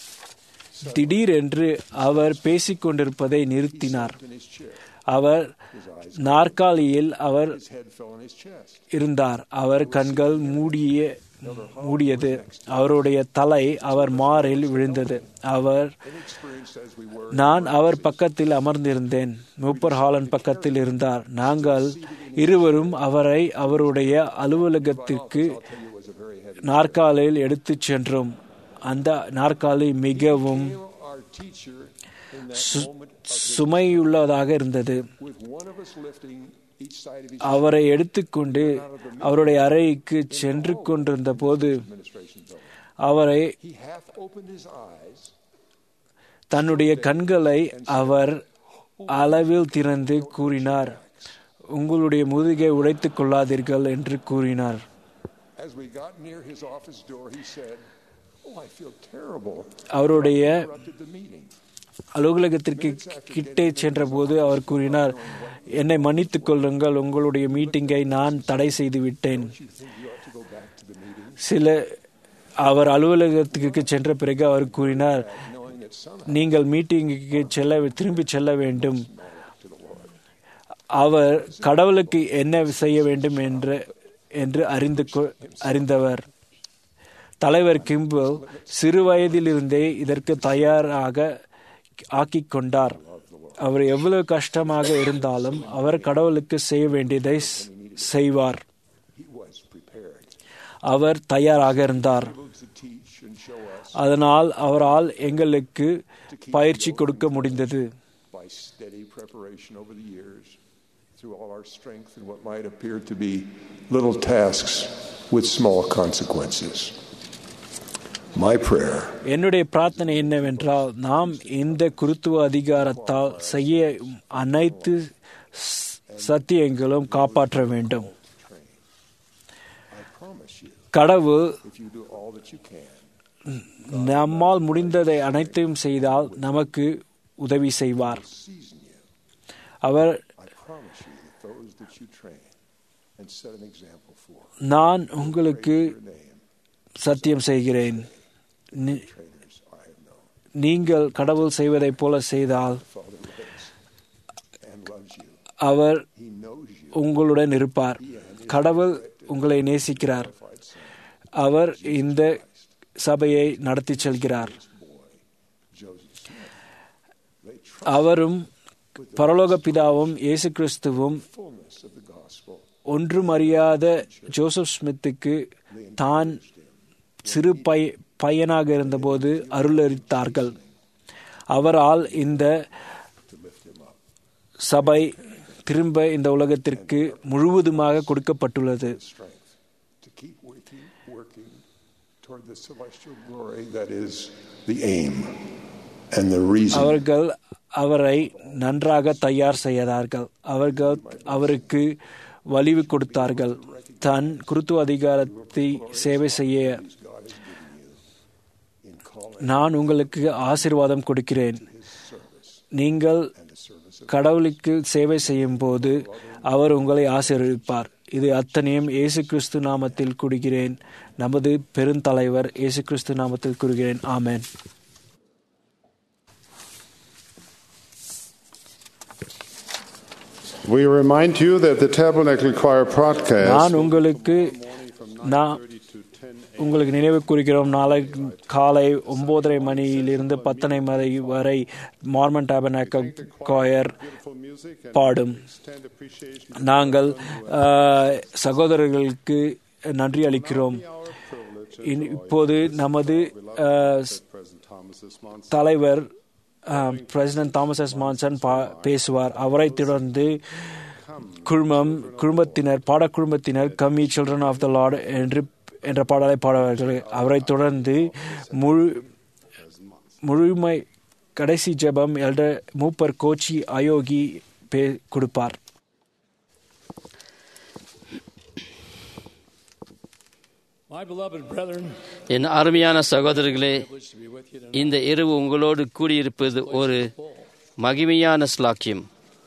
திடீரென்று அவர் பேசிக் கொண்டிருப்பதை நிறுத்தினார் In his chair, அவர் நாற்காலியில் அவர் his head fell on his chest. இருந்தார் அவர் கண்கள் மூடிய மூடியது அவருடைய தலை அவர் மாரில் விழுந்தது அவர் Inexperienced as we were, நான் அவர் பக்கத்தில் அமர்ந்திருந்தேன் மூப்பர் ஹாலன் பக்கத்தில் இருந்தார் நாங்கள் இருவரும் அவரை அவருடைய அலுவலகத்திற்கு it was a very heavy. நாற்காலியில் எடுத்துச் சென்றோம் அந்த நாற்காலி மிகவும் Our teacher in that சு- moment of his, சுமையுள்ளதாக இருந்தது with one of us lifting each side of each அவரை எடுத்துக்கொண்டு அவருடைய அறைக்கு சென்று கொண்டிருந்த போது administration building. அவரை He half opened his eyes தன்னுடைய கண்களை அவர் அளவில் திறந்து கூறினார் உங்களுடைய முதுகை உடைத்துக் கொள்ளாதீர்கள் என்று கூறினார் As we got near his office door, he said, Oh, I feel terrible. அவருடைய Interrupted the meeting. அலுவலகத்திற்கு கிட்டே சென்றபோது அவர் கூறினார் என்னை மன்னித்துக் கொள்ளுங்கள் உங்களுடைய மீட்டிங்கை நான் தடை செய்து விட்டேன் சில அவர் அலுவலகத்திற்கு சென்ற பிறகு அவர் கூறினார் நீங்கள் மீட்டிங்குக்கு செல்ல திரும்பி செல்ல வேண்டும் அவர் கடவுளுக்கு என்ன செய்ய வேண்டும் என்று என்று அறிந்து கொ- அறிந்தவர் தலைவர் கிம்பிள் சிறு வயதிலிருந்தே இதற்கு தயாராக ஆக்கிக் கொண்டார் அவர் எவ்வளவு கஷ்டமாக இருந்தாலும் அவர் கடவுளுக்கு செய்ய வேண்டியதை ஸ்- செய்வார் அவர் தயாராக இருந்தார் அதனால் அவரால் எங்களுக்கு பயிற்சி கொடுக்க முடிந்தது By steady preparation over the years, through all our strength and what might appear to be little tasks with small consequences. My prayer என்னுடைய பிரார்த்தனை என்னவென்றால் நாம் இந்த குருத்துவ அதிகாரத்தால் செய்ய அனைத்து ஸ்- சத்தியங்களும் காப்பாற்ற வேண்டும் கடவுள் if you do all that you can, நம்மால் முடிந்ததை அனைத்தையும் செய்தால் நமக்கு உதவி செய்வார் அவர் I promise you that those that you train and set an example for, நான் உங்களுக்கு your name, சத்தியம் செய்கிறேன் நீ- trainers I have known, நீங்கள் கடவுள் செய்வதைப் போல செய்தால் Father loves and loves you. Our He knows you. உங்களுடன் இருப்பார் கடவுள் உங்களை நேசிக்கிறார் அவர் இந்த சபையை நடத்தி செல்கிறார் Joseph Smith. They trust அவரும் பரலோக பிதாவும் இயேசு கிறிஸ்துவும் the fullness of the gospel. ஒன்றும் அறியாத ஜோசப் ஸ்மித்துக்கு தான் சிறு பை பையனாக இருந்தபோது அருளளித்தார்கள் அவரால் இந்த சபை திரும்ப இந்த உலகத்திற்கு முழுவதுமாக கொடுக்கப்பட்டுள்ளது strength to keep working, working toward the celestial glory that is the aim and the reason அவர்கள் அவரை நன்றாக தயார் செய்தார்கள் அவர்கள் அவருக்கு வலிவு கொடுத்தார்கள் தன் குருத்துவ அதிகாரத்தை சேவை செய்ய in calling நான் உங்களுக்கு ஆசீர்வாதம் கொடுக்கிறேன் நீங்கள் கடவுளுக்கு சேவை செய்யும் போது அவர் உங்களை ஆசீர்வதிப்பார் இது அத்தனையும் இயேசு கிறிஸ்து நாமத்தில் கூறுகிறேன் நமது பெருந்தலைவர் இயேசு கிறிஸ்து நாமத்தில் கூறுகிறேன் ஆமென் We remind you that the Tabernacle Choir நான் broadcast உங்களுக்கு நான் உங்களுக்கு நினைவு கூறுகிறோம் நாளை காலை ஒன்பதரை மணியிலிருந்து பத்தனை மணி வரை மார்மன் டாபனாக்கல் கோயர் பாடும் நாங்கள் ஆஹ், சகோதரர்களுக்கு நன்றி அளிக்கிறோம் இனி- இப்போது நமது ஆஹ், தலைவர் பிரசிடென்ட் தாமஸ் எஸ் மான்சன் பா- பேசுவார் அவரை தொடர்ந்து குழுமம் குடும்பத்தினர் பாடக்குழுமத்தினர் கம்மி சில்ட்ரன் ஆஃப் த லார்ட் என்று என்ற பாடலை பாடுவார்கள் அவரைத் தொடர்ந்து முழு முழுமை கடைசி ஜெபம் எல்ட மூப்பர் கோச்சி அயோகி பே கொடுப்பார் My beloved brethren, என் அருமையான சகோதரர்களே privileged to be with you tonight. இந்த இரவு உங்களோடு கூடியிருப்பது ஒரு மகிமையான ஸ்லாக்கியம்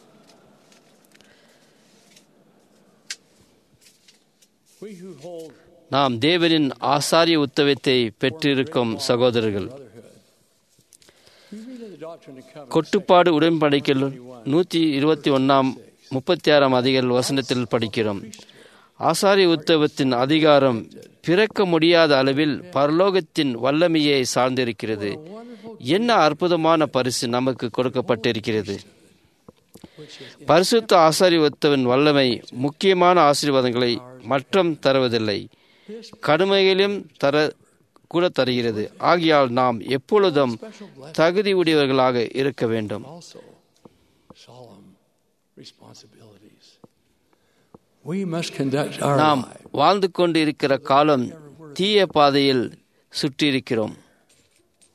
We who hold நாம் தேவனின் ஆசாரிய உத்தவத்தை பெற்றிருக்கும் சகோதரர்கள் brotherhood, we read in the Doctrine and Covenants, கொட்டுப்பாடு உடன்படிக்கையில் நூற்றி இருபத்தி ஒன்னாம் முப்பத்தி ஆறாம் அதிகார வசனத்தில் படிக்கிறோம் ஆசாரிய உத்தவத்தின் அதிகாரம் பிறக்க முடியாத அளவில் பரலோகத்தின் வல்லமையை சார்ந்திருக்கிறது என்ன அற்புதமான பரிசு நமக்கு கொடுக்கப்பட்டிருக்கிறது பரிசுத்த ஆசாரிய உத்தவன் வல்லமை முக்கியமான ஆசீர்வாதங்களை மற்றும் தருவதில்லை கடுமைகளையும் தர கூட தருகிறது ஆகையால் நாம் எப்பொழுதும் தகுதி உடையவர்களாக இருக்க வேண்டும் also solemn responsibilities. We must conduct our நாம் life வாழ்ந்து கொண்டு இருக்கிற காலம் தீய பாதையில் சுற்றியிருக்கிறோம்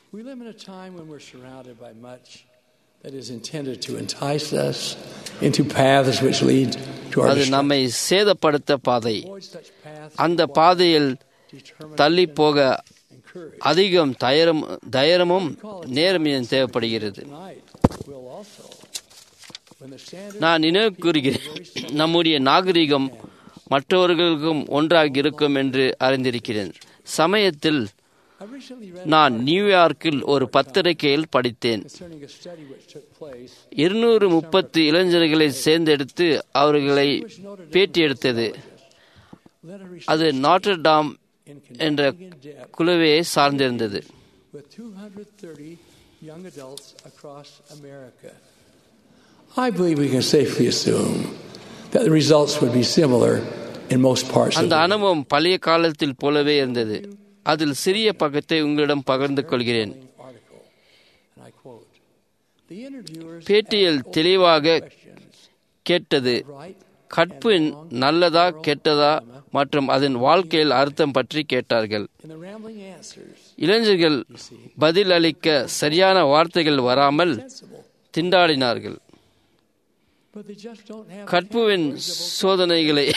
We live in a time when we're surrounded by much that is intended to entice us into paths which lead to our அது destruction. நம்மை சேதப்படுத்த பாதை Avoid such paths அந்த பாதையில் தள்ளி போக அதிகம் தயரம் தயரமும் நேர்மையும் தேவைப்படுகிறது tonight will also. When the standard நான் நினைவு கூறுகிறேன் நம்முடைய நாகரிகம் மற்றவர்களுக்கும் ஒன்றாக இருக்கும் என்று அறிந்திருக்கிறேன் சமயத்தில் I recently read நான் நியூயார்க்கில் ஒரு பத்திரிகையில் படித்தேன் concerning a study which took place இருநூறு முப்பத்து இளைஞர்களை சேர்ந்தெடுத்து அவர்களை பேட்டி எடுத்தது led a அது நாட்டர்டாம் என்ற குழுவையை சார்ந்திருந்தது with 230 young adults across America. I believe we can safely assume that the results would be similar in most parts of அந்த the அனுபவம் பழைய காலத்தில் போலவே இருந்தது அதில் சிறிய பக்கத்தை உங்களிடம் பகிர்ந்து கொள்கிறேன் article. And I quote The interviewers பேட்டியில் தெளிவாக கேட்டது right கற்பு நல்லதா கெட்டதா மற்றும் அதன் வாழ்க்கையில் அர்த்தம் பற்றி கேட்டார்கள் in the rambling answers இளைஞர்கள் பதில் அளிக்க சரியான வார்த்தைகள் வராமல் திண்டாடினார்கள் but they just don't have கற்புவின் சோதனைகளை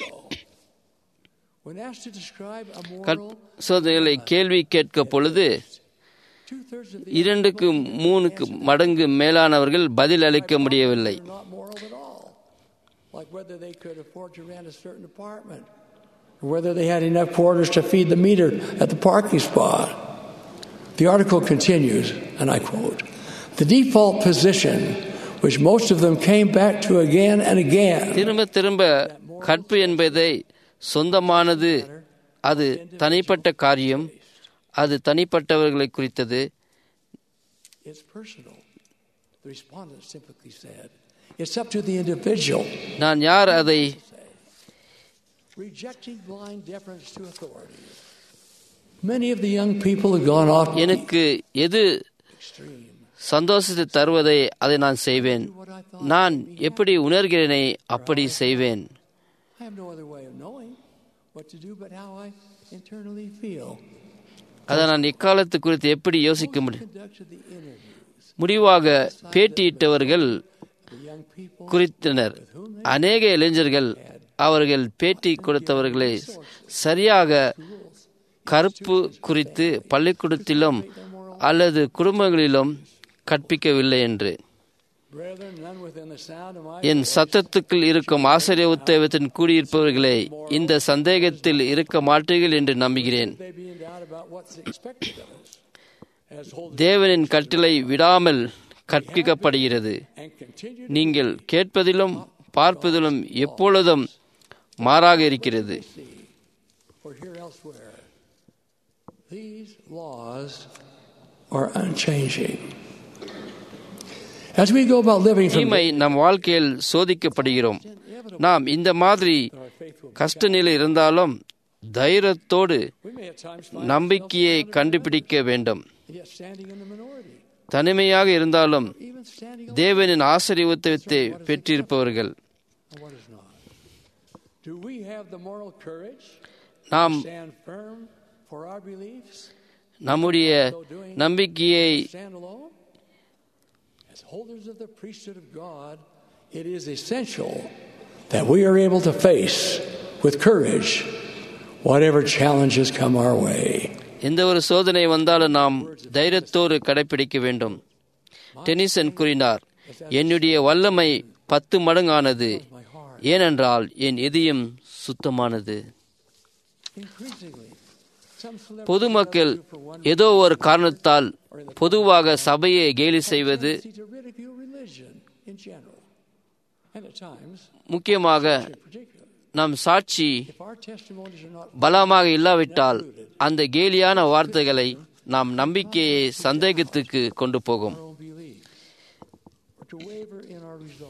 when asked to describe a கற்- moral சோதனைகளை கேள்வி கேட்க பொழுது two-thirds of the இரண்டுக்கு மூணுக்கு மடங்கு மேலானவர்கள் பதில் அளிக்க முடியவில்லை are not moral at all like whether they could afford to rent a certain apartment or whether they had enough quarters to feed the meter at the parking spot the article continues and I quote the default position which most of them came back to again and again திரும்ப திரும்ப கற்பு என்பதை சொந்தமானது அது தனிப்பட்ட காரியம் அது தனிப்பட்டவர்களை குறித்தது It's personal. The respondent typically said, It's up to the individual. நான் யார் அதை Rejecting blind deference to authority. Many of the young people have gone off to the எனக்கு எது extreme. சந்தோஷத்தை தருவதை அதை நான் செய்வேன் நான் எப்படி உணர்கிறேனே அப்படி செய்வேன் I have no other way of knowing what to do but how I internally feel. அதை நான் இக்காலத்து குறித்து எப்படி யோசிக்க முடியும் Conducted the interviews. முடிவாக பேட்டியிட்டவர்கள் The young people குறித்தனர் அநேக இளைஞர்கள் அவர்கள் பேட்டி கொடுத்தவர்களை சரியாக கருப்பு குறித்து பள்ளிக்கூடத்திலும் அல்லது குடும்பங்களிலும் கற்பிக்கவில்லை என்று Brethren, none within the sound of my என் சத்தத்துக்குள் இருக்கும் ஆசிரிய உத்தேவத்தின் கூடியிருப்பவர்களே இந்த சந்தேகத்தில் இருக்க மாட்டீர்கள் என்று நம்புகிறேன் they be in doubt about what's expected of us as holders தேவனின் கட்டளை விடாமல் கற்பிக்கப்படுகிறது and continue நீங்கள் கேட்பதிலும் பார்ப்பதிலும் எப்பொழுதும் மாறாக இருக்கிறது to see or hear elsewhere. These laws are unchanging. As we go about living from தீமை நம் வாழ்க்கையில் சோதிக்கப்படுகிறோம் நாம் இந்த மாதிரி கஷ்ட நிலை இருந்தாலும் தைரியத்தோடு we may at times find நம்பிக்கையை கண்டுபிடிக்க வேண்டும் yet standing in the minority, தனிமையாக இருந்தாலும் even standing தேவனின் ஆசீர்வாதத்தை பெற்றிருப்பவர்கள் on what is not. Do we have the moral courage நாம் to stand firm for our beliefs, நம்முடைய நம்பிக்கையை stand alone? As holders of the priesthood of God, it is essential that we are able to face with courage whatever challenges come our way. எந்த ஒரு சோதனை வந்தாலும் நாம் தைரியத்தோடு கடைபிடிக்க வேண்டும் டெனிசன் கூறினார் என்னுடைய வல்லமை பத்து மடங்கானது ஏனென்றால் என் இதயம் சுத்தமானது Increasingly, some celebrities பொதுமக்கள் are for one ஏதோ ஒரு காரணத்தால் பொதுவாக சபையை கேலி செய்வது tendency to ridicule religion in general, and at times, முக்கியமாக in particular, நம் சாட்சி if our testimonies are not பலமாக இல்லாவிட்டால் அந்த கேலியான வார்த்தைகளை நாம் நம்பிக்கையை சந்தேகத்துக்கு கொண்டு போகும் our own belief, or to waver in our resolve.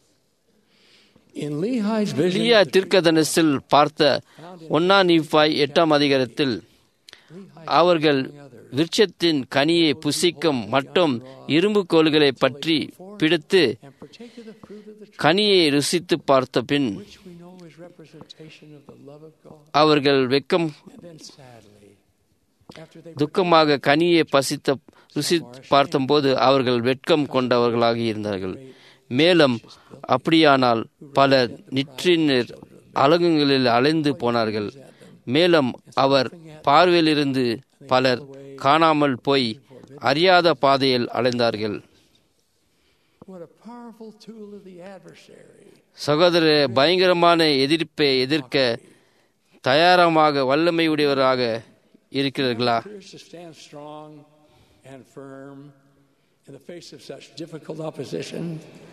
In Lehi's vision, லியா தீர்க்கதரிசில் பார்த்த ஒன்னா நீப்பாய் எட்டாம் அதிகாரத்தில் அவர்கள் விருட்சத்தின் கனியை புசிக்கும் மற்றும் இரும்பு கோல்களை பற்றி பிடித்து and partake of the fruit of the tree, கனியை ருசித்து பார்த்த பின் which we know is representation of the love of God. அவர்கள் வெக்கம் And then sadly, துக்கமாக கனியை பசித்த ருசி பார்த்தபோது அவர்கள் வெட்கம் கொண்டவர்களாக இருந்தார்கள் மேலும் அப்படியானால் பல நிற்றினர் அலகுங்களில் அலைந்து போனார்கள் மேலும் அவர் பார்வையிலிருந்து பலர் காணாமல் போய் அறியாத பாதையில் அலைந்தார்கள் What a powerful tool of the adversary. சகோதர பயங்கரமான எதிர்ப்பை எதிர்க்க தயாரமாக வல்லமையுடையவராக இருக்கிறீர்களா Appears to stand strong and firm in the face of such difficult opposition.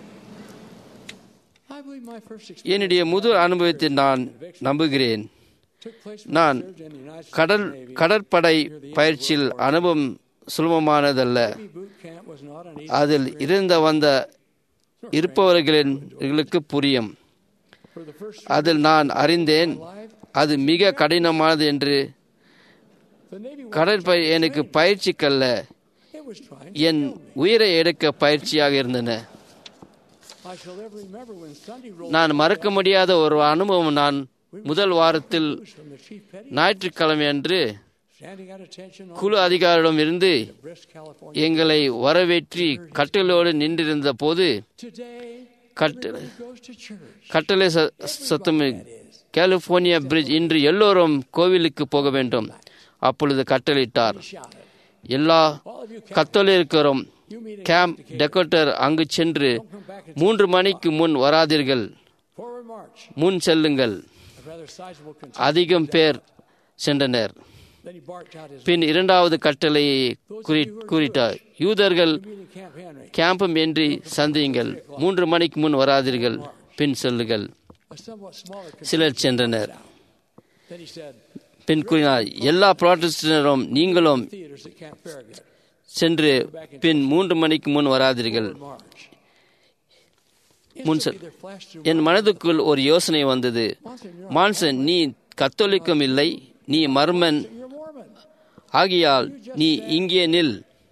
I believe my first experience என்னுடைய முதல் அனுபவத்தை நான் நம்புகிறேன் took place நான் when I served in the United கடல் States Navy. கடற்படை பயிற்சியில் அனுபவம் சுலபமானதல்ல Navy boot camp was not an easy அதில் இருந்து வந்த இருப்பவர்களுக்கு புரியும் for the first அதில் நான் அறிந்தேன் life. அது மிக கடினமானது என்று The Navy was, கடற்படை எனக்கு பயிற்சிக்கல்ல it was trying என் உயிரை எடுக்க பயிற்சியாக இருந்தன I shall ever remember when Sunday rolled நான் மறக்க முடியாத ஒரு அனுபவம் நான் முதல் வாரத்தில் loose from the chief petty ஞாயிற்றுக்கிழமை அன்று standing at attention on குழு அதிகாரிடம் இருந்து Brest, California. எங்களை வரவேற்றி கட்டளோடு நின்றிருந்த போது Today, கட்ட he goes to church. கட்டளை ச- சத்தம் கலிபோர்னியா பிரிட்ஜ் இன்று எல்லோரும் கோவிலுக்கு போக வேண்டும் அப்பொழுது கட்டளையிட்டார் Shouted. எல்லா All of you கத்தோலிக்கரும் you meet கேம்ப் டெக்கோட்டர் அங்கு சென்று மூன்று மணிக்கு முன் வராதீர்கள் forward march. முன் செல்லுங்கள் A rather sizable contingent. அதிகம் பேர் சென்றனர் Then he barked out his பின் இரண்டாவது கட்டளையை கூறி கூறிட்டார் யூதர்கள் meeting Camp Henry. கேம்பம் என்று சந்தியுங்கள் மூன்று மணிக்கு முன் வராதீர்கள் பின் செல்லுங்கள் A somewhat smaller contingent. சிலர் சென்றனர் Then he said, பின் கூறினார் எல்லா புராட்டஸ்டரும் நீங்களும் theaters at Camp Farragut. சென்று பின் மூன்று மணிக்கு முன் வராதீர்கள் March. முன் செல் Instantly there flashed through என் மனதுக்குள் ஒரு யோசனை வந்தது மான்சன் நீ கத்தோலிக்கம் இல்லை நீ மர்மன் You're Mormon. ஆகியால் நீ இங்கே நில்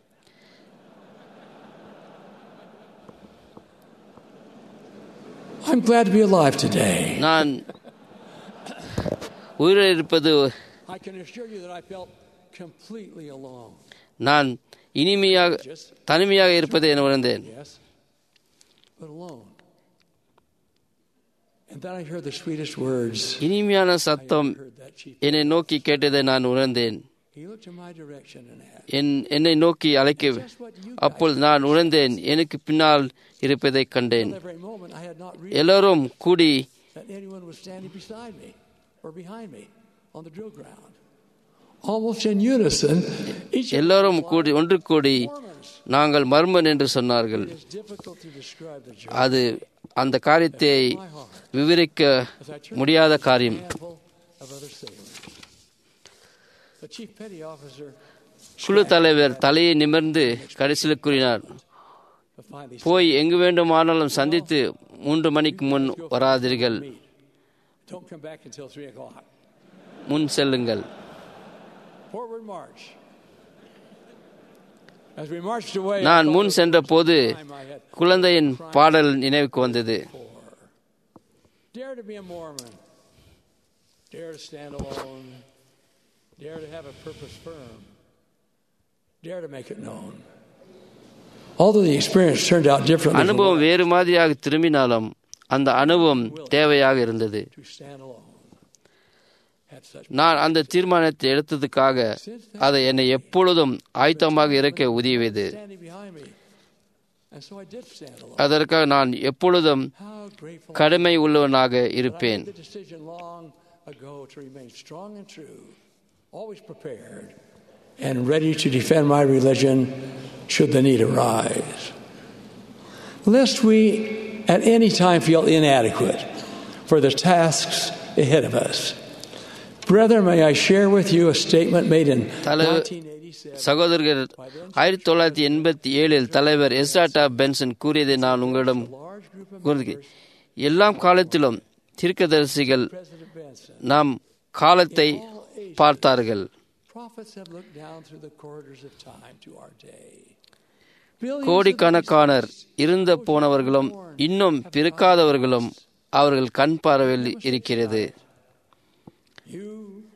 I'm glad to be alive today. நான் உயிரில் இருப்பது I can assure you that I felt completely alone. நான் இனிமையாக தனிமையாக இருப்பதை என உணர்ந்தேன் Yes, but alone. And then I heard the sweetest words. இனிமையான சத்தம் heard that chief. என்னை நோக்கி கேட்டதை நான் உணர்ந்தேன் He looked in my direction and asked, என் என்னை நோக்கி அழைக்க அப்பொழுது நான் உணர்ந்தேன் எனக்கு பின்னால் இருப்பதைக் கண்டேன் At every moment, I had not realized எல்லோரும் கூடி that anyone was standing beside me or behind me on the drill ground. Almost in unison, each of எல்லோரும் கூடி ஒன்று கூடி Mormons. நாங்கள் மர்மன் என்று சொன்னார்கள் It is difficult to describe the joy அது அந்த காரியத்தை of my heart விவரிக்க as I turned முடியாத to a காரியம் handful of other sailors. The chief petty officer குழு தலைவர் தலையை நிமிர்ந்து கடைசியில் கூறினார் to find these போய் எங்கு வேண்டுமானாலும் சந்தித்து மூன்று மணிக்கு முன் வராதீர்கள் meet. Don't come back until three o'clock. முன் செல்லுங்கள் Forward march. As we marched away, I நான் thought முன் of சென்ற the போது time I had குழந்தையின் பாடல் நினைவுக்கு வந்தது before. Dare to be a Mormon. Dare to stand alone. Dare to have a purpose firm. Dare to make it known. Although the experience turned out differently from அனுபவம் what வேறு மாதிரியாக திரும்பினாலும் அந்த அனுபவம் தேவையாக இருந்தது to stand alone. Had such நான் அந்த தீர்மானத்தை எடுத்ததுக்காக அதை என்னை எப்பொழுதும் ஆயத்தமாக இருக்க உதவியது standing behind me. And so I did stand alone. அதற்காக நான் எப்பொழுதும் How grateful கடமை உள்ளவனாக that I இருப்பேன் made the decision long ago to remain strong and true, always prepared and ready to defend my religion should the need arise. Lest we at any time feel inadequate for the tasks ahead of us. Brethren, may I share with you a statement made in Tala- 1987 சகோதரர்கள் ஆயிரத்தி தொள்ளாயிரத்தி எண்பத்தி ஏழில் தலைவர் எஸ்ஆட்டா பென்சன் கூறியதை நான் உங்களிடம் large group of கூறுகிறேன் எல்லாம் காலத்திலும் தீர்க்கதரிசிகள் President Benson. நாம் காலத்தை பார்த்தார்கள் Prophets have looked down through the corridors of time to our day. Billions of கோடிக்கணக்கானர் இருந்த போனவர்களும் இன்னும் பிறக்காதவர்களும் அவர்கள் கண் பார்வையில் இருக்கிறது You are a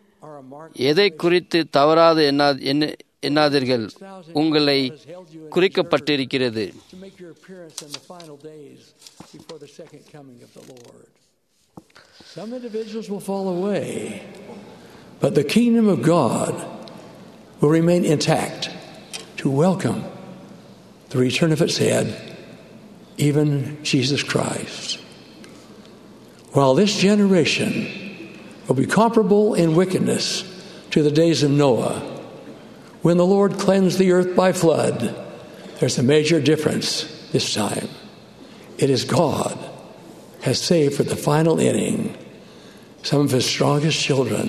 எதை குறித்து தவறாது எண்ணா- எண்ண- எண்ணாதீர்கள் உங்களை குறிக்கப்பட்டிருக்கிறது to make your appearance in the final days before the second coming of the Lord. Some individuals will fall away, but the kingdom of God will remain intact to welcome the return of its head, even Jesus Christ. While this generation will be comparable in wickedness to the days of Noah, when the Lord cleansed the earth by flood, there's a major difference this time. It is God has saved for the final inning some of his strongest children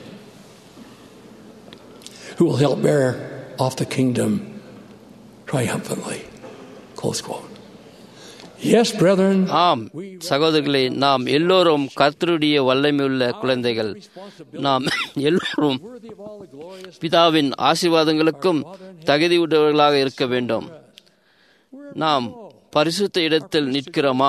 who will help bear off the kingdom triumphantly. Close quote. Yes, brethren, ஆம் சகோதரர்களே நாம் எல்லோரும் கர்த்தருடைய வல்லமையுள்ள குழந்தைகள் நாம் எல்லோரும் பிதாவின் ஆசீர்வாதங்களுக்கும் தகுதியுள்ளவர்களாக இருக்க வேண்டும் நாம் பரிசுத்த இடத்தில் நிற்கிறோமா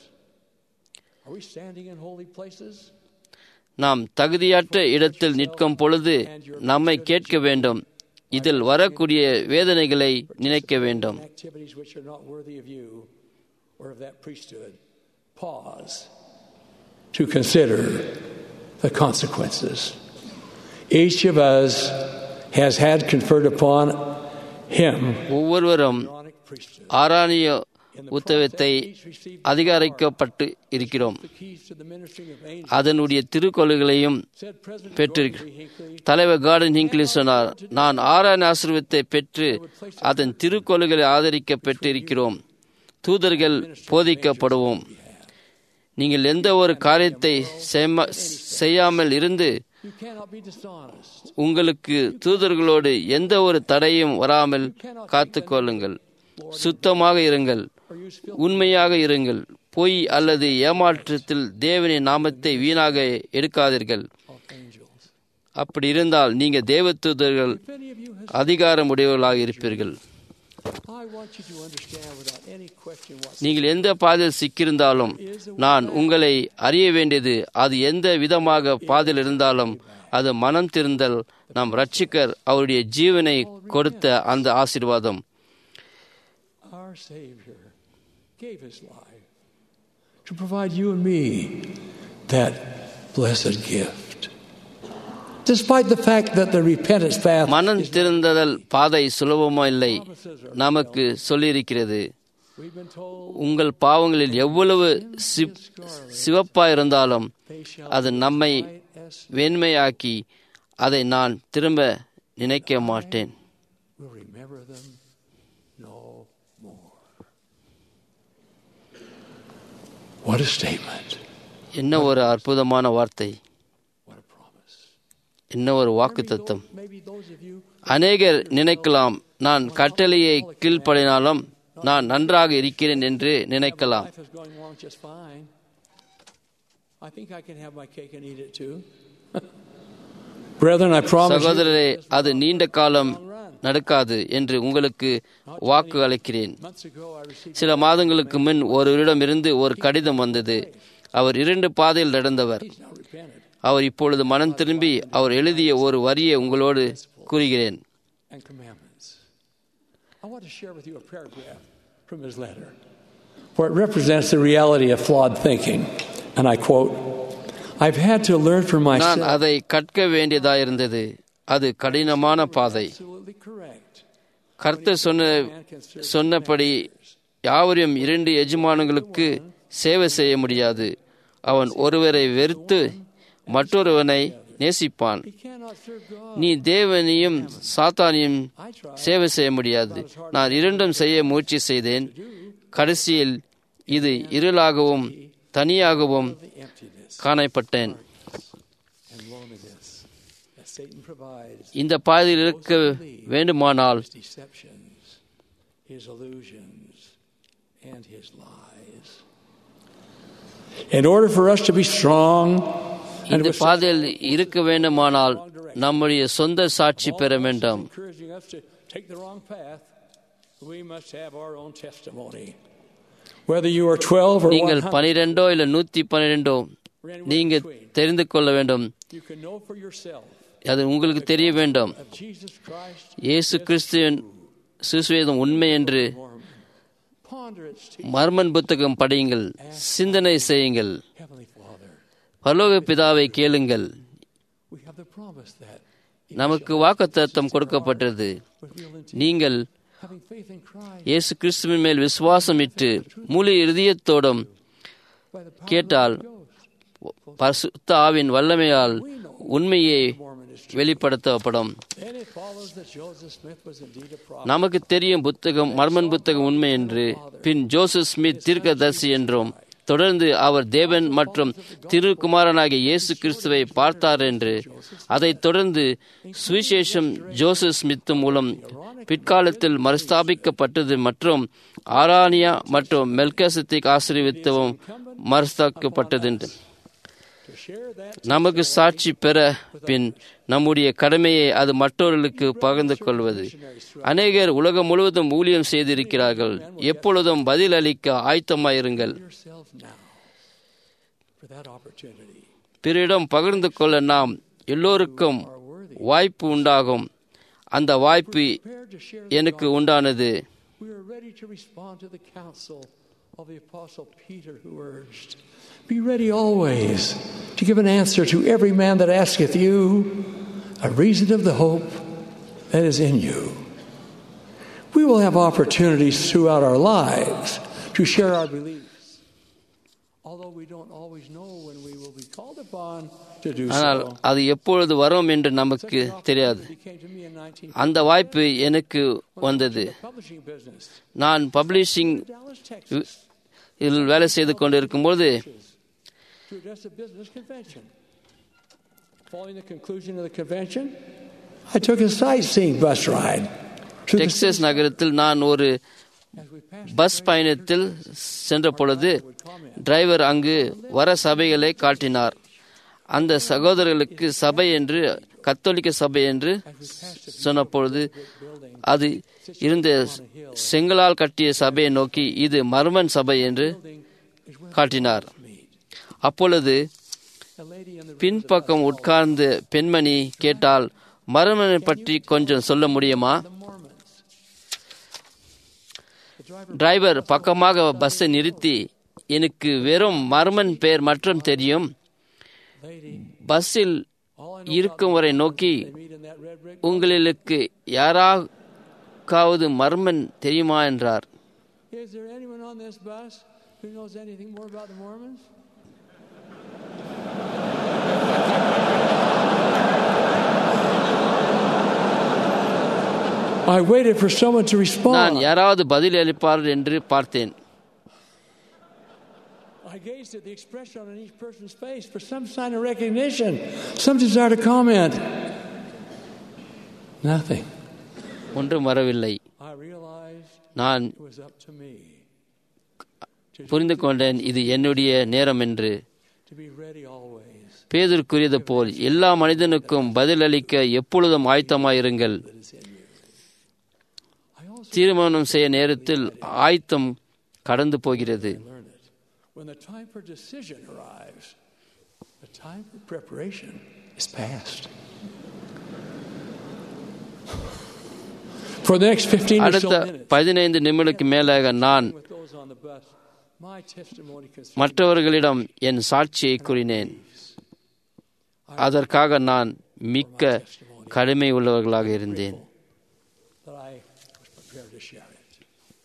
are we standing in holy places? நாம் தகுதியற்ற இடத்தில் நிற்கும் பொழுது நம்மை கேட்க வேண்டும் இதில் வரக்கூடிய வேதனைகளை நினைக்க வேண்டும் Activities which are not worthy of you or of that priesthood. Pause to consider the consequences. Each of us has had conferred upon him ஒவ்வொருவரும் ஆராணிய உத்தவத்தை அதிகாரிக்கப்பட்டு இருக்கிறோம் keys to the ministry of angels. அதனுடைய திருக்கொள்கைகளையும் பெற்றிருக்கிறோம் தலைவர் கார்டன் ஹிங்க்லி சொன்னார் நான் ஆறான ஆசிர்வத்தை பெற்று அதன் திருக்கொள்கைகளை ஆதரிக்க பெற்றிருக்கிறோம் தூதர்கள் போதிக்கப்படுவோம் நீங்கள் எந்த ஒரு காரியத்தை செய்ம- செய்யாமல் இருந்து You cannot be dishonest. உங்களுக்கு தூதர்களோடு எந்த ஒரு தடையும் வராமல் காத்துக்கொள்ளுங்கள் சுத்தமாக இருங்கள் உண்மையாக இருங்கள் பொய் அல்லது ஏமாற்றத்தில் தேவனின் நாமத்தை வீணாக எடுக்காதீர்கள் அப்படி இருந்தால் நீங்க தேவ தூதர்கள் அதிகாரமுடையவர்களாக இருப்பீர்கள் I want you to understand without any question whatsoever. நீங்கள் எந்த பாதையில் சிக்கியிருந்தாலும் நான் உங்களை அறிய வேண்டியது அது எந்த விதமாக பாதையில் இருந்தாலும் அது மனம் திருந்தல் நம் ரட்சிக்கர் அவருடைய ஜீவனை கொடுத்த அந்த ஆசீர்வாதம் Our Savior gave his life to provide you and me that blessed gift. Despite the fact that the repentance path மனம் திருந்ததல் பாதை சுலபமோ இல்லை நமக்கு சொல்லியிருக்கிறது we've been told உங்கள் பாவங்களில் எவ்வளவு சிப்- சிவப்பாயிருந்தாலும் அது நம்மை வெண்மையாக்கி அதை நான் திரும்ப நினைக்க மாட்டேன் will remember them no more. What a statement. என்ன ஒரு அற்புதமான வார்த்தை What a promise. என்ன ஒரு வாக்கு தத்துவம் Maybe those of you அநேகர் நினைக்கலாம் நான் கட்டளையை கீழ்ப்படினாலும் நான் நன்றாக இருக்கிறேன் என்று நினைக்கலாம் life is going along just fine. I think I can have my cake and eat it too. Brethren, I promise you, சகோதரரே அது நீண்ட காலம் நடக்காது என்று உங்களுக்கு வாக்கு அளிக்கிறேன் months ago I received சில மாதங்களுக்கு முன் ஒருவரிடமிருந்து ஒரு கடிதம் வந்தது அவர் இரண்டு பாதையில் நடந்தவர் now repented அவர் இப்பொழுது மனம் திரும்பி அவர் எழுதிய ஒரு வரியை உங்களோடு கூறுகிறேன் and commandments. I want to share with you a paragraph from his letter, for it represents the reality of flawed thinking. And I quote, I've had to learn for நான் myself. அதை கற்க வேண்டியதாயிருந்தது அது கடினமான பாதை Absolutely correct. கர்த்தர் சொன்ன சொன்னபடி யாவரையும் இரண்டு எஜமானங்களுக்கு சேவை செய்ய முடியாது அவன் ஒருவரை வெறுத்து மற்றொருவனை நேசிப்பான் He cannot serve God. நீ தேவனையும் சாத்தானையும் சேவை செய்ய முடியாது நான் இரண்டும் செய்ய முயற்சி செய்தேன் கடைசியில் இது இருளாகவும் தனியாகவும் Emptiness காணப்பட்டேன் and loneliness that Satan provides. இந்த பாதையில் இருக்க வேண்டுமானால் His deceptions, his illusions, and his lies. In order for us to be strong and இந்த with பாதையில் இருக்க வேண்டுமானால் நம்முடைய சொந்த சாட்சி பெற வேண்டும் encouraging us to take the wrong path, we must have our own testimony. Whether you are 12 or நீங்கள் 100, பனிரெண்டோ இல்ல நூத்தி பன்னிரெண்டோ நீங்க தெரிந்து கொள்ள வேண்டும் you can know for yourself அது உங்களுக்கு தெரிய வேண்டும் of Jesus Christ, இயேசு கிறிஸ்துவின் சுசுவேதம் உண்மை என்று ponder its teaching. மர்மன் புத்தகம் படியுங்கள் சிந்தனை செய்யுங்கள் Heavenly Father, பரலோக பிதாவை கேளுங்கள் we have the promise that நமக்கு வாக்குத்தத்தம் கொடுக்கப்பட்டது with real intent, நீங்கள் having faith in Christ, இயேசு கிறிஸ்துவின் மேல் விசுவாசமிட்டு முழு இருதயத்தோடும் by the power கேட்டால் of the Ghost, பரிசுத்த ஆவின் வல்லமையால் உண்மையை Mormon is true. வெளிப்படுத்தப்படும் Then it follows that Joseph Smith was indeed a prophet. நமக்கு தெரியும் புத்தகம் மர்மன் புத்தகம் உண்மை என்று பின் ஜோசப் ஸ்மித் தீர்க்கதரிசி என்றும் தொடர்ந்து அவர் தேவன் மற்றும் திருக்குமாரனாகிய இயேசு கிறிஸ்துவை பார்த்தார் என்று அதைத் தொடர்ந்து சுவிசேஷம் ஜோசப் ஸ்மித் மூலம் பிற்காலத்தில் மறுஸ்தாபிக்கப்பட்டது மற்றும் ஆரானியா மற்றும் மெல்கசத்திக் ஆசீர்வித்தவும் மறுஸ்தாபிக்கப்பட்டது என்று To share that நமக்கு சாட்சி பெற பின் நம்முடைய கடமையை அது மற்றவர்களுக்கு பகிர்ந்து கொள்வது அநேகர் உலகம் முழுவதும் ஊழியம் செய்திருக்கிறார்கள் எப்பொழுதும் பதில் அளிக்க ஆயத்தமாயிருங்கள் yourselves now for that opportunity. பிறரிடம் பகிர்ந்து கொள்ள நாம் எல்லோருக்கும் வாய்ப்பு உண்டாகும் அந்த வாய்ப்பு Prepared to share the எனக்கு உண்டானது We are ready to respond to the counsel of the Apostle Peter, who urged, Be ready always to give an answer to every man that asketh you a reason of the hope that is in you. We will have opportunities throughout our lives to share our beliefs, although we don't always know when we will be called upon to do ஆனால் so. அது எப்பொழுது வரும் என்று நமக்கு தெரியாது He came to me in 19 அந்த வாய்ப்பு எனக்கு வந்தது publishing business, நான் பப்ளிஷிங் Dallas, Texas. இதில் வேலை செய்து கொண்டிருக்கும்போது to address a business convention. Following the conclusion of the convention, I took a sightseeing bus ride. To the Texas நகரத்தில் நான் ஒரு as we passed பஸ் பயணத்தில் சென்ற பொழுது டிரைவர் அங்கு வர சபைகளை காட்டினார் அந்த சகோதரர்களுக்கு சபை என்று கத்தோலிக்க சபை என்று சொன்னபொழுது அது இருந்த செங்கலால் கட்டிய சபையை நோக்கி இது மர்மன் சபை என்று காட்டினார் அப்பொழுது a lady in the பின்பக்கம் உட்கார்ந்து பெண்மணி கேட்டால் மர்மனை பற்றி கொஞ்சம் சொல்ல முடியுமா Mormons. The driver டிரைவர் பக்கமாக பஸ்ஸை நிறுத்தி எனக்கு வெறும் மர்மன் பெயர் மற்றும் தெரியும் lady, பஸ்ஸில் all I know இருக்கும் வரை நோக்கி they meet in that red brick. உங்களுக்கு யாராவது மர்மன் தெரியுமா என்றார் Is there anyone on this bus who knows anything more about the Mormons? I waited for someone to நான் respond. யாராவது பதில் அளிப்பார் என்று பார்த்தேன் I gazed at the expression on each person's face for some sign of recognition, some desire to comment. Nothing. ஒன்றும் வரவில்லை I realized நான் it was up to me புரிந்து கொண்டேன் இது என்னுடைய நேரம் என்று to be ready always. Peter கூறியது போல் எல்லா மனிதனுக்கும் பதிலளிக்க எப்பொழுதும் ஆயத்தமாயிருங்கள் I also தீர்மானம் செய்ய நேரத்தில் ஆயத்தம் கடந்து போகிறது learn it. When the time for decision arrives, the time for preparation is past. For the next 15 or அடுத்த so minutes, பதினைந்து நிமிடக்கு மேலாக நான் with those on the bus, my testimony concerns மற்றவர்களிடம் என் சாட்சியை கூறினேன் அதற்காக நான் மிக்க கடமை உள்ளவர்களாக இருந்தேன் that I was prepared to share it.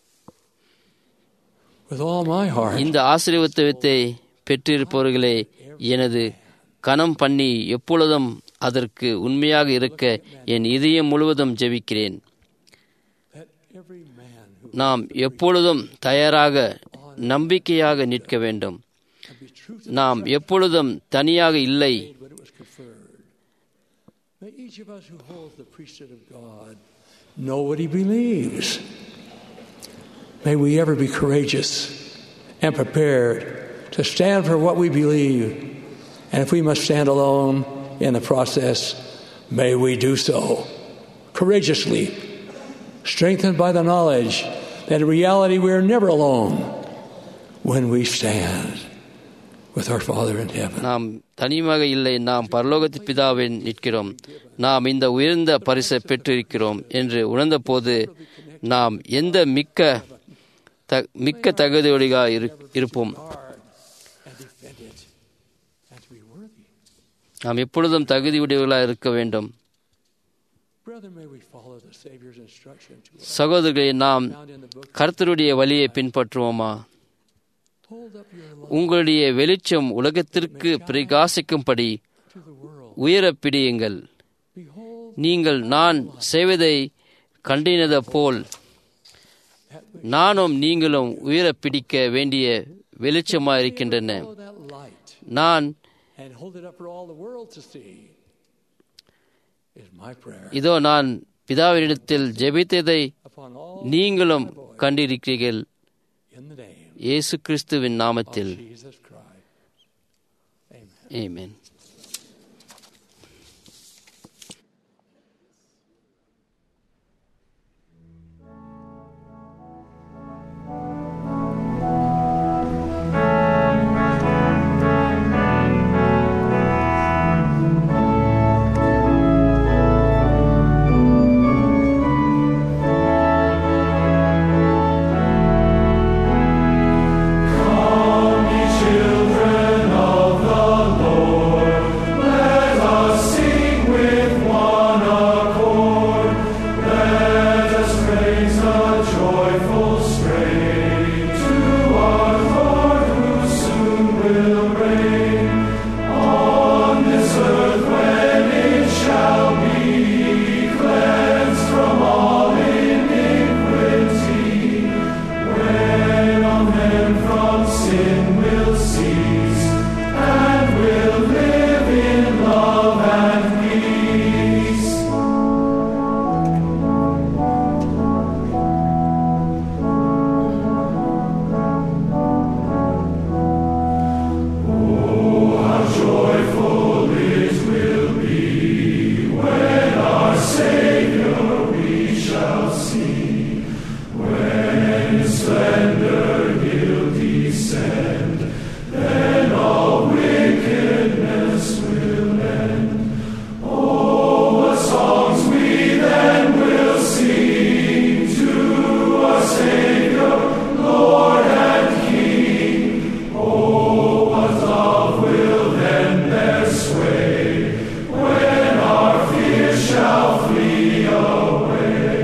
With all my heart, இந்த ஆசீர்வாதத்தை பெற்றிருப்பவர்களே எனது கணம் பண்ணி எப்பொழுதும் அதற்கு உண்மையாக இருக்க என் இதயம் முழுவதும் ஜெபிக்கிறேன் that every man who நாம் எப்பொழுதும் தயாராக நம்பிக்கையாக நிற்க வேண்டும் can be true to நாம் எப்பொழுதும் தனியாக இல்லை when it was conferred. May each of us who holds the priesthood of God know what he believes. May we ever be courageous and prepared to stand for what we believe. And if we must stand alone in the process, may we do so courageously, strengthened by the knowledge that in reality we are never alone when we stand with our Father in heaven. நாம் தனியாக இல்லை நாம் பரலோகத்து பிதாவின் நிற்கிறோம் நாம் இந்த உயர்ந்த பரிசை பெற்றிருக்கிறோம் என்று உணர்ந்தபோது நாம் எந்த மிக்க த மிக்க தகுதியோடியாக இரு இருப்போம் And defend it and to be worthy. நாம் எப்பொழுதும் தகுதியுடையவர்களாக இருக்க வேண்டும் Brother, may we follow the Savior's instruction to us. சகோதரர்களே நாம் Found in the book, கர்த்தருடைய வழியை பின்பற்றுவோமா hold up your light உங்களுடைய வெளிச்சம் உலகத்திற்கு பிரகாசிக்கும்படி to the world. உயர பிடியுங்கள் Behold, நீங்கள் நான் செய்வதை கண்டினத போல் நானும் நீங்களும் உயர பிடிக்க வேண்டிய வெளிச்சமாக இருக்கின்றன follow that light நான் and hold it up for all the world to see. Is my prayer இதோ நான் பிதாவினிடத்தில் ஜெபித்ததை upon all நீங்களும் கண்டிருக்கிறீர்கள் in the name இயேசு கிறிஸ்துவின் நாமத்தில் of Jesus Christ. Amen. Amen Children of the Lord, let us sing with one accord. Let us raise a joyful strain to our Lord who soon will reign on this earth when it shall be cleansed from all iniquity. When all men from sin will cease and will live in love and peace. Oh, how joyful it will be when our Savior we shall see. When His splendor He'll descend, then all wickedness will end. Oh, what songs we then will sing to our Savior, Lord and King. Oh, what love will then bear sway when our fears shall flee away.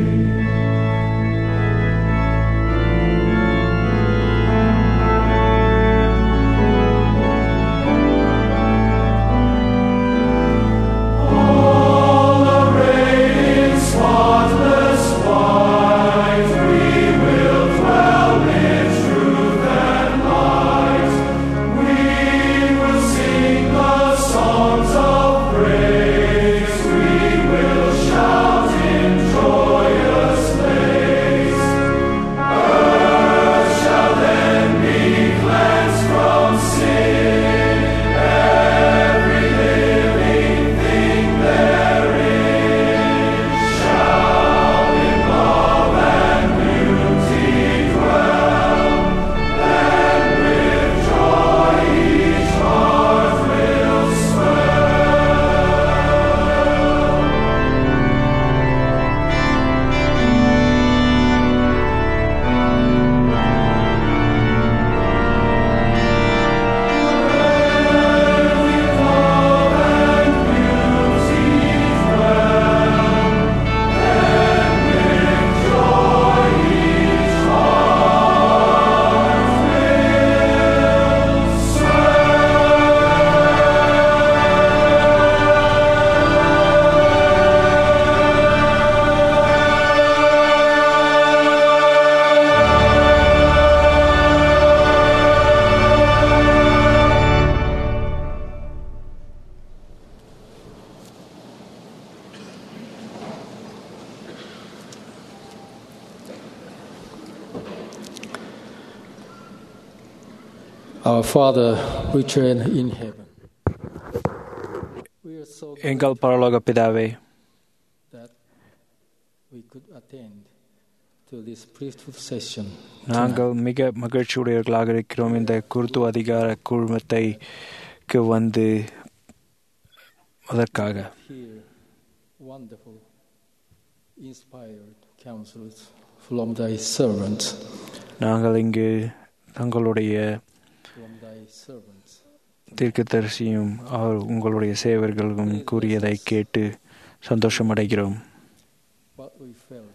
All arrayed in spotless white, we will dwell in truth and light. We will sing the songs of praise. We will shout in joyous praise. Earth shall then be cleansed from sin. Every living thing therein shall in love and beauty dwell. Then with joy each heart will swell. Our Father, which art in heaven, we are so எங்கள் பரலோக பிதாவே that we could attend to this priesthood session. நாங்கள் மிக மகிழ்ச்சியுடையவர்களாக இருக்கிறோம் இந்த குருத்துவ அதிகார குழுமத்தைக்கு வந்து அதற்காக Hear wonderful, inspired counsels from thy servants, நாங்கள் இங்கு தங்களுடைய from thy servants. தீர்க்கதரிசியும் அவர் உங்களுடைய சேவர்களும் கூறியதை கேட்டு சந்தோஷமடைகிறோம் what we felt,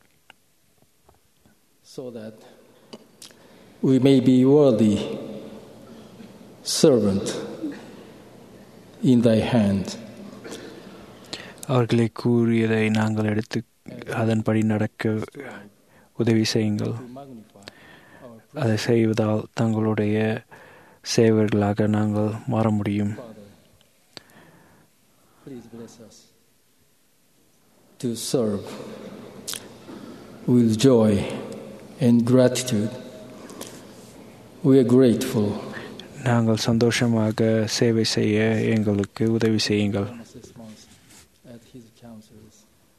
so that we may be worthy servant in thy hand. அவர்களை கூறியதை நாங்கள் எடுத்து அதன்படி நடக்க உதவி செய்யுங்கள் To magnify our அதை செய்வதால் தங்களுடைய சேவர்களாக நாங்கள் மாற முடியும் Father. Please bless us to serve with joy and gratitude. We are grateful. நாங்கள் சந்தோஷமாக சேவை செய்ய எங்களுக்கு உதவி செய்யுங்கள் Moses Monson at his councils.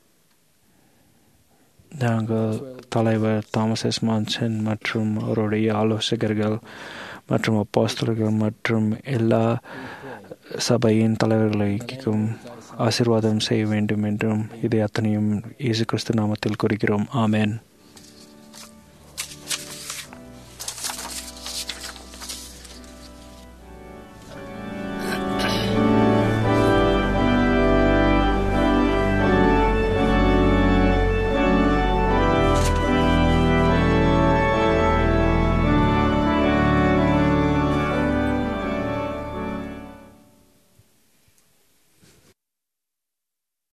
நாங்கள் தலைவர் தாமஸ் எஸ் மான்சன் மற்றும் அவருடைய ஆலோசகர்கள் மற்றும் அப்போஸ்தலர்கள் மற்றும் எல்லா சபையின் தலைவர்களுக்கும் ஆசீர்வாதம் செய்ய வேண்டும் என்றும் இதை அத்தனையும் இயேசு கிறிஸ்து நாமத்தில் குறிக்கிறோம் ஆமென்